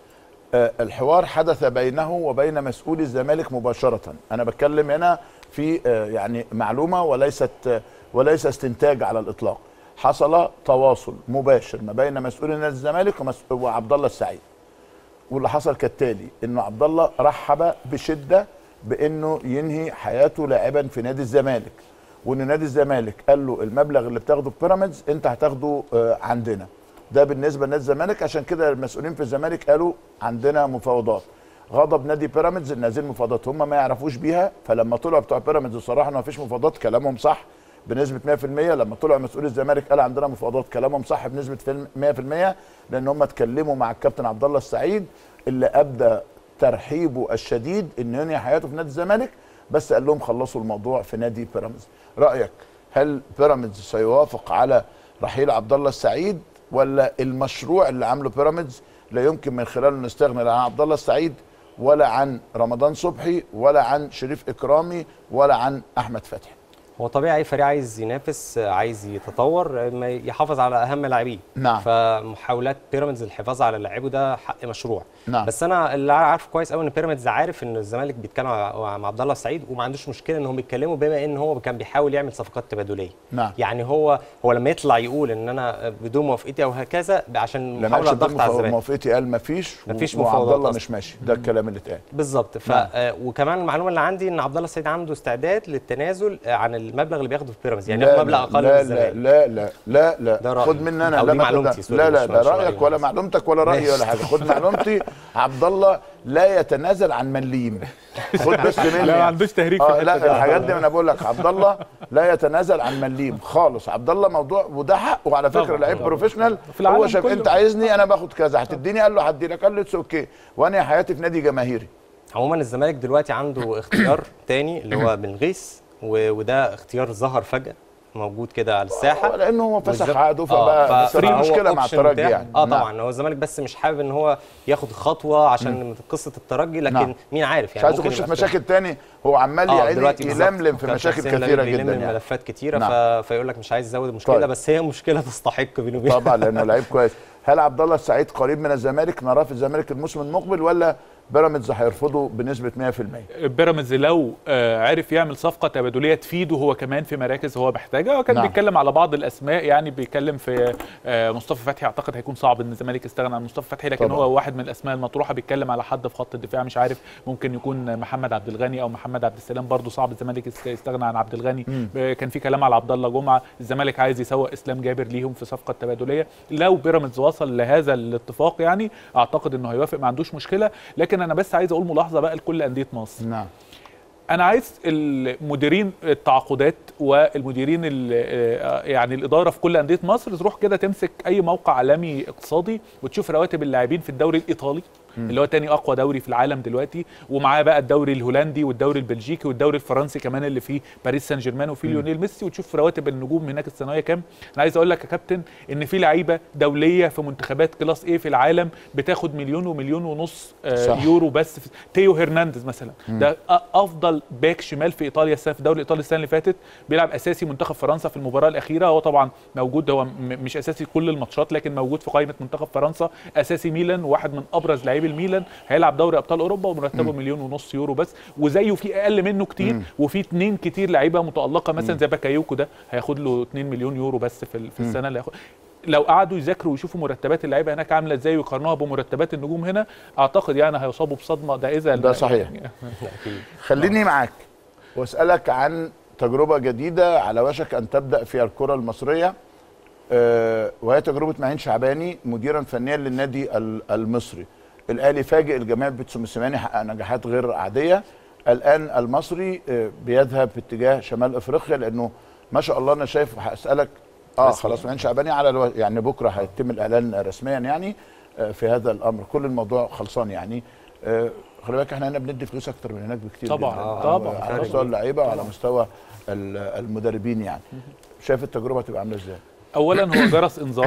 آه، الحوار حدث بينه وبين مسؤولي الزمالك مباشره انا بتكلم هنا في آه، يعني معلومه وليست آه، وليس استنتاج على الاطلاق حصل تواصل مباشر ما بين مسؤولي نادي الزمالك ومس- وعبد الله السعيد واللي حصل كالتالي انه عبد الله رحب بشده بانه ينهي حياته لاعبا في نادي الزمالك وان نادي الزمالك قال له المبلغ اللي بتاخده في بيراميدز انت هتاخده آه، عندنا ده بالنسبه لنادي الزمالك عشان كده المسؤولين في الزمالك قالوا عندنا مفاوضات غضب نادي بيراميدز ان هذه المفاوضات هم ما يعرفوش بيها فلما طلعوا بتوع بيراميدز وصرحوا ان ما فيش مفاوضات كلامهم صح بنسبه 100% لما طلع مسؤول الزمالك قال عندنا مفاوضات كلامهم صح بنسبه فيلم- 100% لان هم اتكلموا مع الكابتن عبد الله السعيد اللي ابدى ترحيبه الشديد ان ينهي حياته في نادي الزمالك بس قال لهم خلصوا الموضوع في نادي بيراميدز رايك هل بيراميدز سيوافق على رحيل عبد الله السعيد ولا المشروع اللي عامله بيراميدز لا يمكن من خلاله نستغنى لا عن عبد الله السعيد ولا عن رمضان صبحي ولا عن شريف اكرامي ولا عن احمد فتحي هو طبيعي اي فريق عايز ينافس عايز يتطور ما يحافظ على اهم لاعبيه نعم. فمحاولات بيراميدز للحفاظ على لاعبه ده حق مشروع نعم. بس انا اللي عارفه كويس قوي ان بيراميدز عارف ان الزمالك بيتكلم مع مع عبد الله السعيد وما عندوش مشكله ان هم يتكلموا بما ان هو كان بيحاول يعمل صفقات تبادليه نعم. يعني هو هو لما يطلع يقول ان انا بدون موافقتي او هكذا عشان لما محاوله قالش الضغط على الزمالك موافقتي قال مفيش مفيش وعبد مفاوضات الله أصلاً. مش ماشي ده الكلام اللي اتقال بالظبط ف نعم. آه وكمان المعلومه اللي عندي ان عبد الله السعيد عنده استعداد للتنازل آه، عن المبلغ اللي بياخده في بيراميدز يعني لا ياخد مبلغ لا اقل من لا الزمالك لا لا لا لا ده لا رأيي. خد مني انا أو لا دي ما معلومتي، تقدر- سوري، لا لا مش- لا مش رايك رأيي ولا بس. معلومتك ولا رايي ماشي. ولا حاجه خد معلومتي عبد الله لا يتنازل عن مليم خد بس مني لا ما عندوش تهريج في اه الحته لا دي. الحاجات دي انا بقول لك عبد الله لا يتنازل عن مليم خالص عبد الله موضوع وده حقه على فكره طبعاً، لعيب طبعاً. بروفيشنال في العالم هو شاف كله. انت عايزني انا باخد كذا هتديني قال له هدي لك قال له اتس اوكي وانا حياتي في نادي جماهيري عموما الزمالك دلوقتي عنده اختيار تاني اللي هو بن غيث و- وده اختيار ظهر فجأة موجود كده على الساحة لانه هو فسخ والزم- عقده آه، فبقى بس في فهو مشكله مع option الترجي بتاعه. يعني اه نعم. طبعا هو الزمالك بس مش حابب ان هو ياخد خطوة عشان قصة الترجي لكن نعم. مين عارف مش يعني عايز ممكن يخش في يبقى مشاكل تاني هو عمال اه يعني دلوقتي بالظبط. يلملم في كان مشاكل حسين كثيره لبيب جدا بيلم يعني ملفات كتيرة نعم. ف... فيقول لك مش عايز يزود المشكلة طيب. بس هي مشكلة تستحق بينه وبينه طبعا لانه لعيب كويس هل عبد الله السعيد قريب من الزمالك نراه في الزمالك الموسم المقبل ولا بيراميدز هيرفضه بنسبه 100% بيراميدز لو آه، عرف يعمل صفقه تبادليه تفيده هو كمان في مراكز هو محتاجها هو كان نعم. بيتكلم على بعض الاسماء يعني بيتكلم في آه، مصطفى فتحي اعتقد هيكون صعب ان الزمالك يستغنى عن مصطفى فتحي لكن طبعا. هو واحد من الاسماء المطروحه بيتكلم على حد في خط الدفاع مش عارف ممكن يكون محمد عبد الغني او محمد عبد السلام برضه صعب الزمالك يست- يستغنى عن عبد الغني آه، كان في كلام على عبد الله جمعه الزمالك عايز يسوق اسلام جابر ليهم في صفقه تبادليه لو بيراميدز وصل لهذا الاتفاق يعني اعتقد انه هيوافق ما عندوش مشكله لكن انا بس عايز اقول ملاحظه بقى لكل انديه مصر نعم انا عايز المديرين التعاقدات والمديرين ال- آه، يعني الاداره في كل انديه مصر تروح كده تمسك اي موقع عالمي اقتصادي وتشوف رواتب اللاعبين في الدوري الايطالي اللي هو تاني اقوى دوري في العالم دلوقتي ومعاه بقى الدوري الهولندي والدوري البلجيكي والدوري الفرنسي كمان اللي فيه باريس سان جيرمان وفيه ليونيل ميسي وتشوف رواتب النجوم هناك السنويه كام انا عايز اقول لك يا كابتن ان في لعيبه دوليه في منتخبات كلاس ايه في العالم بتاخد مليون ومليون ونص آه، صح. يورو بس في تيو هرنانديز مثلا ده أ- افضل باك شمال في ايطاليا السنه في الدوري الايطالي السنه اللي فاتت بيلعب اساسي منتخب فرنسا في المباراه الاخيره هو طبعا موجود هو م- مش اساسي كل الماتشات لكن موجود في قائمه منتخب فرنسا اساسي ميلان وواحد من ابرز لاعبي الميلان هيلعب دوري ابطال اوروبا ومرتبه مليون ونص يورو بس وزيه في اقل منه كتير وفي اتنين كتير لعيبه متالقه مثلا زي باكايوكو ده هياخد له 2 مليون يورو بس في, ال- في السنه اللي هياخد لو قعدوا يذاكروا ويشوفوا مرتبات اللعيبه هناك عامله ازاي ويقارنوها بمرتبات النجوم هنا اعتقد يعني هيصابوا بصدمه ده اذا ده صحيح. يعني خليني معاك واسالك عن تجربه جديده على وشك ان تبدا في الكره المصريه آه، وهي تجربه معين شعباني مديرا فنيا للنادي ال- المصري الاهلي فاجئ الجميع بيتسو موسيماني حقق نجاحات غير عاديه الان المصري آه، بيذهب في اتجاه شمال افريقيا لانه ما شاء الله انا شايف هسالك اه رسمي. خلاص معين شعباني على الو... يعني بكره هيتم الاعلان رسميا يعني آه، في هذا الامر كل الموضوع خلصان يعني آه، خلي بالك احنا هنا بندي فلوس اكتر من هناك بكتير طبعاً، جداً. طبعاً، على طبعاً. مستوى اللعيبه وعلى مستوى ال- المدربين يعني شايف التجربه هتبقى عامله ازاي؟ اولا هو جرس انذار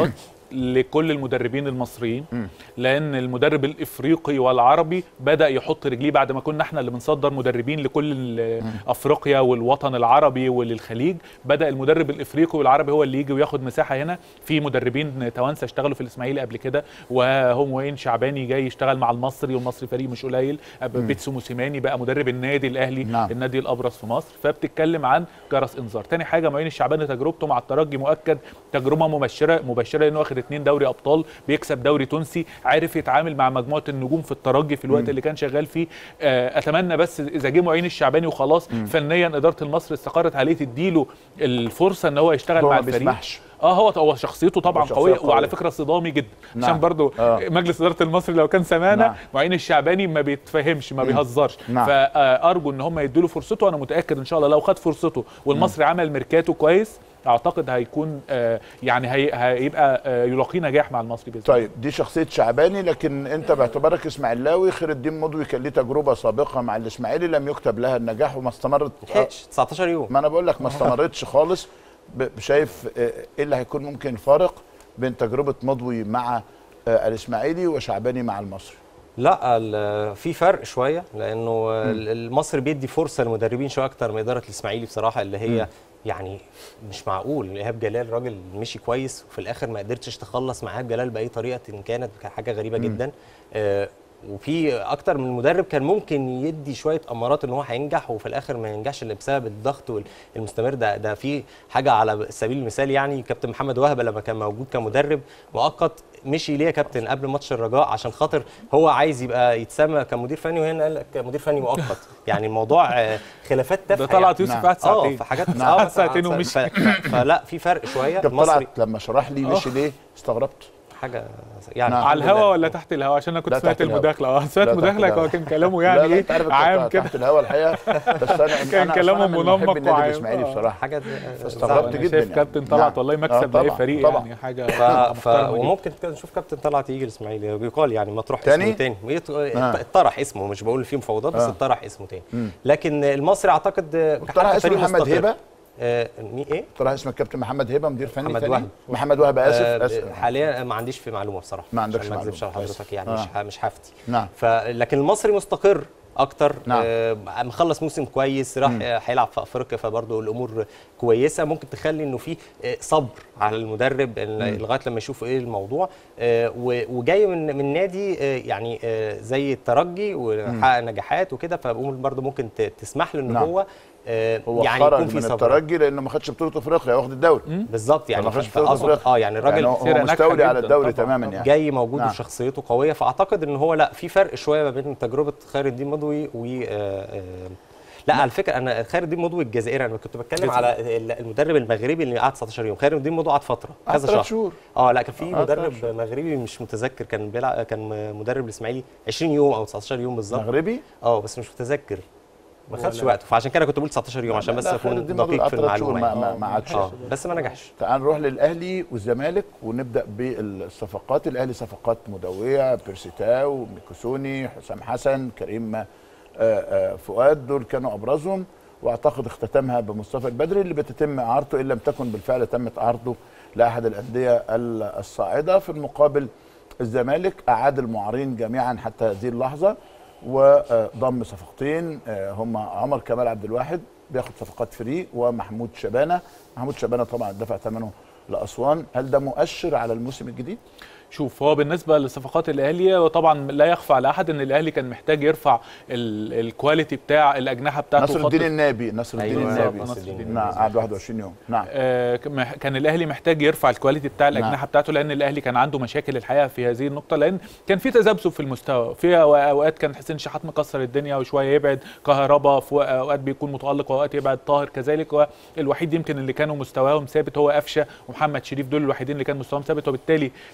لكل المدربين المصريين لان المدرب الافريقي والعربي بدا يحط رجليه بعد ما كنا احنا اللي بنصدر مدربين لكل ال- افريقيا والوطن العربي وللخليج بدا المدرب الافريقي والعربي هو اللي يجي وياخد مساحه هنا في مدربين توانسه اشتغلوا في الاسماعيلي قبل كده وهم وين شعباني جاي يشتغل مع المصري والمصري فريق مش قليل بيتسو موسيماني بقى مدرب النادي الاهلي نعم. النادي الابرز في مصر فبتتكلم عن جرس انذار تاني حاجه معين الشعباني تجربته مع الترجي مؤكد تجربه مبشره مبشره لانه واخد اتنين دوري ابطال بيكسب دوري تونسي عارف يتعامل مع مجموعه النجوم في الترجي في الوقت اللي كان شغال فيه آه، اتمنى بس اذا جه معين الشعباني وخلاص فنيا اداره المصري استقرت عليه تديله الفرصه ان هو يشتغل هو مع ما الفريق بيسمحش. اه هو هو شخصيته طبعا هو شخصية قويه قوية. وعلى فكره صدامي جدا نعم. عشان برضو آه. مجلس اداره المصري لو كان سمعنا نعم. معين الشعباني ما بيتفهمش ما بيهزرش نعم. فارجو ان هم يدوا له فرصته وانا متاكد ان شاء الله لو خد فرصته والمصري عمل ميركاتو كويس اعتقد هيكون آه يعني هي هيبقى آه يلاقي نجاح مع المصري باذن الله طيب دي شخصيه شعباني لكن انت باعتبارك اسماعيلاوي خير الدين مضوي كان ليه تجربه سابقه مع الاسماعيلي لم يكتب لها النجاح وما استمرت لحقش 19 يوم ما انا بقول لك ما استمرتش خالص ب- شايف آه، ايه اللي هيكون ممكن الفارق بين تجربه مضوي مع آه، الاسماعيلي وشعباني مع المصري لا ال- في فرق شويه لانه ال- المصري بيدي فرصه للمدربين شويه اكتر من اداره الاسماعيلي بصراحه اللي هي يعني مش معقول ايهاب جلال راجل مشي كويس وفي الاخر ما قدرتش تخلص مع ايهاب جلال باي طريقه إن كانت كانت حاجه غريبه جدا آه وفي اكتر من مدرب كان ممكن يدي شويه امارات ان هو هينجح وفي الاخر ما ينجحش الا بسبب الضغط وال- المستمر ده ده في حاجه على سبيل المثال يعني كابتن محمد وهبه لما كان موجود كمدرب مؤقت مشي ليه يا كابتن قبل ماتش الرجاء عشان خاطر هو عايز يبقى يتسمى كمدير فني وهنا قال لك مدير فني مؤقت يعني الموضوع آه، خلافات تافهه ده طلعت يعني. يوسف نعم. قعد اه ساعتين في حاجات نعم. اه ساعتين ف- ومشي. ف- فلا في فرق شويه كابتن المصري طلعت لما شرح لي مشي ليه استغربت حاجه يعني نعم. على الحمد لله. الهوا ولا تحت الهوا عشان انا كنت لا، سمعت تحت الهوا. المداخله اه سمعت لا، تحت مداخله الهوا. هو كان كلامه لا يعني لا ايه انت عارف انت عام تحت كده الهوا الحقيقه بس انا كان أنا كلامه أصلاً من محب منمق النادي وعام. الاسماعيلي آه. بصراحه حاجه استغربت أنا جدا شايف يعني. كابتن طلعت نعم. والله آه، مكسب لاي طبعاً، فريق طبعاً. يعني حاجه ف... ف... محترمة جداً. وممكن كده نشوف كابتن طلعت يجي الاسماعيلي بيقال يعني مطروح تاني؟ اسمه تاني ويط- آه. اتطرح اسمه مش بقول فيه مفاوضات بس آه. اتطرح اسمه تاني مم. لكن المصري اعتقد اقترح حتى اسم فريق محمد مستقر. هبه آه مين ايه؟ طلع اسم الكابتن محمد هبه مدير فني محمد تاني وهبي. محمد وهبه اسف آه، اسف حاليا ما عنديش في معلومه بصراحه ما عندكش عشان ما اكذبش على معلومة. حضرتك يعني آه. مش ه- مش هفتي نعم ف لكن المصري مستقر اكتر نعم. آه مخلص موسم كويس راح مم. آه، هيلعب في افريقيا فبرضه الامور كويسه ممكن تخلي انه في آه، صبر على المدرب ال- لغايه لما يشوف ايه الموضوع آه، و- وجاي من من نادي آه، يعني آه، زي الترجي وحقق نجاحات وكده فالامور برضه ممكن ت- تسمح له ان نعم. هو آه، هو يعني خرج يكون في من صبر الترجي لانه ما خدش بطوله افريقيا واخد الدوري بالظبط يعني ما خدش ف- بطولة فأقصد- أفريقيا. اه يعني الراجل يعني هو- فرقة هو ناجحة مستولي على جداً الدوري طبعاً. تماما يعني جاي موجود نعم. وشخصيته قويه فاعتقد ان هو لا في فرق شويه ما بين تجربه خير الدين مضوي و آه، آه، لا على فكره انا خير الدين مضوي الجزائري انا كنت بتكلم جزائري. على ال- المدرب المغربي اللي قعد 19 يوم خير الدين مضوي قعد فتره قعد كذا ثلاث شهر شهور اه لا كان في آه، مدرب ثلاث شهور. مغربي مش متذكر كان بيلعب كان مدرب الاسماعيلي 20 يوم او 19 يوم بالظبط مغربي اه بس مش متذكر ما هو خدش لا. وقته فعشان كده كنت بقول 19 يوم عشان بس لا، خير اكون الدين مضوي دقيق في قعد ثلاث شهور المعلومه ما يعني. ما ما عادش اه بس ما نجحش تعال نروح للاهلي والزمالك ونبدا بالصفقات الاهلي صفقات مدويه بيرسيتاو ميكوسوني حسام حسن كريم آه، آه، فؤاد دول كانوا ابرزهم واعتقد اختتمها بمصطفى البدري اللي بتتم اعارته ان لم تكن بالفعل تمت اعارته لاحد الانديه ال- الصاعده في المقابل الزمالك اعاد المعارين جميعا حتى هذه اللحظه وضم صفقتين آه، هم عمر كمال عبد الواحد بياخد صفقات فري ومحمود شبانه محمود شبانه طبعا دفع ثمنه لاسوان هل ده مؤشر على الموسم الجديد شوف هو بالنسبه لصفقات الاهلي وطبعا لا يخفى على احد ان الاهلي كان محتاج يرفع ال- الكواليتي بتاع الاجنحه بتاعته نصر وخط الدين النابي نصر الدين أيوة، النابي نصر الدين النابي. نعم قعد 21 يوم نعم آه، كم- كان الاهلي محتاج يرفع الكواليتي بتاع الاجنحه نعم. بتاعته لان الاهلي كان عنده مشاكل الحقيقه في هذه النقطه لان كان في تذبذب في المستوى في أو- اوقات كان حسين شحات مكسر الدنيا وشويه يبعد كهربا في اوقات بيكون متالق واوقات يبعد طاهر كذلك والوحيد يمكن اللي كانوا مستواهم ثابت هو قفشه ومحمد شريف دول الوحيدين اللي كان مستواهم ثابت وبالتالي آه،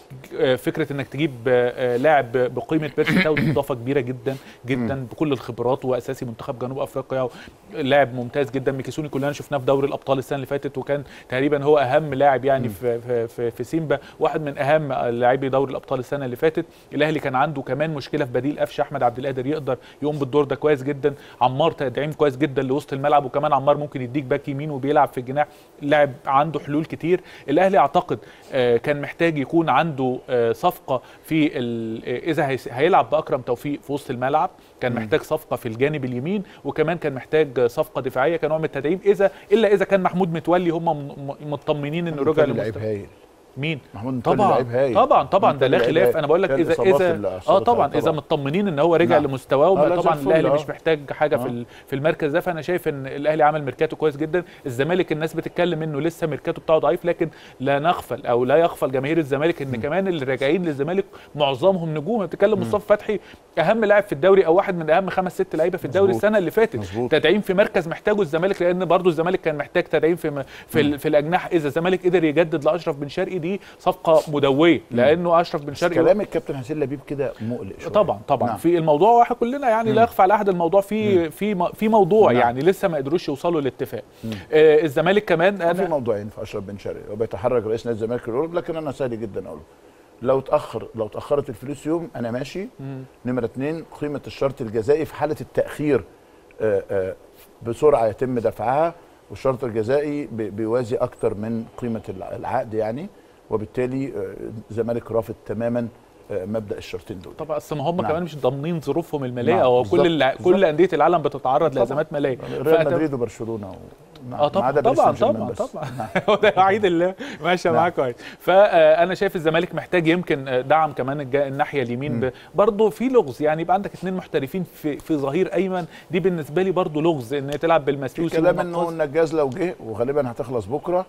آه، فكره انك تجيب آه، آه، لاعب بقيمه بيرسي تاو دي اضافه كبيره جدا جدا بكل الخبرات واساسي منتخب جنوب افريقيا لاعب ممتاز جدا ميكيسوني كلنا شفناه في دوري الابطال السنه اللي فاتت وكان تقريبا هو اهم لاعب يعني في في في, في سيمبا واحد من اهم لاعبي دوري الابطال السنه اللي فاتت الاهلي كان عنده كمان مشكله في بديل قفشه احمد عبد القادر يقدر يقوم بالدور ده كويس جدا عمار تدعيم كويس جدا لوسط الملعب وكمان عمار ممكن يديك باك يمين وبيلعب في الجناح لاعب عنده حلول كتير الاهلي اعتقد آه، كان محتاج يكون عنده آه، صفقه في ال- آه، اذا هيس- هيلعب باكرم توفيق في وسط الملعب كان محتاج صفقه في الجانب اليمين وكمان كان محتاج صفقه دفاعيه كنوع من التدعيم اذا الا اذا كان محمود متولي هم م- م- مطمنين انه رجع لعيب لمستوى هايل مين محمود متولي طبعا لعيب هايل طبعا طبعا محمود ده لا متولي لعيب خلاف هايل. انا بقول لك كان اذا الإصابات اذا اللي اه أثرت طبعا عليه اذا مطمنين ان هو رجع نعم. لمستواه آه، لا، زي طبعا الفل، الاهلي آه. مش محتاج حاجه آه. في ال- في المركز ده فانا شايف ان الاهلي عمل ميركاتو كويس جدا الزمالك الناس بتتكلم انه لسه ميركاتو بتاعه ضعيف لكن لا نغفل او لا يغفل جماهير الزمالك ان كمان اللي راجعين للزمالك معظمهم نجوم بتتكلم مصطفى فتحي اهم لاعب في الدوري او واحد من اهم خمس ست لعيبه في الدوري مظبوط. السنه اللي فاتت مظبوط. تدعيم في مركز محتاجه الزمالك لان برضه الزمالك كان محتاج تدعيم في م- في, ال- في الاجنحه اذا الزمالك قدر يجدد لاشرف بن شرقي دي صفقه مدويه لانه اشرف بن بس شرقي كلام الكابتن حسين لبيب كده مقلق شويه طبعا طبعا نعم. في الموضوع واحد كلنا يعني لا يخفى على احد الموضوع في في م- في موضوع نعم. يعني لسه ما قدروش يوصلوا لاتفاق آه الزمالك كمان في انا موضوعين في اشرف بن شرقي وبيتحرك رئيس نادي الزمالك الأوروبي لكن انا سهل جدا اقوله لو تاخر لو تاخرت الفلوس يوم انا ماشي نمره اثنين قيمه الشرط الجزائي في حاله التاخير آه، آه، بسرعه يتم دفعها والشرط الجزائي بي- بيوازي اكتر من قيمه الع- العقد يعني وبالتالي آه، الزمالك رافض تماما آه، مبدا الشرطين دول طبعا اصل ما هم نعم. كمان مش ضامنين ظروفهم الماليه نعم، هو بالظبط، كل الع- بالظبط. كل انديه العالم بتتعرض طبعاً. لازمات ماليه ريال فأت- مدريد وبرشلونه و... نعم، اه ما طبعا عدا باريس طبعا سان جيرمان طبعا بس. طبعا هو ده الوحيد اللي ماشي معاه كويس فانا شايف الزمالك محتاج يمكن آه، دعم كمان الج- الناحيه اليمين ب- برضه في لغز يعني يبقى عندك اثنين محترفين في في ظهير ايمن دي بالنسبه لي برضه لغز ان تلعب في بالمسيوسي كلام انه والنقاص. النجاز لو جه وغالبا هتخلص بكره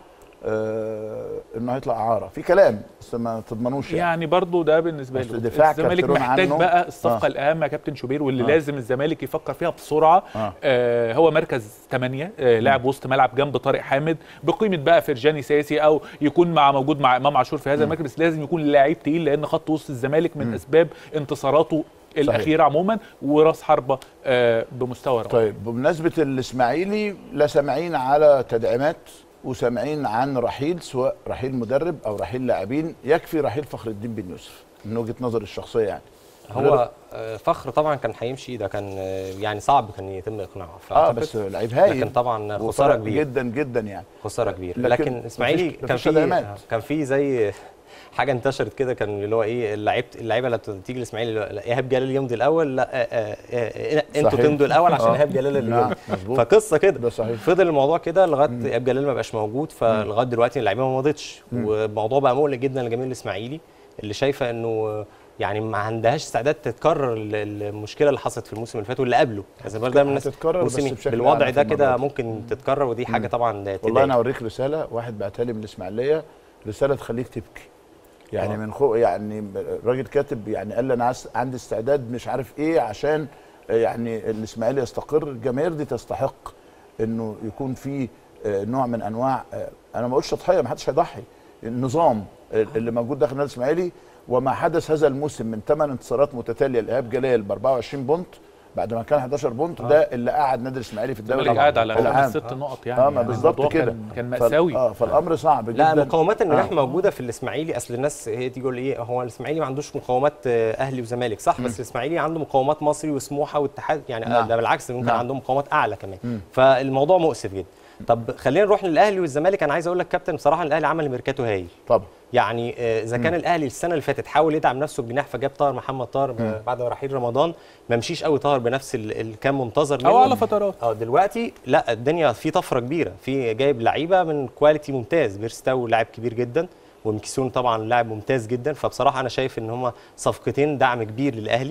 آه انه هيطلع اعاره في كلام بس ما تضمنوش يعني, يعني برضه ده بالنسبه أصل لي دفاع الزمالك كارتيرون محتاج عنه. بقى الصفقه آه. الاهم يا كابتن شوبير واللي آه. لازم الزمالك يفكر فيها بسرعه آه. آه هو مركز 8 آه لاعب وسط ملعب جنب طارق حامد بقيمه بقى فرجاني ساسي او يكون مع موجود مع امام عاشور في هذا المركز بس لازم يكون لاعب تقيل لان خط وسط الزمالك من اسباب انتصاراته الاخيره عموما وراس حربه آه بمستوى رائع طيب بمناسبه الاسماعيلي لا سامعين على تدعيمات وسامعين عن رحيل سواء رحيل مدرب او رحيل لاعبين يكفي رحيل فخر الدين بن يوسف من وجهه نظري الشخصيه يعني هو آه، فخر طبعا كان هيمشي ده كان آه، يعني صعب كان يتم اقناعه اه فأعتقد بس لعيب هايل لكن طبعا خساره وفرق كبيره جدا جدا يعني خساره كبيره لكن لكن, اسماعيلي مفيش- كان مفيش في تدعيمات. كان في زي حاجه انتشرت كده كان اللي هو ايه اللعيبه اللعيبه اللي تيجي الاسماعيلي اللي هو لا، ايهاب جلال يمضي الاول لا آه، آه، آه، انتوا صحيح. تمضوا الاول عشان آه. ايهاب جلال اللي نعم، يمضي مظبوط. فقصه كده ده صحيح. فضل الموضوع كده لغايه ايهاب جلال ما بقاش موجود فلغايه دلوقتي اللعيبه ما مضتش والموضوع بقى مقلق جدا لجماهير الاسماعيلي اللي شايفه انه يعني ما عندهاش استعداد تتكرر ال- المشكله اللي حصلت في الموسم اللي فات واللي قبله يعني برضه دايما الناس هتتكرر بس موسمي بشكل بالوضع أعنف ده المرة كده دي. ممكن تتكرر ودي حاجه طبعا والله تضايق. انا اوريك رساله واحد بعتها لي من الاسماعيليه رساله تخليك تبكي يعني آه. من خو يعني راجل كاتب يعني قال لي انا عايز- عندي استعداد مش عارف ايه عشان يعني الاسماعيلي يستقر الجماهير دي تستحق انه يكون في آه، نوع من انواع آه، انا ما اقولش تضحيه ما حدش هيضحي النظام اللي موجود داخل النادي الاسماعيلي وما حدث هذا الموسم من ثمان انتصارات متتاليه لايهاب جلال ب 24 بونت بعد ما كان 11 بونت ده اللي قعد نادي الاسماعيلي في الدوري الزمالك قاعد على العام. خمس ست نقط يعني اه ما يعني بالظبط الموضوع كده كان, كان فال- مأساوي اه فالامر صعب جدا لا مقومات النجاح آه. موجوده في الاسماعيلي اصل الناس هي تيجي تقول ايه هو الاسماعيلي ما عندوش مقومات آه، اهلي وزمالك صح بس الاسماعيلي عنده مقومات مصري وسموحه واتحاد يعني نعم. نعم. ده بالعكس ممكن نعم. نعم. عندهم مقومات اعلى كمان فالموضوع مؤسف جدا طب خلينا نروح للاهلي والزمالك انا عايز اقول لك كابتن بصراحه الاهلي عمل ميركاتو هايل طبعا يعني آه، اذا كان الاهلي السنه اللي فاتت حاول يدعم نفسه بجناح فجاب طاهر محمد طاهر ب- بعد رحيل رمضان ما مشيش قوي طاهر بنفس ال- اللي كان منتظر منه او على فترات اه دلوقتي لا الدنيا في طفره كبيره في جايب لعيبه من كواليتي ممتاز بيرستاو لاعب كبير جدا ومكيسون طبعا لاعب ممتاز جدا فبصراحه انا شايف ان هما صفقتين دعم كبير للاهلي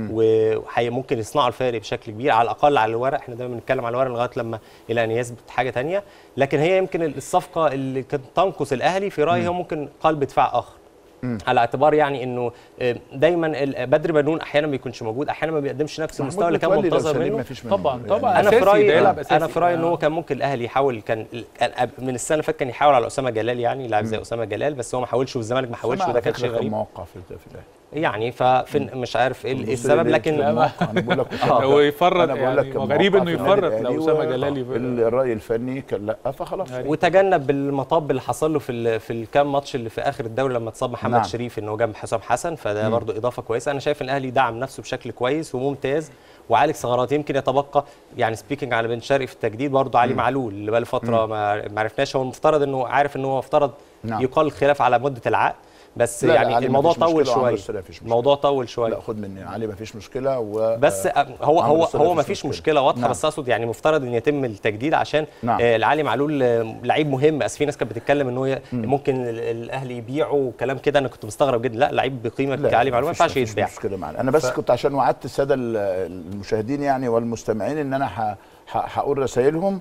وممكن يصنعوا الفارق بشكل كبير على الاقل على الورق احنا دايما بنتكلم على الورق لغايه لما الى ان يثبت حاجه تانية لكن هي يمكن الصفقه اللي كانت تنقص الاهلي في رايي هي ممكن قلب دفاع اخر على اعتبار يعني انه آه، دايما ال- بدر بنون احيانا ما بيكونش موجود احيانا ما بيقدمش نفس المستوى اللي كان متولي لو منتظر سليم منه مفيش منه. طبعا يعني طبعا انا في أساسي، رايي ده يلعب أساسي. انا في رايي ان آه. هو كان ممكن الاهلي يحاول كان كان من السنه اللي فاتت كان يحاول على اسامه جلال يعني لاعب زي اسامه جلال بس هو ما حاولش والزمالك ما حاولش سامع وده على كان فكرة شيء غريب موقع في في الاهلي يعني ففين مش عارف ايه ال- إيه السبب لكن الموقع انا بقول لك هو يفرط أنا بقول لك يعني كان غريب موقع انه في النادي يفرط الأهلي لو اسامه و- جلالي الراي الفني كان لا فخلاص وتجنب المطب اللي حصل له في ال- في الكام ماتش اللي في اخر الدوري لما اتصاب محمد نعم. نعم. شريف انه جنب حسام حسن فده برضو اضافه كويسه انا شايف ان الاهلي دعم نفسه بشكل كويس وممتاز وعالج ثغرات يمكن يتبقى يعني سبيكينج على بن شرقي في التجديد برضو علي معلول اللي بقى له فتره ما ما عرفناش هو المفترض انه عارف ان هو مفترض نعم. يقال الخلاف على مده العقد بس لا، لا، يعني علي الموضوع مفيش مشكلة طول وعمرو شويه السولية مفيش مشكلة. الموضوع طول شويه لا خد مني علي مفيش مشكله و بس آه، هو عمرو هو السولية هو ما مفيش فيش مشكله واضحه نعم. بس اقصد يعني مفترض ان يتم التجديد عشان نعم. آه علي معلول آه، لعيب مهم بس في ناس كانت بتتكلم ان هو ي- ممكن ال- الاهلي يبيعه وكلام كده انا كنت مستغرب جدا لا لعيب بقيمه لا، كعلي معلول ما مفيش- ينفعش مفيش يتباع مشكله معنا انا بس ف... كنت عشان وعدت الساده ال- المشاهدين يعني والمستمعين ان انا ه... ه... هقول رسائلهم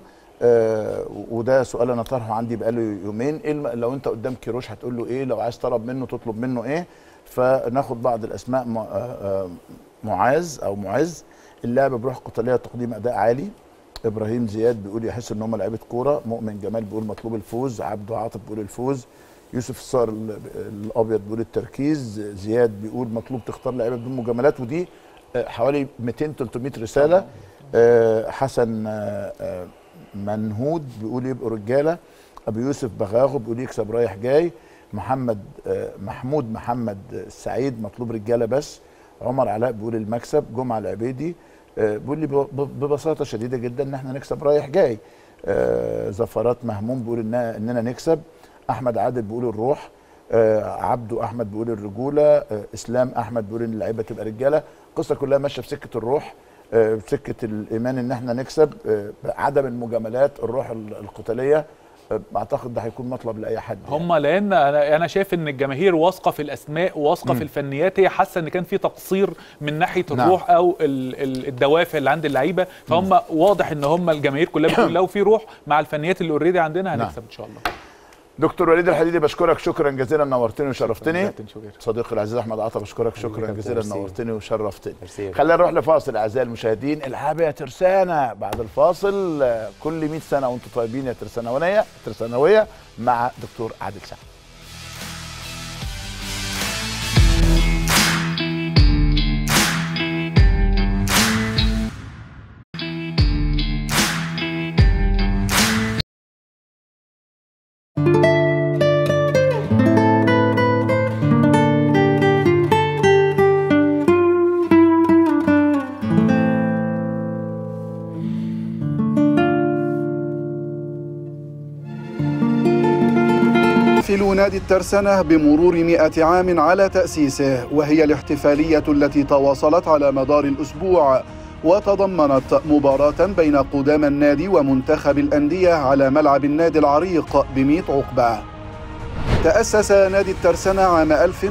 آه وده سؤال انا طرحه عندي بقاله يومين إيه الم... لو انت قدام كيروش هتقول له ايه لو عايز طلب منه تطلب منه ايه فناخد بعض الاسماء م... آه آه معاذ او معز اللاعب بروح قتاليه تقديم اداء عالي ابراهيم زياد بيقول يحس ان هم لعيبه كوره مؤمن جمال بيقول مطلوب الفوز عبده عاطف بيقول الفوز يوسف الصقر ال- الابيض بيقول التركيز زياد بيقول مطلوب تختار لعيبه بدون مجاملات ودي آه، حوالي 200 300 رساله آه، حسن آه، آه، منهود بيقول يبقوا رجاله ابو يوسف بغاغو بيقول يكسب رايح جاي محمد آه، محمود محمد السعيد مطلوب رجاله بس عمر علاء بيقول المكسب جمعه العبيدي آه، بيقول لي ب- ب- ببساطه شديده جدا ان احنا نكسب رايح جاي آه، زفرات مهموم بيقول إنها- اننا نكسب احمد عادل بيقول الروح آه، عبده احمد بيقول الرجوله آه، اسلام احمد بيقول ان اللعيبه تبقى رجاله القصه كلها ماشيه في سكه الروح آه، في سكه الايمان ان احنا نكسب آه، عدم المجاملات الروح ال- القتاليه آه، اعتقد ده هيكون مطلب لاي حد يعني. هم لان انا انا شايف ان الجماهير واثقه في الاسماء وواثقه في الفنيات هي حاسه ان كان في تقصير من ناحيه نعم. الروح او ال ال الدوافع اللي عند اللعيبه فهم واضح ان هم الجماهير كلها بتقول لو في روح مع الفنيات اللي اوريدي عندنا نعم. هنكسب ان شاء الله دكتور وليد الحديدي بشكرك شكرا جزيلا نورتني وشرفتني كابتن شوقي. صديقي العزيز احمد عطا بشكرك شكرا كابتن، جزيلا ميرسي. نورتني وشرفتني ميرسي. خلينا نروح لفاصل اعزائي المشاهدين العاب يا ترسانه بعد الفاصل آه، كل 100 سنه وانتم طيبين يا ترسانويه ترسانويه مع دكتور عادل سعد يحتفل نادي الترسانة بمرور مئة عام على تأسيسه وهي الاحتفالية التي تواصلت على مدار الأسبوع وتضمنت مباراة بين قدام النادي ومنتخب الأندية على ملعب النادي العريق بميت عقبة تأسس نادي الترسانة عام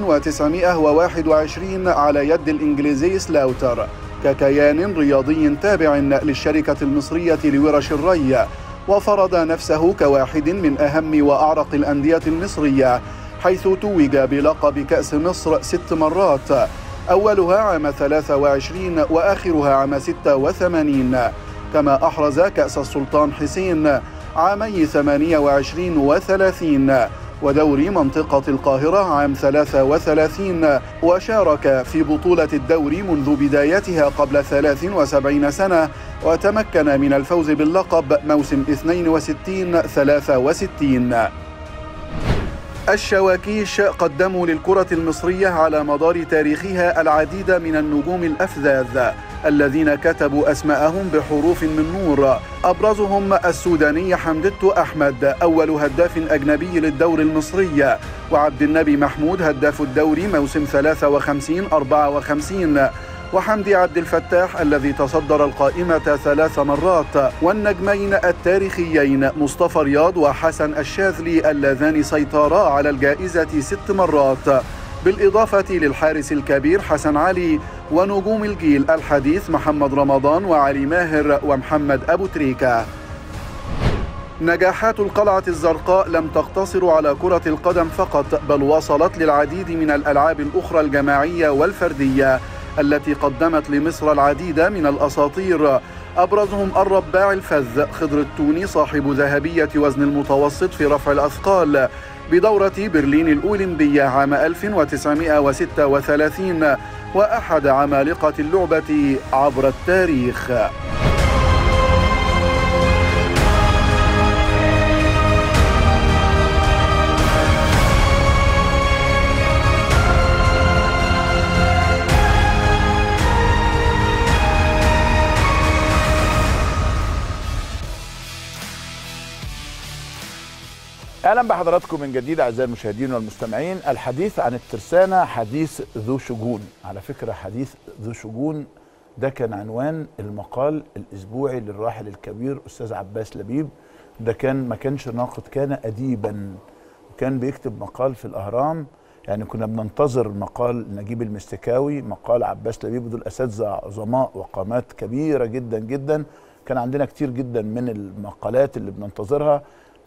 1921 على يد الإنجليزي سلاوتر ككيان رياضي تابع للشركة المصرية لورش الري وفرض نفسه كواحد من أهم وأعرق الأندية المصرية حيث توج بلقب كأس مصر ست مرات أولها عام 23 وآخرها عام 86 كما أحرز كأس السلطان حسين عامي 28 و 30 ودوري منطقة القاهرة عام 33 وشارك في بطولة الدوري منذ بدايتها قبل 73 سنة وتمكن من الفوز باللقب موسم 62 63 الشواكيش قدموا للكرة المصرية على مدار تاريخها العديد من النجوم الأفذاذ الذين كتبوا أسماءهم بحروف من نور أبرزهم السوداني حمدتو أحمد أول هداف أجنبي للدور المصري وعبد النبي محمود هداف الدوري موسم 53 54 وحمدي عبد الفتاح الذي تصدر القائمة ثلاث مرات والنجمين التاريخيين مصطفى رياض وحسن الشاذلي اللذان سيطرا على الجائزة ست مرات بالإضافة للحارس الكبير حسن علي ونجوم الجيل الحديث محمد رمضان وعلي ماهر ومحمد أبو تريكة نجاحات القلعة الزرقاء لم تقتصر على كرة القدم فقط بل وصلت للعديد من الألعاب الأخرى الجماعية والفردية التي قدمت لمصر العديد من الأساطير أبرزهم الرباع الفذ خضر التوني صاحب ذهبية وزن المتوسط في رفع الأثقال بدورة برلين الأولمبية عام 1936 وأحد عمالقة اللعبة عبر التاريخ اهلا بحضراتكم من جديد اعزائي المشاهدين والمستمعين الحديث عن الترسانه حديث ذو شجون على فكره حديث ذو شجون ده كان عنوان المقال الاسبوعي للراحل الكبير استاذ عباس لبيب ده كان ما كانش ناقد كان اديبا وكان بيكتب مقال في الاهرام يعني كنا بننتظر مقال نجيب المستكاوي مقال عباس لبيب دول اساتذه عظماء وقامات كبيره جدا جدا كان عندنا كتير جدا من المقالات اللي بننتظرها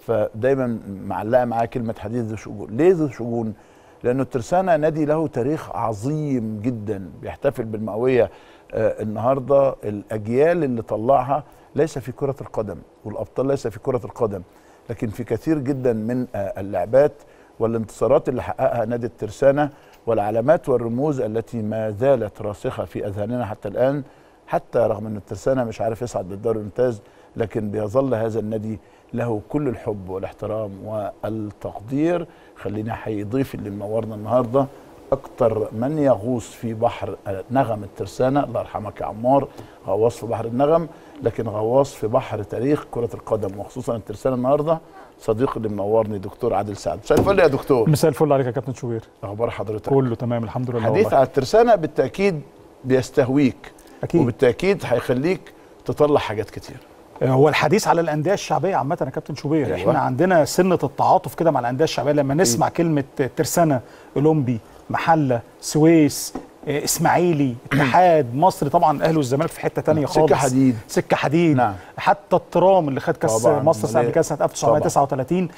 فدايما معلقه معاه كلمه حديث ذو شجون ليه ذو شجون لانه الترسانه نادي له تاريخ عظيم جدا بيحتفل بالمئويه آه النهارده الاجيال اللي طلعها ليس في كره القدم والابطال ليس في كره القدم لكن في كثير جدا من آه اللعبات والانتصارات اللي حققها نادي الترسانه والعلامات والرموز التي ما زالت راسخه في اذهاننا حتى الان حتى رغم ان الترسانه مش عارف يصعد للدوري الممتاز لكن بيظل هذا النادي له كل الحب والاحترام والتقدير خليني احيي ضيفي اللي منورنا النهارده اكتر من يغوص في بحر نغم الترسانه الله يرحمك يا عمار غواص في بحر النغم لكن غواص في بحر تاريخ كره القدم وخصوصا الترسانه النهارده صديقي اللي منورني دكتور عادل سعد مساء الفل يا دكتور مساء الفل عليك يا كابتن شوبير اخبار حضرتك كله تمام الحمد لله حديث والله. عن الترسانه بالتاكيد بيستهويك اكيد وبالتاكيد هيخليك تطلع حاجات كتير هو الحديث على الانديه الشعبيه عامه يا كابتن شوبير أيوة. احنا عندنا سنه التعاطف كده مع الانديه الشعبيه لما نسمع كلمه ترسانه اولمبي محله سويس آه، اسماعيلي اتحاد مصر طبعا الاهلي والزمالك في حته تانية سكة خالص حديد. سكه حديد نعم. حتى الترام اللي خد كاس طبعاً، مصر سنه أمال كاس سنه 1939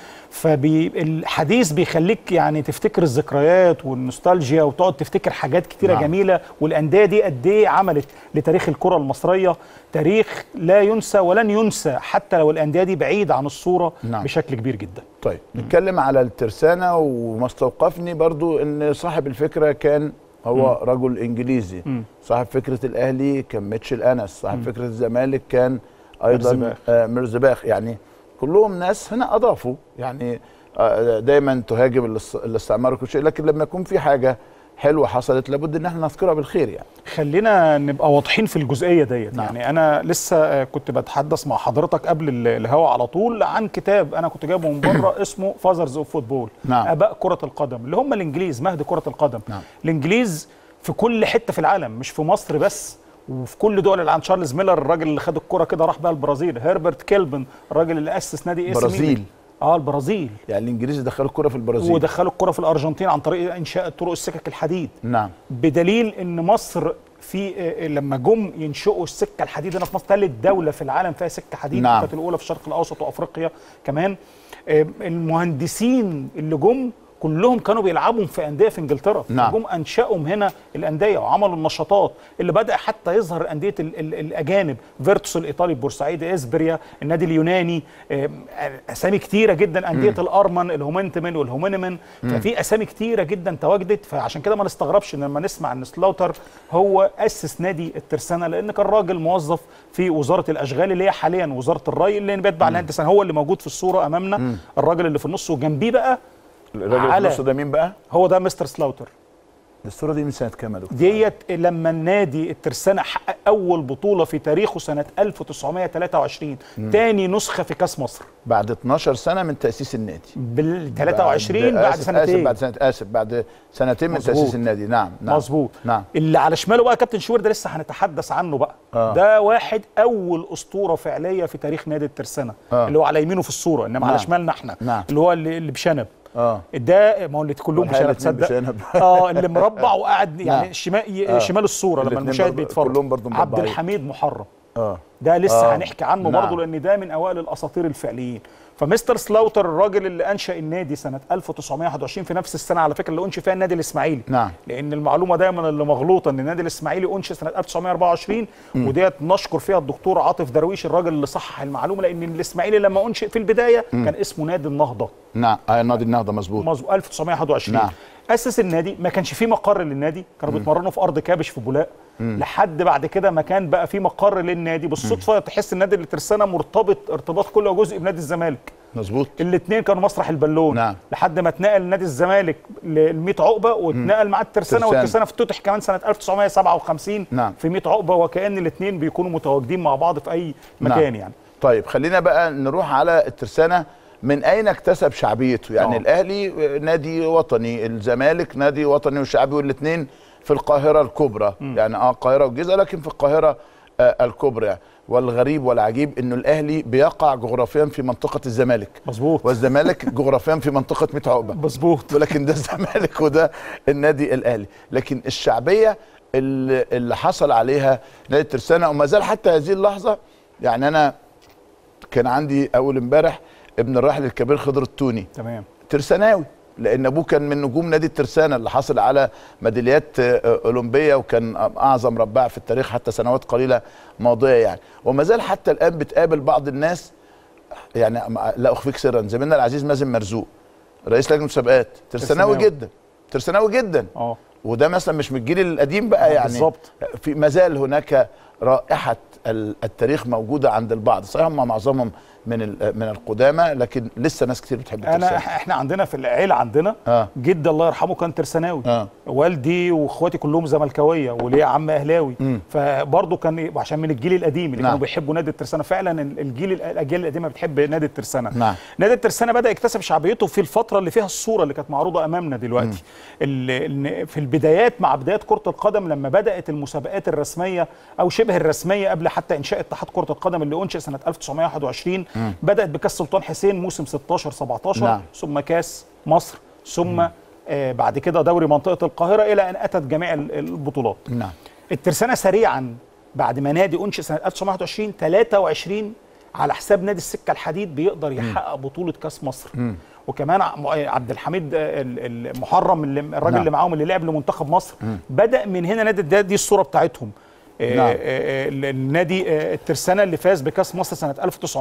فالحديث بيخليك يعني تفتكر الذكريات والنوستالجيا وتقعد تفتكر حاجات كتيره نعم. جميله والانديه دي قد ايه عملت لتاريخ الكره المصريه تاريخ لا ينسى ولن ينسى حتى لو الانديه دي بعيده عن الصوره نعم. بشكل كبير جدا طيب نتكلم على الترسانة وما استوقفني برضو ان صاحب الفكرة كان هو رجل انجليزي مم. صاحب فكرة الاهلي كان ميتشل انس صاحب فكرة الزمالك كان ايضا مرزباخ. آه مرزباخ يعني كلهم ناس هنا اضافوا يعني آه دايما تهاجم الاس- الاستعمار وكل شيء لكن لما يكون في حاجة حلوة حصلت لابد ان احنا نذكرها بالخير يعني خلينا نبقى واضحين في الجزئيه ديت نعم. يعني انا لسه آه، كنت بتحدث مع حضرتك قبل ال- الهوا على طول عن كتاب انا كنت جايبه من بره اسمه فازرز اوف فوتبول نعم. اباء كره القدم اللي هم الانجليز مهد كره القدم نعم. الانجليز في كل حته في العالم مش في مصر بس وفي كل دول العالم تشارلز ميلر الراجل اللي خد الكره كده راح بقى البرازيل هربرت كيلبن الراجل اللي اسس نادي اس برازيل. ميلان. اه البرازيل يعني الانجليزي دخلوا الكرة في البرازيل ودخلوا الكره في الارجنتين عن طريق انشاء طرق السكك الحديد نعم بدليل ان مصر في آه، لما جم ينشئوا السكه الحديد هنا في مصر ثالث دوله في العالم فيها سكه حديد نعم. كانت الاولى في الشرق الاوسط وافريقيا كمان آه، المهندسين اللي جم كلهم كانوا بيلعبوا في انديه في انجلترا نعم. جم انشأوا هنا الانديه وعملوا النشاطات اللي بدا حتى يظهر انديه ال ال الاجانب فيرتوس الايطالي بورسعيد اسبريا النادي اليوناني آه، اسامي كتيره جدا انديه الارمن الهومنتمن والهومينمن ففي اسامي كتيره جدا تواجدت فعشان كده ما نستغربش ان لما نسمع ان سلاوتر هو اسس نادي الترسانه لان كان راجل موظف في وزاره الاشغال اللي هي حاليا وزاره الري اللي بيتبع نادي الترسانه هو اللي موجود في الصوره امامنا الراجل اللي في النص وجنبيه بقى الراجل في على- النص ده مين بقى؟ هو ده مستر سلاوتر الصورة دي من سنة كام يا دكتور؟ ديت لما النادي الترسانة حقق أول بطولة في تاريخه سنة 1923 تاني نسخة في كأس مصر بعد 12 سنة من تأسيس النادي بال 23 بعد آسف- سنتين آسف بعد سنة آسف بعد سنتين من مظبوط. تأسيس النادي نعم نعم مظبوط نعم اللي على شماله بقى كابتن شوير ده لسه هنتحدث عنه بقى آه. ده واحد اول اسطوره فعليه في تاريخ نادي الترسانه آه. اللي هو على يمينه في الصوره انما على نعم. شمالنا احنا نعم. اللي هو اللي, اللي بشنب اه ده ما هو اللي كلهم والحقيقة بشنب الاتنين تصدق بشنب. اه اللي مربع وقاعد يعني نعم. شمال آه. شمال الصوره لما الاتنين المشاهد برضو- بيتفرج كلهم برضو عبد مربعين. الحميد محرم اه ده لسه آه. آه. هنحكي عنه نعم. برضه لان ده من اوائل الاساطير الفعليين فمستر سلاوتر الراجل اللي انشا النادي سنه 1921 في نفس السنه على فكره اللي انشئ فيها النادي الاسماعيلي نعم. لان المعلومه دايما اللي مغلوطه ان النادي الاسماعيلي انشئ سنه 1924 وديت نشكر فيها الدكتور عاطف درويش الراجل اللي صحح المعلومه لان الاسماعيلي لما انشئ في البدايه كان اسمه نادي النهضه نعم آه نادي النهضه مظبوط مظبوط 1921 نعم. اسس النادي ما كانش فيه مقر للنادي كانوا بيتمرنوا في ارض كابش في بولاق لحد بعد كده ما كان بقى فيه مقر للنادي بالصدفه تحس النادي اللي ترسانه مرتبط ارتباط كل جزء بنادي الزمالك مظبوط الاثنين كانوا مسرح البالون نعم. لحد ما اتنقل نادي الزمالك ل 100 عقبه واتنقل مع الترسانه ترسانة. والترسانه افتتح كمان سنه 1957 نعم. في 100 عقبه وكان الاثنين بيكونوا متواجدين مع بعض في اي مكان نعم. يعني طيب خلينا بقى نروح على الترسانة من أين اكتسب شعبيته يعني آه. الأهلي نادي وطني الزمالك نادي وطني وشعبي والاثنين في القاهرة الكبرى يعني اه القاهرة والجيزة لكن في القاهرة آه الكبرى يعني. والغريب والعجيب انه الاهلي بيقع جغرافيا في منطقه الزمالك مظبوط والزمالك جغرافيا في منطقه 100 عقبه مظبوط ولكن ده الزمالك وده النادي الاهلي لكن الشعبيه اللي, اللي حصل عليها نادي الترسانه وما زال حتى هذه اللحظه يعني انا كان عندي اول امبارح ابن الراحل الكبير خضر التوني تمام ترساناوي لان ابوه كان من نجوم نادي الترسانه اللي حصل على ميداليات آه، اولمبيه وكان اعظم رباع في التاريخ حتى سنوات قليله ماضيه يعني وما زال حتى الان بتقابل بعض الناس يعني مع- لا اخفيك سرا زميلنا العزيز مازن مرزوق رئيس لجنه مسابقات ترساناوي ترساناوي. جدا ترساناوي جدا اه وده مثلا مش من الجيل القديم بقى يعني بالظبط. في ما زال هناك رائحه ال- التاريخ موجوده عند البعض صحيح هم معظمهم من ال- من القدامى لكن لسه ناس كتير بتحب انا الترسانه احنا عندنا في العيله عندنا اه جدي الله يرحمه كان ترساناوي اه والدي واخواتي كلهم زملكاويه وليا عم اهلاوي مم. فبرضه كان إيه، عشان من الجيل القديم اللي نعم. كانوا بيحبوا نادي الترسانه فعلا ال- الجيل ال- الاجيال القديمه بتحب نادي الترسانه نعم. نادي الترسانه بدا يكتسب شعبيته في الفتره اللي فيها الصوره اللي كانت معروضه امامنا دلوقتي ال- ال- في البدايات مع بدايات كره القدم لما بدات المسابقات الرسميه او شبه الرسميه قبل حتى انشاء اتحاد كره القدم اللي انشئ سنه 1921 بدات بكاس سلطان حسين موسم 16 17 نعم. ثم كاس مصر ثم آه بعد كده دوري منطقه القاهره الى ان اتت جميع ال- البطولات نعم الترسانه سريعا بعد ما نادي انشئ سنه 1921 23 على حساب نادي السكه الحديد بيقدر يحقق بطوله كاس مصر وكمان ع- عبد الحميد آه، ال- المحرم اللي الراجل نعم. اللي معاهم اللي لعب لمنتخب مصر بدا من هنا نادي ده دي الصوره بتاعتهم آه، نعم. آه، آه، النادي آه، الترسانه اللي فاز بكاس مصر سنه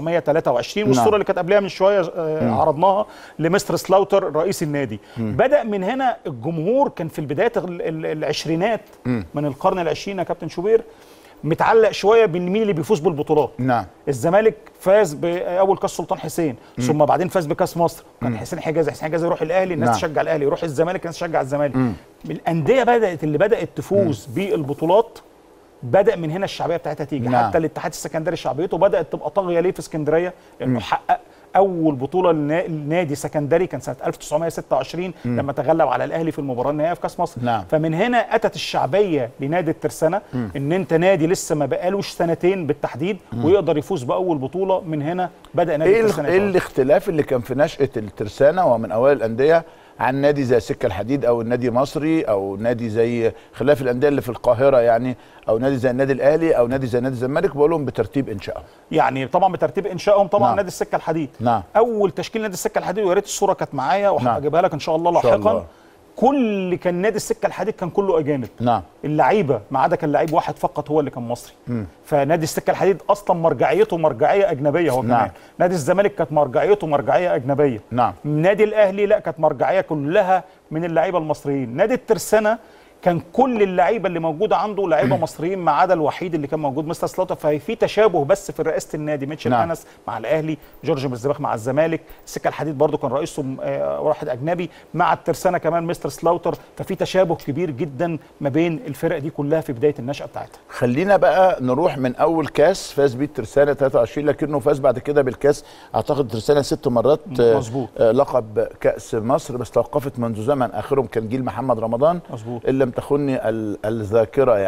1923 والصوره نعم. اللي كانت قبلها من شويه آه، عرضناها لمستر سلاوتر رئيس النادي بدا من هنا الجمهور كان في البدايات ال- ال- العشرينات من القرن العشرين يا كابتن شوبير متعلق شويه بان مين اللي بيفوز بالبطولات نعم الزمالك فاز باول كاس سلطان حسين ثم بعدين فاز بكاس مصر كان حسين حجازي حسين حجازي يروح الاهلي الناس نعم. تشجع الاهلي يروح الزمالك الناس تشجع الزمالك الانديه بدات اللي بدات تفوز بالبطولات بدا من هنا الشعبيه بتاعتها تيجي نعم. حتى الاتحاد السكندري شعبيته بدات تبقى طاغيه ليه في اسكندريه لانه حقق اول بطوله لنا- لنادي سكندري كان سنه 1926 لما تغلب على الاهلي في المباراه النهائيه في كاس مصر نعم. فمن هنا اتت الشعبيه لنادي الترسانه ان انت نادي لسه ما بقالوش سنتين بالتحديد ويقدر يفوز باول بطوله من هنا بدا نادي ايه ال- الترسانه ايه يتولد. الاختلاف اللي كان في نشاه الترسانه ومن اوائل الانديه عن نادي زي سكه الحديد او النادي مصري او نادي زي خلاف الانديه اللي في القاهره يعني او نادي زي النادي الاهلي او نادي زي نادي الزمالك بقول لهم بترتيب انشائهم يعني طبعا بترتيب انشائهم طبعا نعم. نادي السكه الحديد نعم. اول تشكيل نادي السكه الحديد ويا ريت الصوره كانت معايا نعم. وهجيبها لك ان شاء الله إن شاء لاحقا الله. كل كان نادي السكه الحديد كان كله اجانب نعم اللعيبه ما عدا كان لعيب واحد فقط هو اللي كان مصري فنادي السكه الحديد اصلا مرجعيته مرجعيه اجنبيه هو كمان نعم. نادي الزمالك كانت مرجعيته مرجعيه اجنبيه نعم نادي الاهلي لا كانت مرجعيه كلها من اللعيبه المصريين نادي الترسانه كان كل اللعيبه اللي موجوده عنده لعيبه مصريين ما عدا الوحيد اللي كان موجود مستر سلاوتر ففي تشابه بس في رئاسه النادي ميتشل نعم. انس مع الاهلي جورج مرزباخ مع الزمالك السكه الحديد برضو كان رئيسه آه، واحد اجنبي مع الترسانه كمان مستر سلاوتر ففي تشابه كبير جدا ما بين الفرق دي كلها في بدايه النشاه بتاعتها خلينا بقى نروح من اول كاس فاز بيه الترسانه 23 لكنه فاز بعد كده بالكاس اعتقد الترسانه ست مرات آه، مظبوط. آه، لقب كاس مصر بس توقفت منذ زمن اخرهم كان جيل محمد رمضان مظبوط. ان لم تخني ال- الذاكره يعني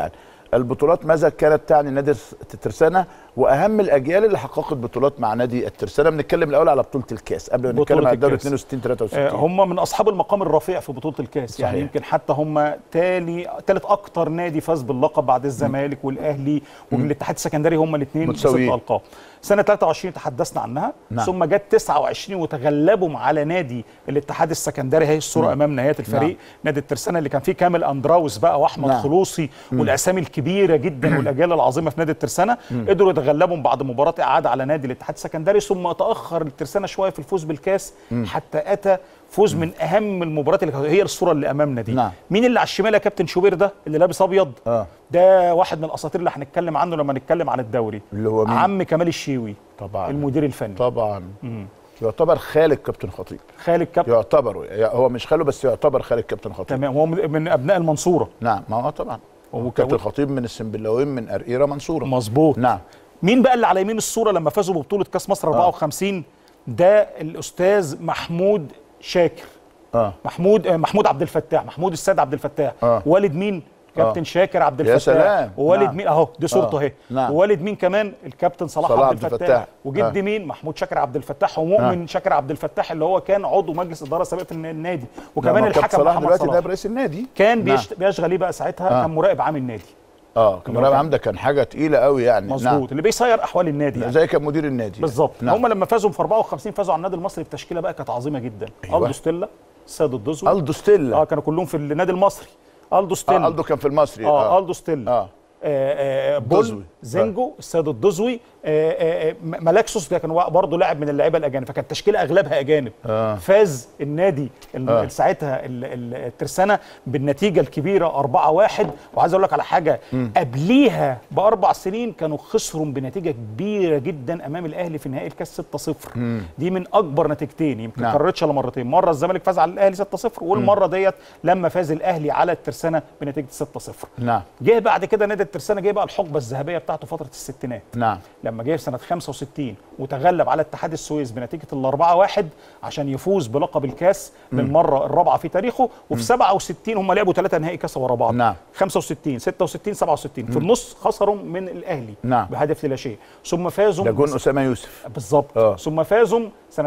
البطولات ماذا كانت تعني نادي الترسانه واهم الاجيال اللي حققت بطولات مع نادي الترسانه بنتكلم الاول على بطوله الكاس قبل ما نتكلم بطولة على الدوري الكاس. 62 63 آه، هم من اصحاب المقام الرفيع في بطوله الكاس صحيح. يعني يمكن حتى هم تاني ثالث اكتر نادي فاز باللقب بعد الزمالك والاهلي والاتحاد السكندري هم الاثنين بست متساويين. القاب سنه 23 تحدثنا عنها نعم. ثم جت 29 وتغلبوا على نادي الاتحاد السكندري هي الصوره نعم. امام نهايه الفريق نعم. نادي الترسانه اللي كان فيه كامل اندراوس بقى واحمد نعم. خلوصي والاسامي الكبيره جدا والاجيال العظيمه في نادي الترسانه قدروا يتغلبوا بعد مباراه اعاده على نادي الاتحاد السكندري ثم تاخر الترسانه شويه في الفوز بالكاس حتى اتى فوز من اهم المباريات اللي كانت- هي الصوره اللي امامنا دي نعم. مين اللي على الشمال يا كابتن شوبير ده اللي لابس ابيض اه ده واحد من الاساطير اللي هنتكلم عنه لما نتكلم عن الدوري اللي هو مين؟ عم كمال الشيوي طبعا المدير الفني طبعا يعتبر خالد كابتن خطيب خالد كابتن يعتبر هو مش خاله بس يعتبر خالد كابتن خطيب تمام هو من من ابناء المنصوره نعم ما هو طبعا هو هو كابتن خطيب من السنبلاوين من ارقيره منصوره مظبوط نعم مين بقى اللي على يمين الصوره لما فازوا ببطوله كاس مصر 54 ده الاستاذ محمود شاكر اه محمود آه، محمود عبد الفتاح محمود السيد عبد الفتاح آه. والد مين كابتن آه. شاكر عبد يا الفتاح سلام. ووالد نعم. مين اهو دي صورته آه. اهي نعم. ووالد مين كمان الكابتن صلاح, صلاح عبد عبد الفتاح الفتاح. وجد آه. مين محمود شاكر عبد الفتاح ومؤمن شاكر عبد الفتاح اللي هو كان عضو مجلس اداره سابق في النادي وكمان لما كابتن الحكم صلاح محمد دلوقتي صلاح نائب رئيس النادي كان نعم. بيشت... بيشغل ايه بقى ساعتها آه. كان مراقب عام النادي اه كان مراقب عام ده كان حاجه تقيله قوي يعني مظبوط اللي بيسير احوال النادي نعم. يعني. زي كان مدير النادي بالظبط نعم. هم لما فازوا في 54 فازوا على النادي المصري بتشكيله بقى كانت عظيمه جدا أيوة. الدو ستيلا السيد الدزوي الدو ستيلا اه كانوا كلهم في النادي المصري الدو ستيلا اه الدو كان في المصري اه الدو ستيلا اه آه، آه، الدزوي. بول زنجو السيد الدزوي آه، آه، آه، م- ملاكسوس ده كان برضه لاعب من اللعيبه الاجانب فكانت تشكيله اغلبها اجانب آه. فاز النادي ال- آه. ساعتها ال- ال- الترسانه بالنتيجه الكبيره 4-1 وعايز اقول لك على حاجه قبليها باربع سنين كانوا خسروا بنتيجه كبيره جدا امام الاهلي في نهائي الكاس 6-0 دي من اكبر نتيجتين يمكن نعم. نعم. كررتش الا مرتين مره الزمالك فاز على الاهلي 6-0 والمره ديت لما فاز الاهلي على الترسانه بنتيجه 6-0 نعم جه بعد كده نادي الترسانه جه بقى الحقبه الذهبيه بتاعته فتره الستينات نعم لما جه في سنه 65 وتغلب على اتحاد السويس بنتيجه ال 4 1 عشان يفوز بلقب الكاس للمره الرابعه في تاريخه وفي 67 هم لعبوا ثلاثه نهائي كاس ورا بعض نعم. 65 66 67 في النص خسروا من الاهلي نعم. بهدف لا شيء ثم فازوا ده جون اسامه يوسف بالظبط آه. ثم فازوا سنه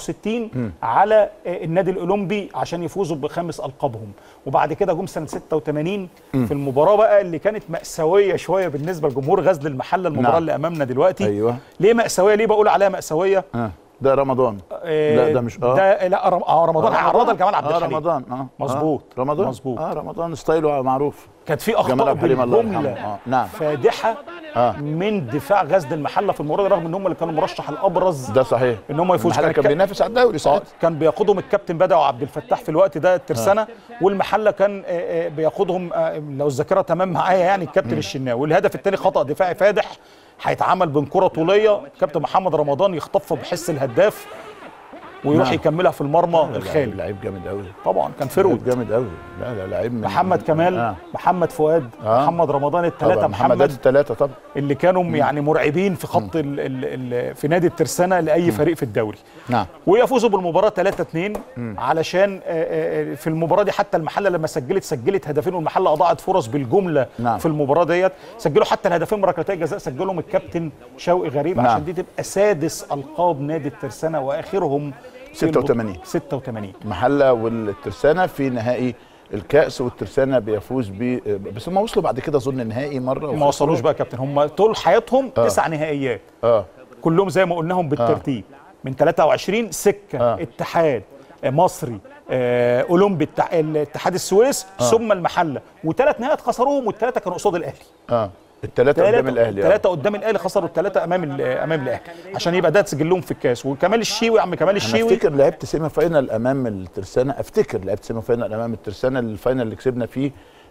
67 على آه، النادي الاولمبي عشان يفوزوا بخمس القابهم وبعد كده جم سنه 86 في المباراه بقى اللي كانت ماساويه شويه بالنسبه لجمهور غزل المحله المباراه نعم. اللي امامنا دلوقتي أيوة. ليه ماساويه ليه بقول عليها ماساويه اه ده رمضان آه، لا ده مش اه ده لا رم... اه رمضان آه، هيعرضها لجمال عبد اه الحليم رمضان اه مظبوط. آه. رمضان مظبوط. اه رمضان ستايله معروف كانت في جمال اخطاء عبد الحليم الله يرحمه بالجمله اه نعم فادحه آه. من دفاع غزل المحله في المباراه دي رغم ان هم اللي كانوا المرشح الابرز ده صحيح ان هم يفوزوا المحله كان الكا- بينافس على الدوري آه، ساعتها كان بيقودهم الكابتن بدوي عبد الفتاح في الوقت ده الترسانه والمحله كان آه، آه، بيقودهم آه، لو الذاكره تمام معايا يعني الكابتن الشناوي والهدف الثاني خطا دفاعي فادح هيتعمل بين كره طوليه كابتن محمد رمضان يخطفها بحس الهداف ويروح نعم. يكمل في المرمى لعيب الخالي لعيب جامد قوي طبعا كان فرود جامد قوي لا لا لعيب من محمد كمال آه. محمد فؤاد آه. محمد رمضان الثلاثه طبعا محمد محمد الثلاثه طبعا اللي كانوا يعني مرعبين في خط ال ال ال في نادي الترسانه لاي فريق في الدوري نعم ويفوزوا بالمباراه 3 2 علشان آه، آه، في المباراه دي حتى المحله لما سجلت سجلت هدفين والمحله اضاعت فرص بالجمله نعم. في المباراه ديت سجلوا حتى الهدفين من ركلتي جزاء سجلهم الكابتن شوقي غريب نعم. عشان دي تبقى سادس القاب نادي الترسانه واخرهم في البط- 86. 86 محله والترسانه في نهائي الكاس والترسانه بيفوز ب بس هم وصلوا بعد كده اظن نهائي مره ما وصلوش بقى يا كابتن هم طول حياتهم آه. تسع نهائيات اه كلهم زي ما قلناهم بالترتيب من 23 سكه آه. اتحاد آه، مصري آه، اولمبي التع- الاتحاد السويس ثم المحله وثلاث نهائيات خسروهم والثلاثه كانوا قصاد الاهلي اه الثلاثه قدام الاهلي آه. ثلاثه قدام الاهلي خسروا الثلاثه امام ال- امام الاهلي عشان يبقى ده تسجل لهم في الكاس وكمال الشيوي عم كمال انا الشيوي افتكر لعبت سيمي فاينل امام الترسانه افتكر لعبت سيمي فاينل امام الترسانه الفاينل اللي كسبنا فيه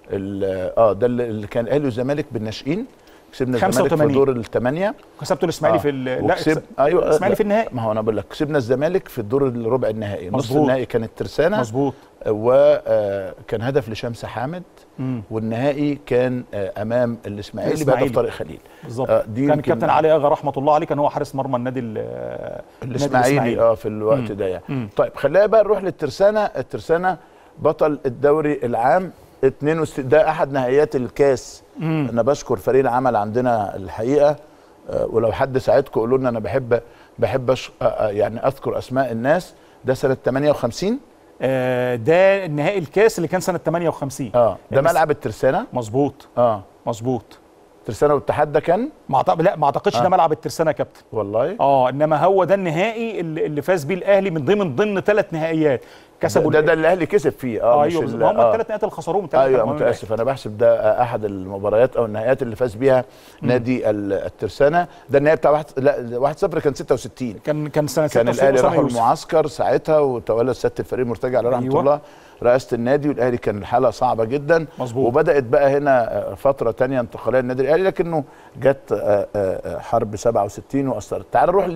ال- اه ده اللي اللي كان الاهلي والزمالك بالناشئين كسبنا الزمالك في 85. دور الثمانيه كسبتوا الاسماعيلي آه. في ال- لا وكسب ايوه الاسماعيلي في لا، النهائي ما هو انا بقول لك كسبنا الزمالك في الدور الربع النهائي نص مظبوط. النهائي كانت الترسانه مظبوط وكان هدف لشمس حامد مم. والنهائي كان آه، امام الاسماعيلي الإسماعيلي. بهدف طارق خليل بالظبط آه، دي كان يمكن- الكابتن علي اغا رحمه الله عليه كان هو حارس مرمى النادي ال- النادي الاسماعيلي اه في الوقت مم. ده يعني مم. طيب خلينا بقى نروح للترسانه الترسانه بطل الدوري العام 62 ده احد نهائيات الكاس مم. انا بشكر فريق العمل عندنا الحقيقه آه، ولو حد ساعدكم قولوا لنا انا بحب بحب أش... آه، آه، يعني اذكر اسماء الناس ده سنه 58 آه، ده النهائي الكاس اللي كان سنه 58 اه ده بس- ملعب الترسانه مظبوط اه مظبوط الترسانه والاتحاد ده كان ما أعتقد- لا ما اعتقدش آه. ده ملعب الترسانه يا كابتن والله اه انما هو ده النهائي اللي, اللي فاز بيه الاهلي من ضمن ضمن ثلاث نهائيات كسبوا ده, ده, ده اللي الاهلي كسب فيه اه اه مش ايوه ال- بالظبط. هم آه. الثلاث نهائيات اللي خسروهم ثلاثة ايوه أمام متاسف انا بحسب ده آه، احد المباريات او النهائيات اللي فاز بيها نادي ال- الترسانه ده النهائي بتاع واحد لا 1 0 كان 66 كان كان سنه كان 66 الاهلي أسامة راحوا يوسف. المعسكر ساعتها وتولى سياده الفريق مرتجع عليه رحمه أيوة. الله رئاسه النادي والاهلي كان الحاله صعبه جدا مظبوط. وبدات بقى هنا آه، فتره تانية انتقاليه للنادي الاهلي لكنه جت آه، آه، آه، حرب 67 واثرت تعال نروح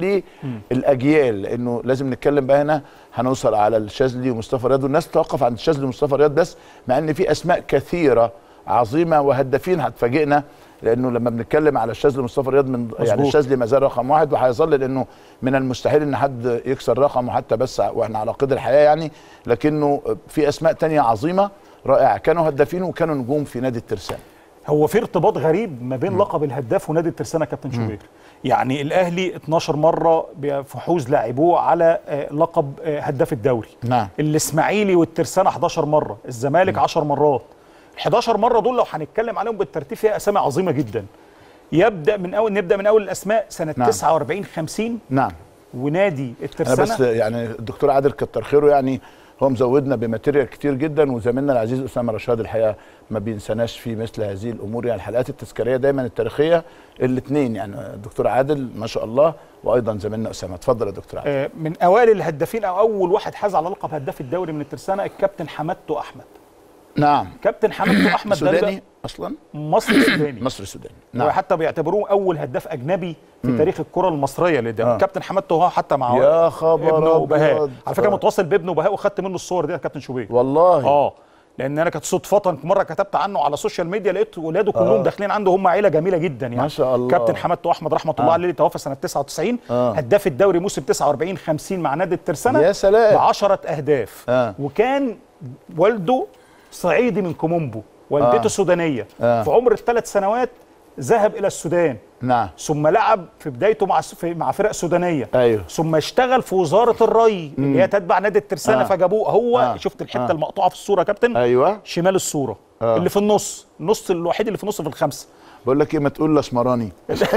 للاجيال لانه لازم نتكلم بقى هنا هنوصل على الشاذلي ومصطفى رياض والناس توقف عند الشاذلي ومصطفى رياض بس مع ان في اسماء كثيره عظيمه وهدافين هتفاجئنا لانه لما بنتكلم على الشاذلي ومصطفى رياض من يعني مظبوط. الشاذلي ما زال رقم واحد وهيظل لانه من المستحيل ان حد يكسر رقمه حتى بس واحنا على قيد الحياه يعني لكنه في اسماء تانية عظيمه رائعه كانوا هدافين وكانوا نجوم في نادي الترسانه هو في ارتباط غريب ما بين لقب الهداف ونادي الترسانه كابتن شوبير يعني الاهلي 12 مره بفحوز لاعبوه على آه، لقب آه، هداف الدوري نعم الاسماعيلي والترسانه 11 مره الزمالك 10 مرات ال 11 مره دول لو هنتكلم عليهم بالترتيب فيها اسامي عظيمه جدا يبدا من اول نبدا من اول الاسماء سنه نعم. 49 50 نعم ونادي انا الترسانه بس يعني الدكتور عادل كتر خيره يعني هو مزودنا بماتيريال كتير جدا وزميلنا العزيز اسامه رشاد الحقيقه ما بينساناش في مثل هذه الامور يعني الحلقات التذكاريه دايما التاريخيه الاثنين يعني الدكتور عادل ما شاء الله وايضا زميلنا اسامه اتفضل يا دكتور عادل آه، من اوائل الهدافين او اول واحد حاز على لقب هداف الدوري من الترسانه الكابتن حمادتو احمد نعم كابتن حمادتو احمد ده سوداني اصلا مصري سوداني مصري سوداني نعم. نعم وحتى بيعتبروه اول هداف اجنبي في تاريخ الكره المصريه اللي ده آه. كابتن حمادتو هو حتى مع يا خبر ابنه أبيض. بهاء على فكره آه. متواصل بابنه بهاء وخدت منه الصور دي يا كابتن شوبير والله اه لان انا كانت صدفه مره كتبت عنه على السوشيال ميديا لقيت ولاده كلهم آه. داخلين عنده هم عيله جميله جدا يعني ما شاء الله. كابتن حمادتو احمد رحمه الله آه. عليه اللي توفى سنه 99 آه. هداف الدوري موسم 49 50 مع نادي الترسانه يا سلام. ب 10 اهداف آه. وكان والده صعيدي من كومومبو والدته آه. سودانيه آه. في عمر الثلاث سنوات ذهب الى السودان نعم ثم لعب في بدايته مع في مع فرق سودانيه ايوه ثم اشتغل في وزاره الري اللي هي تتبع نادي الترسانه آه. فجابوه هو آه. شفت الحته آه. المقطوعه في الصوره يا كابتن ايوه شمال الصوره آه. اللي في النص النص الوحيد اللي في النص في الخمسه بقول لك ايه ما تقول الاسمراني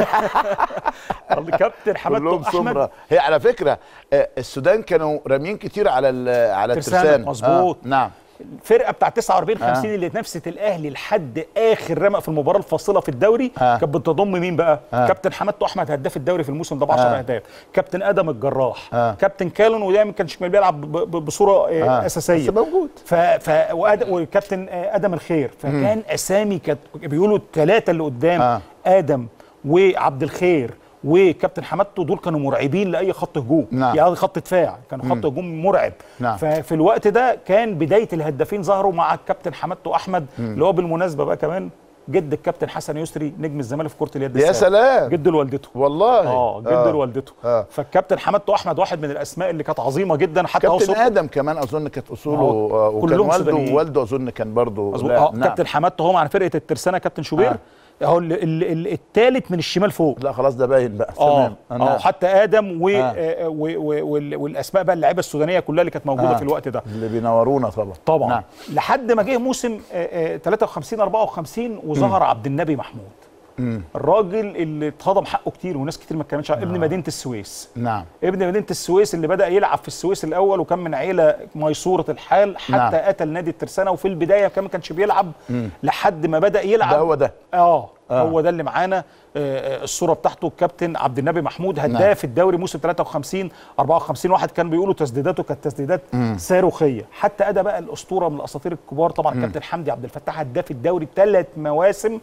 الكابتن حمادتو كلهم احمد سمرة هي على فكره آه، السودان كانوا راميين كتير على ال- على ترسانة، الترسانه مظبوط. آه. نعم الفرقه بتاع 49 50 آه. اللي نفست الاهلي لحد اخر رمق في المباراه الفاصله في الدوري آه. كانت بتضم مين بقى؟ آه. كابتن حمادتو احمد هداف الدوري في الموسم ده ب 10 آه. اهداف كابتن ادم الجراح آه. كابتن كالون وده ما كانش بيلعب ب- ب- بصوره آه. آه. اساسيه بس موجود ف... ف... وأد... وكابتن آه، ادم الخير فكان اسامي كانت بيقولوا الثلاثه اللي قدام آه. ادم وعبد الخير وكابتن حمادتو دول كانوا مرعبين لاي خط هجوم نعم. يعني خط دفاع كانوا خط هجوم مرعب نعم. ففي الوقت ده كان بدايه الهدافين ظهروا مع الكابتن حمادتو احمد اللي هو بالمناسبه بقى كمان جد الكابتن حسن يسري نجم الزمالك في كره اليد يا السابق. سلام جد لوالدته والله اه جد لوالدته آه. فالكابتن حمادتو احمد واحد من الاسماء اللي كانت عظيمه جدا حتى هو كابتن صوته- ادم كمان اظن كانت اصوله هو آه، وكان كلهم والده سودانيين. ووالده اظن كان برضه مظبوط لا، اه كابتن حمادتو هو مع فرقه الترسانه كابتن شوبير آه. اهو ال- ال- ال- التالت من الشمال فوق لا خلاص ده باين بقى اه تمام اه نعم. حتى ادم و... آه. آه. و... و... وال- والاسماء بقى اللعيبه السودانيه كلها اللي كانت موجوده آه. في الوقت ده اللي بينورونا طبعا طبعا نعم. لحد ما جه موسم آه، آه، 53 54 وظهر عبد النبي محمود مم. الراجل اللي اتهضم حقه كتير وناس كتير ما اتكلمش عنه ابن مدينه السويس نعم ابن مدينه السويس اللي بدا يلعب في السويس الاول وكان من عيله ميسوره الحال حتى نعم. اتى لنادي الترسانه وفي البدايه كمان ما كانش بيلعب لحد ما بدا يلعب ده هو ده اه آه. هو ده اللي معانا آه، آه، الصوره بتاعته الكابتن عبد النبي محمود هداف الدوري موسم 53 54 واحد كان بيقولوا تسديداته كانت تسديدات صاروخيه حتى ادى بقى الاسطوره من الاساطير الكبار طبعا الكابتن حمدي عبد الفتاح هداف الدوري ثلاث مواسم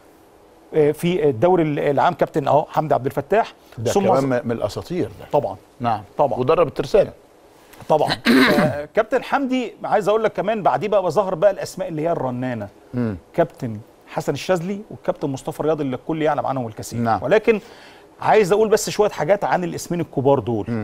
آه، في الدوري العام كابتن اهو حمدي عبد الفتاح ده ثم كمان من الاساطير ده طبعا نعم طبعا. ودرب الترسانه طبعا آه، كابتن حمدي عايز اقول لك كمان بعديه بقى ظهر بقى الاسماء اللي هي الرنانه مم. كابتن حسن الشاذلي والكابتن مصطفى رياض اللي الكل يعلم عنهم الكثير نعم. ولكن عايز اقول بس شويه حاجات عن الاسمين الكبار دول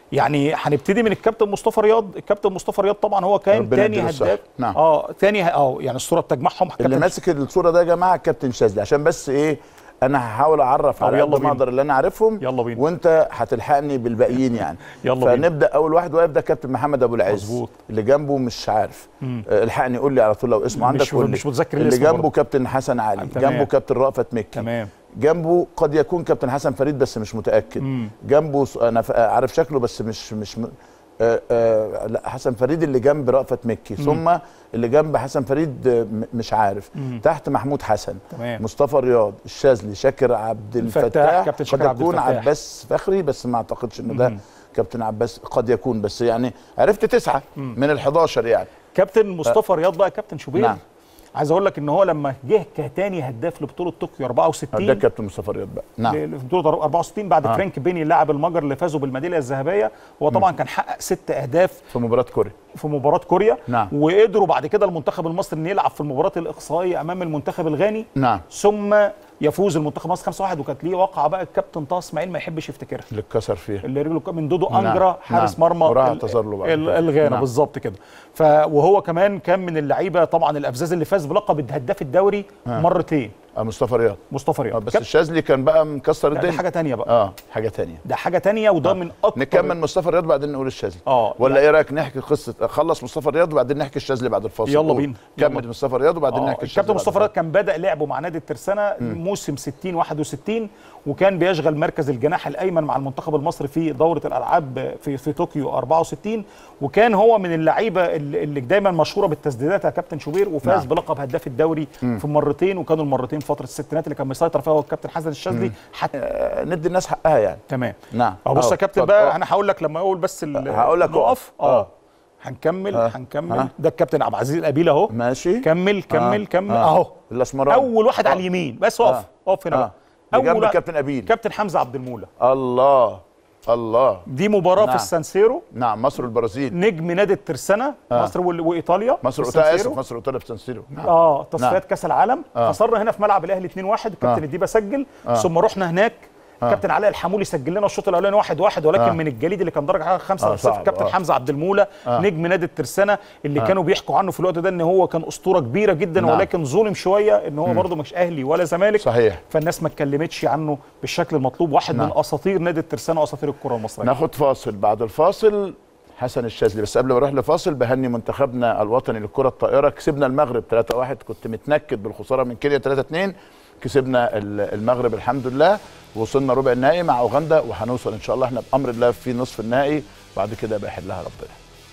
يعني هنبتدي من الكابتن مصطفى رياض الكابتن مصطفى رياض طبعا هو كان ربنا تاني يديله الصحة. هداف نعم. اه تاني ه- اه يعني الصوره بتجمعهم اللي كابتن ماسك الصوره ده يا جماعه الكابتن شاذلي عشان بس ايه انا هحاول اعرف طب على يلا قد ما بينا. اقدر اللي انا عارفهم يلا بينا. وانت هتلحقني بالباقيين يعني يلا بينا. فنبدا اول واحد واقف ده كابتن محمد ابو العز مظبوط. اللي جنبه مش عارف آه، الحقني قول لي على طول لو اسمه مش- عندك قول لي. مش متذكر اللي الاسم جنبه برضه. كابتن حسن علي تمام. جنبه كابتن رأفت مكي تمام جنبه قد يكون كابتن حسن فريد بس مش متاكد مم. جنبه س- انا ف- عارف شكله بس مش مش م... آه آه لا حسن فريد اللي جنب رأفت مكي ثم اللي جنب حسن فريد آه، م- مش عارف مم. تحت محمود حسن تمام. مصطفى رياض الشاذلي شاكر عبد الفتاح، الفتاح كابتن قد شاكر عبد يكون الفتاح. عباس فخري بس ما اعتقدش انه ده مم. كابتن عباس قد يكون بس يعني عرفت تسعه من ال 11 يعني كابتن مصطفى رياض بقى كابتن شوبير نعم. عايز اقول لك ان هو لما جه كتاني هداف لبطوله طوكيو 64 ده كابتن مصطفى رياض بقى نعم ل- لبطوله 64 بعد آه. فرانك بيني اللاعب المجر اللي فازوا بالميداليه الذهبيه هو طبعا كان حقق ست اهداف في مباراه كوريا في مباراه كوريا نعم. وقدروا بعد كده المنتخب المصري ان يلعب في المباراه الاقصائيه امام المنتخب الغاني نعم ثم يفوز المنتخب مصر 5-1 وكانت ليه واقعه بقى الكابتن طه اسماعيل ما يحبش يفتكرها اللي اتكسر فيها اللي رجله كان من دودو نعم، انجرا حارس نعم. مرمى وراح ال- اعتذر له بعد ال- كده. الغانا نعم. بالظبط كده ف وهو كمان كان من اللعيبه طبعا الافزاز اللي فاز بلقب الهداف الدوري آه. مرتين آه مصطفى رياض مصطفى آه رياض بس كاب- الشاذلي كان بقى مكسر لا، الدنيا دي حاجه تانية بقى اه حاجه تانية ده حاجه تانية وده من اكتر نكمل مصطفى الرياض بعدين نقول الشاذلي اه ولا ايه رايك نحكي قصه خلص مصطفى الرياض وبعدين نحكي الشاذلي بعد الفاصل يلا قول. بينا. يلا. كمل مصطفى الرياض وبعدين آه، نحكي الشاذلي الكابتن بعد مصطفى رياض كان بدا لعبه مع نادي الترسانه موسم 60 61 وكان بيشغل مركز الجناح الايمن مع المنتخب المصري في دوره الالعاب في في طوكيو 64 وكان هو من اللعيبه اللي اللي دايما مشهوره بالتسديدات يا كابتن شوبير وفاز نعم. بلقب هداف الدوري في مرتين وكانوا المرتين فتره الستينات اللي كان مسيطر فيها هو الكابتن حسن الشاذلي حتى آه، ندي الناس حقها يعني تمام نعم اه بص آه، يا كابتن اتفضل. بقى آه. انا هقول لك لما اقول بس ال- هقول لك نقف اقف. اه آه. هنكمل آه. هنكمل آه. ده الكابتن عبد العزيز القبيل اهو ماشي كمل كمل آه. كمل آه. اهو الاسمراني اول واحد آه. على اليمين بس اقف آه. اقف هنا آه. بقى بجنب واحد- كابتن أبيل. كابتن حمزه عبد المولى الله الله دي مباراه نعم. في السانسيرو نعم مصر والبرازيل نجم نادي الترسانة آه. مصر وال- وايطاليا مصر في وإيطاليا السان اسف سيرو. مصر وايطاليا في سان سيرو نعم اه تصفيات نعم. كاس العالم آه. خسرنا هنا في ملعب الاهلي 2-1 الكابتن آه. الديبه سجل آه. ثم رحنا هناك آه. كابتن علاء الحمولي سجل لنا الشوط الاولاني 1 1 ولكن آه. من الجليد اللي كان درجه حراره 5 آه، 0 صعب، كابتن آه. حمزه عبد المولى آه. نجم نادي الترسانة اللي آه. كانوا بيحكوا عنه في الوقت ده ان هو كان اسطوره كبيره جدا نعم. ولكن ظلم شويه ان هو برضه مش اهلي ولا زمالك صحيح فالناس ما اتكلمتش عنه بالشكل المطلوب واحد نعم. من اساطير نادي الترسانة واساطير الكره المصريه ناخد فاصل بعد الفاصل حسن الشاذلي بس قبل ما اروح لفاصل بهني منتخبنا الوطني للكره الطائره كسبنا المغرب 3-1 كنت متنكد بالخساره من كينيا 3-2 كسبنا ال- المغرب الحمد لله وصلنا ربع النهائي مع اوغندا وهنوصل ان شاء الله احنا بامر الله في نصف النهائي بعد كده يبقى يحلها ربنا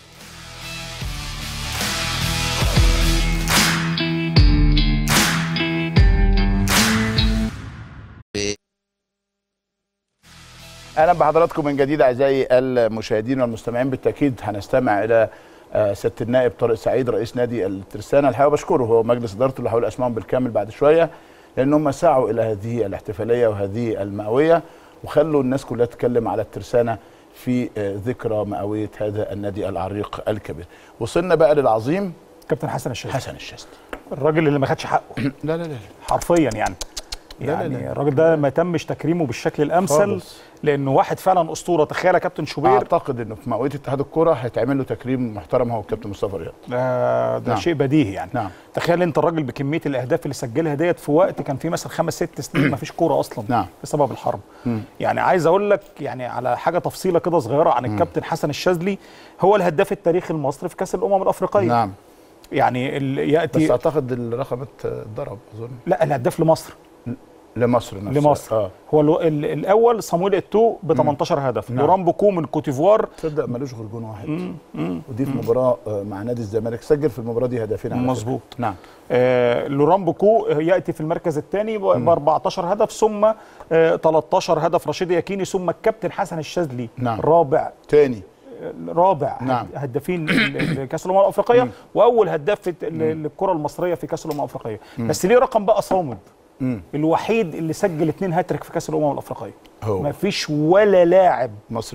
اهلا بحضراتكم من جديد اعزائي المشاهدين والمستمعين بالتاكيد هنستمع الى آه، سياده النائب طارق سعيد رئيس نادي الترسانه الحقيقه بشكره هو مجلس ادارته اللي هقول اسمائهم بالكامل بعد شويه لان هم سعوا الى هذه الاحتفاليه وهذه المئويه وخلوا الناس كلها تتكلم على الترسانه في آه، ذكرى مئويه هذا النادي العريق الكبير وصلنا بقى للعظيم كابتن حسن الشاذلي حسن الشاذلي الراجل اللي ما خدش حقه لا لا لا حرفيا يعني لا لا يعني لا. الراجل ده ما تمش تكريمه بالشكل الامثل خالص. لانه واحد فعلا اسطوره تخيل يا كابتن شوبير اعتقد انه في مئويه اتحاد الكره هيتعمل له تكريم محترم هو الكابتن مصطفى رياض ده, ده نعم. شيء بديهي يعني نعم. تخيل انت الراجل بكميه الاهداف اللي سجلها ديت في وقت كان فيه مثلا خمس ست سنين ما فيش كوره اصلا نعم. بسبب الحرب مم. يعني عايز اقول لك يعني على حاجه تفصيله كده صغيره عن الكابتن حسن الشاذلي هو الهداف التاريخي المصري في كاس الامم الافريقيه نعم يعني ال- بس ياتي اعتقد الرقم اتضرب اظن لا الهداف لمصر لمصر نفسها لمصر اه هو الو- ال- الاول صامويل ايتو ب 18 هدف نعم. لوران بوكو من كوتيفوار تصدق ملوش غير جون واحد ودي في مباراه آه، مع نادي الزمالك سجل في المباراه دي هدفين على فكرة. مظبوط. نعم آه لوران بوكو ياتي في المركز الثاني ب 14 هدف ثم آه 13 هدف رشيد ياكيني ثم الكابتن حسن الشاذلي نعم. رابع تاني رابع نعم. هدافين ل- لكاس الامم الافريقيه واول هداف في ال- للكره المصريه في كاس الامم الافريقيه بس ليه رقم بقى صامد مم. الوحيد اللي سجل اثنين هاتريك في كاس الامم الافريقيه هو. ما فيش ولا لاعب مصري عمل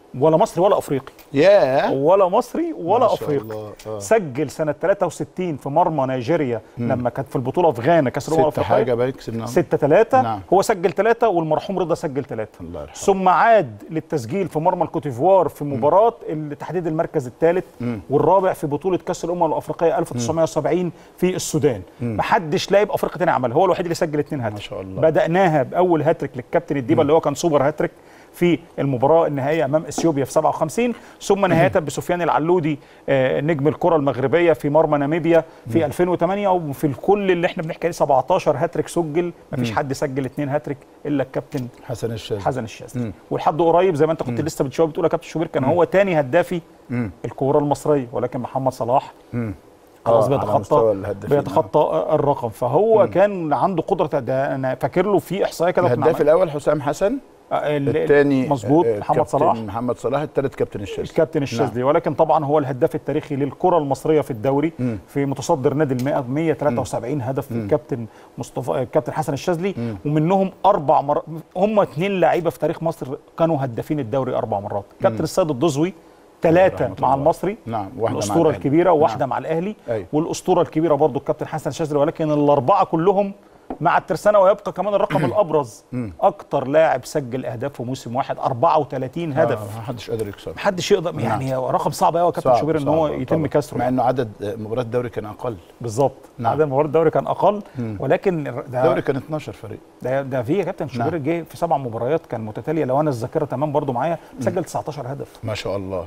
ولا مصري ولا افريقي ياه ولا مصري ولا ما شاء افريقي الله. آه. سجل سنه 63 في مرمى نيجيريا لما كانت في البطوله في غانا كاس الامم ست حاجه الافريقيه بقى كسبناها 6 3 نعم. هو سجل 3 والمرحوم رضا سجل 3 الله يرحمه. ثم عاد للتسجيل في مرمى الكوتيفوار في مباراه ال- تحديد المركز الثالث والرابع في بطوله كاس الامم الافريقيه 1970 في السودان محدش لاعب افريقي تاني عملها هو الوحيد اللي سجل اثنين هاتريك شاء الله. بداناها باول هاتريك للكابتن الديبا اللي هو كان سوبر هاتريك في المباراه النهائيه امام اثيوبيا في 57 ثم نهايه بسفيان العلودي آه، نجم الكره المغربيه في مرمى ناميبيا في 2008 وفي الكل اللي احنا بنحكي عليه 17 هاتريك سجل مفيش حد سجل اثنين هاتريك الا الكابتن حسن الشاذلي حسن الشاذلي ولحد قريب زي ما انت كنت لسه بتشوف بتقول يا كابتن شوبير كان هو تاني هدافي الكوره المصريه ولكن محمد صلاح خلاص آه، على بيتخطى مستوى الهدافين، بيتخطى الرقم فهو كان عنده قدره ده انا فاكر له في احصائيه كده كنا الهداف عمل- الاول حسام حسن آه، ال- الثاني مظبوط آه، محمد كابتن صلاح محمد صلاح الثالث كابتن الشاذلي الكابتن الشاذلي ولكن طبعا هو الهداف التاريخي للكره المصريه في الدوري مم. في متصدر نادي المئة 173 هدف الكابتن مصطفى الكابتن حسن الشاذلي ومنهم اربع مرات هم اثنين لعيبه في تاريخ مصر كانوا هدافين الدوري اربع مرات كابتن السيد الدزوي ثلاثه رحمة مع الله. المصري نعم واحده مع الاسطوره الأهلي. الكبيره وواحده نعم. مع الاهلي أيوة. والاسطوره الكبيره برضو الكابتن حسن الشاذلي ولكن الاربعه كلهم مع الترسانة ويبقى كمان الرقم الابرز اكتر لاعب سجل اهداف في موسم واحد 34 هدف آه، ما حدش قادر يكسر محدش يقدر يعني هو رقم صعب قوي يا كابتن صعب- شوبير ان صعب هو طبعاً. يتم كسره مع انه عدد آه، مباريات الدوري كان اقل بالظبط نعم. عدد مباريات الدوري كان اقل ولكن الدوري ده كان 12 فريق ده, ده في يا كابتن شوبير جه في سبع مباريات كان متتاليه لو انا الذاكره تمام برضو معايا سجل 19 هدف ما شاء الله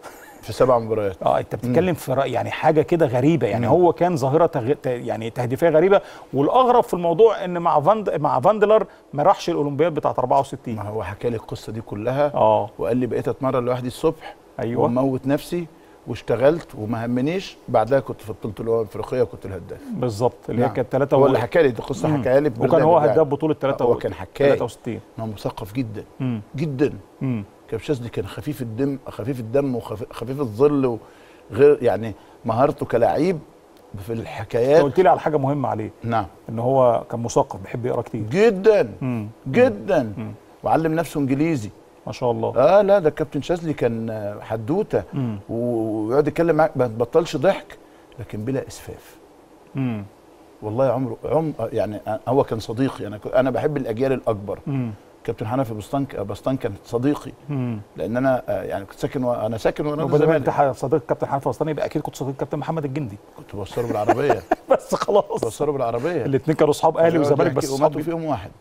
في سبع مباريات اه انت بتتكلم في رأي يعني حاجه كده غريبه يعني هو كان ظاهره تغ... ت- يعني تهديفيه غريبه والاغرب في الموضوع ان مع فاند مع فاندلر ما راحش الاولمبياد بتاعت 64 ما هو حكى لي القصه دي كلها اه وقال لي بقيت اتمرن لوحدي الصبح ايوه وموت نفسي واشتغلت وما همنيش بعدها كنت في بطوله الامم الافريقيه كنت الهداف بالظط اللي هي نعم. كانت 3 هو اللي حكى لي دي قصه حكاها لي في وكان هو برنامج هداف بطوله 3 هو كان حكاية. 63 هو مثقف جدا امم جدا امم كابتن شاذلي كان خفيف الدم خفيف الدم وخفيف الظل وغير يعني مهارته كلاعب في انت الحكايات قلت لي على حاجه مهمه عليه نعم ان هو كان مثقف بيحب يقرا كتير جدا امم جدا وعلم نفسه انجليزي ما شاء الله اه لا ده الكابتن شاذلي كان آه، حدوته امم و- ويقعد يتكلم معاك ما تبطلش ضحك لكن بلا اسفاف امم والله عمره عم آه، يعني آه، هو كان صديقي انا ك- انا بحب الاجيال الاكبر امم كابتن حنفي بسطان ك- بسطان كان صديقي امم لان انا آه، يعني كنت ساكن و... انا ساكن ونادي وبدل ما انت الزمالك ح- صديق كابتن حنفي وسطاني يبقى اكيد كنت صديق كابتن محمد الجندي كنت بوصله بالعربيه بس خلاص بوصله بالعربيه الاثنين كانوا اصحاب اهلي يقعد وزمالك يحكي بس وماتوا اصحاب فيهم واحد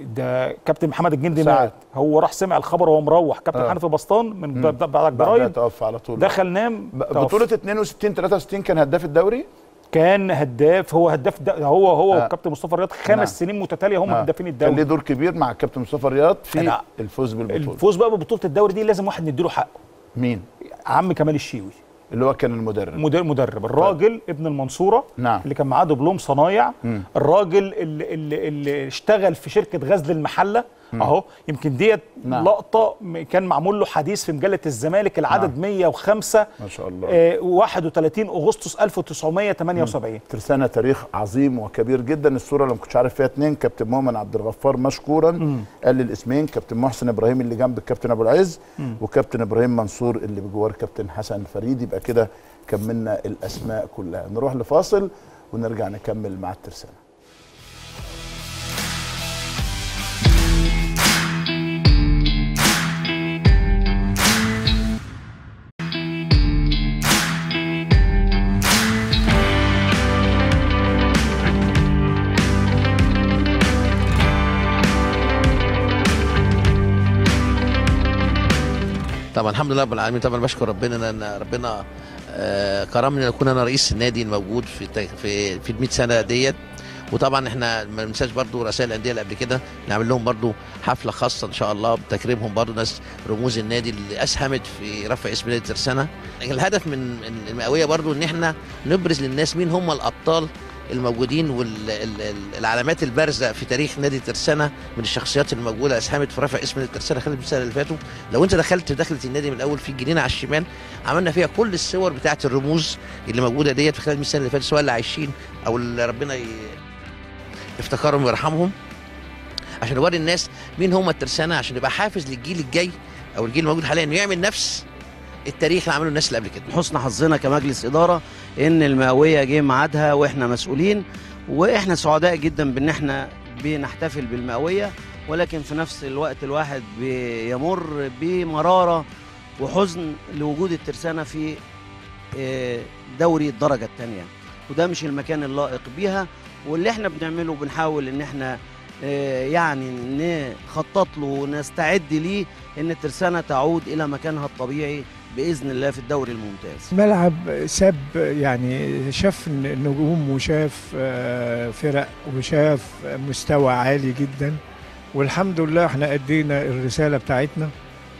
ده كابتن محمد الجندي سعد. مات هو راح سمع الخبر وهو مروح كابتن آه. حنفي بسطان من مم. ب- ب- بعد بعدها الجرايد توفى على طول دخل نام ب- توفى. بطوله 62 63 كان هداف الدوري كان هداف هو هداف ده هو هو آه. والكابتن مصطفى رياض خمس نعم. سنين متتاليه هم آه. هدافين كان الدوري ليه دور كبير مع الكابتن مصطفى رياض في لا. الفوز بالبطوله الفوز بقى ببطوله الدوري دي لازم واحد نديله حقه مين عم كمال الشيوي اللي هو كان المدرب مدرب مدرب الراجل ابن المنصوره نعم اللي كان معاه دبلوم صنايع مم. الراجل اللي, اللي, اللي اشتغل في شركه غزل المحله اهو يمكن ديت نعم. لقطه م- كان معمول له حديث في مجله الزمالك العدد 105 ما شاء الله آه 31 اغسطس 1978 ترسانة تاريخ عظيم وكبير جدا الصوره اللي ما كنتش عارف فيها اتنين كابتن مؤمن عبد الغفار مشكورا قال لي الاسمين كابتن محسن ابراهيم اللي جنب الكابتن ابو العز وكابتن ابراهيم منصور اللي بجوار كابتن حسن فريد يبقى كده كملنا الاسماء كلها نروح لفاصل ونرجع نكمل مع الترسانة طبعا الحمد لله رب العالمين طبعا بشكر ربنا لان ربنا آه، كرمني ان اكون انا رئيس النادي الموجود في الت- في في ال 100 سنه ديت وطبعا احنا ما ننساش برضو رسائل الانديه اللي قبل كده نعمل لهم برضو حفله خاصه ان شاء الله بتكريمهم برضو ناس رموز النادي اللي اسهمت في رفع اسم نادي ترسانه الهدف من من المئويه برضو ان احنا نبرز للناس مين هم الابطال الموجودين والعلامات البارزه في تاريخ نادي ترسانه من الشخصيات الموجوده اسهمت في رفع اسم نادي ترسانه خلال السنه اللي فاتوا لو انت دخلت دخلت النادي من الاول في الجنينه على الشمال عملنا فيها كل الصور بتاعه الرموز اللي موجوده ديت في خلال 100 سنه اللي فاتت سواء اللي عايشين او اللي ربنا ي... يفتكرهم ويرحمهم عشان نوري الناس مين هم الترسانه عشان يبقى حافز للجيل الجاي او الجيل الموجود حاليا انه يعمل نفس التاريخ اللي عمله الناس اللي قبل كده حسن حظنا كمجلس اداره ان المئويه جه ميعادها واحنا مسؤولين واحنا سعداء جدا بان احنا بنحتفل بالمئويه ولكن في نفس الوقت الواحد بيمر بمراره وحزن لوجود الترسانه في آه، دوري الدرجه الثانيه وده مش المكان اللائق بيها واللي احنا بنعمله بنحاول ان احنا آه، يعني نخطط له ونستعد ليه ان الترسانه تعود الى مكانها الطبيعي باذن الله في الدوري الممتاز ملعب ساب يعني شاف نجوم وشاف آه، فرق وشاف مستوى عالي جدا والحمد لله احنا ادينا الرساله بتاعتنا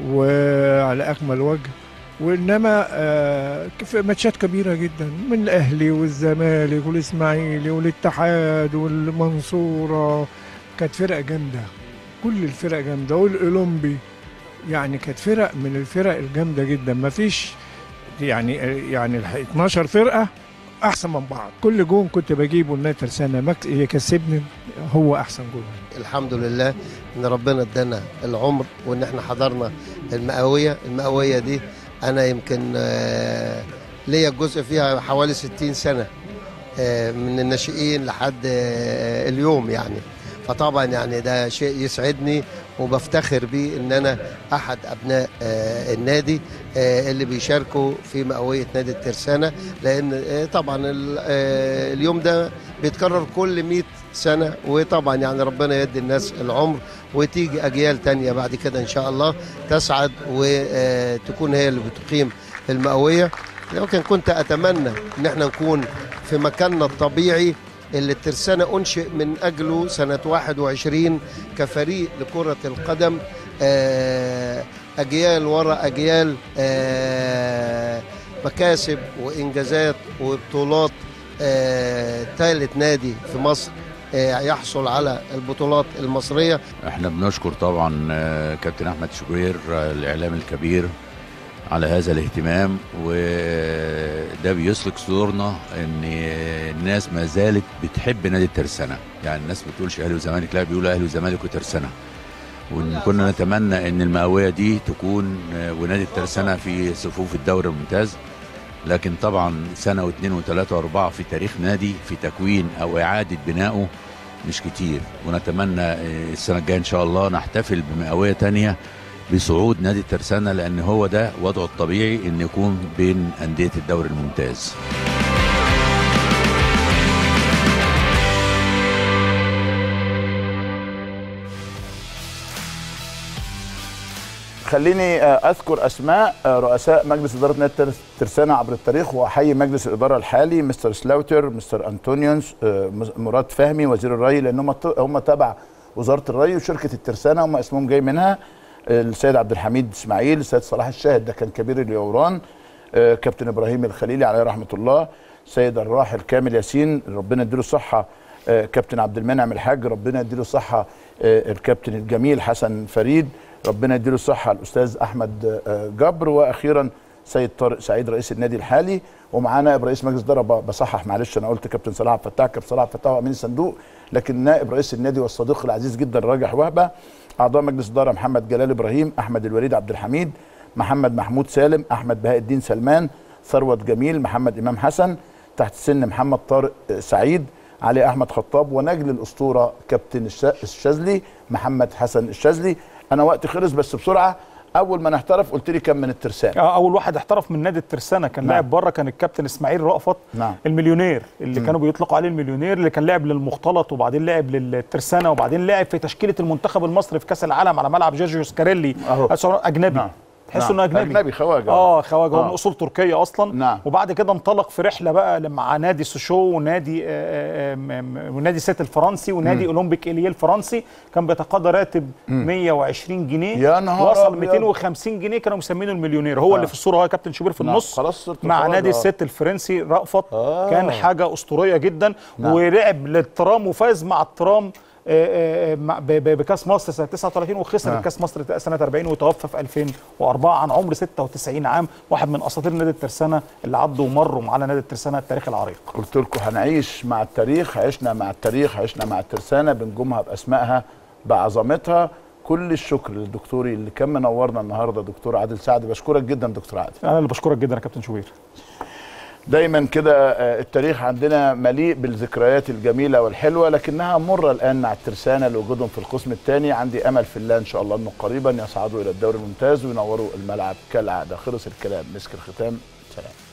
وعلى اكمل وجه وانما آه، في ماتشات كبيره جدا من الاهلي والزمالك والاسماعيلي والاتحاد والمنصوره كانت فرق جامده كل الفرق جامده والاولمبي يعني كانت فرق من الفرق الجامده جدا ما فيش يعني يعني ال 12 فرقه احسن من بعض كل جون كنت بجيبه النادي ترسانه مك- يكسبني هو احسن جون الحمد لله ان ربنا ادانا العمر وان احنا حضرنا المئويه المئويه دي انا يمكن آه، ليا جزء فيها حوالي 60 سنه آه، من الناشئين لحد آه، اليوم يعني فطبعا يعني ده شيء يسعدني وبفتخر بيه ان انا احد ابناء آه، النادي آه، اللي بيشاركوا في مئويه نادي الترسانه لان آه، طبعا ال- آه، اليوم ده بيتكرر كل 100 سنه وطبعا يعني ربنا يدي الناس العمر وتيجي اجيال تانية بعد كده ان شاء الله تسعد وتكون هي اللي بتقيم المئويه لكن كنت اتمنى ان احنا نكون في مكاننا الطبيعي اللي الترسانة أنشئ من أجله سنة 21 كفريق لكرة القدم آه، أجيال وراء أجيال آه، مكاسب وإنجازات وبطولات آه، ثالث نادي في مصر آه، يحصل على البطولات المصرية احنا بنشكر طبعا آه، كابتن احمد شوبير آه، الاعلام الكبير على هذا الاهتمام وده بيسلك صدورنا ان الناس ما زالت بتحب نادي الترسانه يعني الناس ما بتقولش اهلي وزمالك لا بيقولوا اهلي وزمالك وترسانه وان كنا نتمنى ان المئويه دي تكون آه، ونادي الترسانه في صفوف الدوري الممتاز لكن طبعا سنه واثنين وثلاثه واربعه في تاريخ نادي في تكوين او اعاده بنائه مش كتير ونتمنى آه، السنه الجايه ان شاء الله نحتفل بمئويه تانية بصعود نادي الترسانه لان هو ده وضعه الطبيعي ان يكون بين انديه الدوري الممتاز خليني آه، اذكر اسماء آه، رؤساء مجلس اداره نادي ترس- ترسانه عبر التاريخ واحيي مجلس الاداره الحالي مستر سلاوتر مستر انطونيونز آه، مز- مراد فهمي وزير الري لان هم ت- هم تبع وزاره الري وشركه الترسانه هم اسمهم جاي منها آه، السيد عبد الحميد اسماعيل السيد صلاح الشاهد ده كان كبير اليوران آه، كابتن ابراهيم الخليلي عليه رحمه الله سيد الراحل كامل ياسين ربنا يديله الصحه آه، كابتن عبد المنعم الحاج ربنا يديله الصحه آه، الكابتن الجميل حسن فريد ربنا يديله الصحه الاستاذ احمد آه، جبر واخيرا سيد طارق سعيد رئيس النادي الحالي ومعانا نائب رئيس مجلس الاداره ب- بصحح معلش انا قلت كابتن صلاح عبد الفتاح كابتن صلاح عبد الفتاح هو امين الصندوق لكن نائب رئيس النادي والصديق العزيز جدا راجح وهبه اعضاء مجلس الاداره محمد جلال ابراهيم احمد الوليد عبد الحميد محمد محمود سالم احمد بهاء الدين سلمان ثروت جميل محمد امام حسن تحت السن محمد طارق آه، سعيد علي احمد خطاب ونجل الاسطوره كابتن الش- الشاذلي محمد حسن الشاذلي انا وقتي خلص بس بسرعه اول ما نحترف قلت لي كم من الترسانه آه، اول واحد احترف من نادي الترسانه كان نعم. لاعب بره كان الكابتن اسماعيل رأفت نعم المليونير اللي مم. كانوا بيطلقوا عليه المليونير اللي كان لاعب للمختلط وبعدين لاعب للترسانه وبعدين لاعب في تشكيله المنتخب المصري في كاس العالم على ملعب جورجيو سكاريلي أهو. أسعر- اجنبي نعم. تحس نعم. انه اجنبي أجنبي، خواجة. اه خواجه هو آه. من اصول تركيه اصلا نعم. وبعد كده انطلق في رحله بقى مع نادي سوشو ونادي آه، آه، آه، ونادي سيت الفرنسي ونادي مم. اولمبيك اليه الفرنسي كان بيتقاضى راتب 120 جنيه يا نهار وصل أبيض. 250 جنيه كانوا مسمينه المليونير هو آه. اللي في الصوره هو كابتن شوبير في نعم. النص خلاص صرت مع خواجة. نادي آه. الست الفرنسي رأفت آه. كان حاجه اسطوريه جدا نعم. ولعب للترام وفاز مع الترام آه، آه، مع- ب- ب- بكاس مصر سنه 39 وخسر آه. الكاس مصر سنه 40 وتوفى في 2004 عن عمر 96 عام واحد من اساطير نادي الترسانه اللي عدوا ومروا على نادي الترسانه التاريخ العريق قلت لكم هنعيش مع التاريخ عشنا مع التاريخ عشنا مع الترسانه بنجومها باسمائها بعظمتها كل الشكر للدكتور اللي كان منورنا النهارده دكتور عادل سعد بشكرك جدا دكتور عادل انا اللي بشكرك جدا يا كابتن شوبير دايما كده آه، التاريخ عندنا مليء بالذكريات الجميله والحلوه لكنها مره الان مع الترسانه لوجودهم في القسم الثاني عندي امل في الله ان شاء الله انه قريبا يصعدوا الى الدوري الممتاز وينوروا الملعب كالعاده خلص الكلام مسك الختام سلام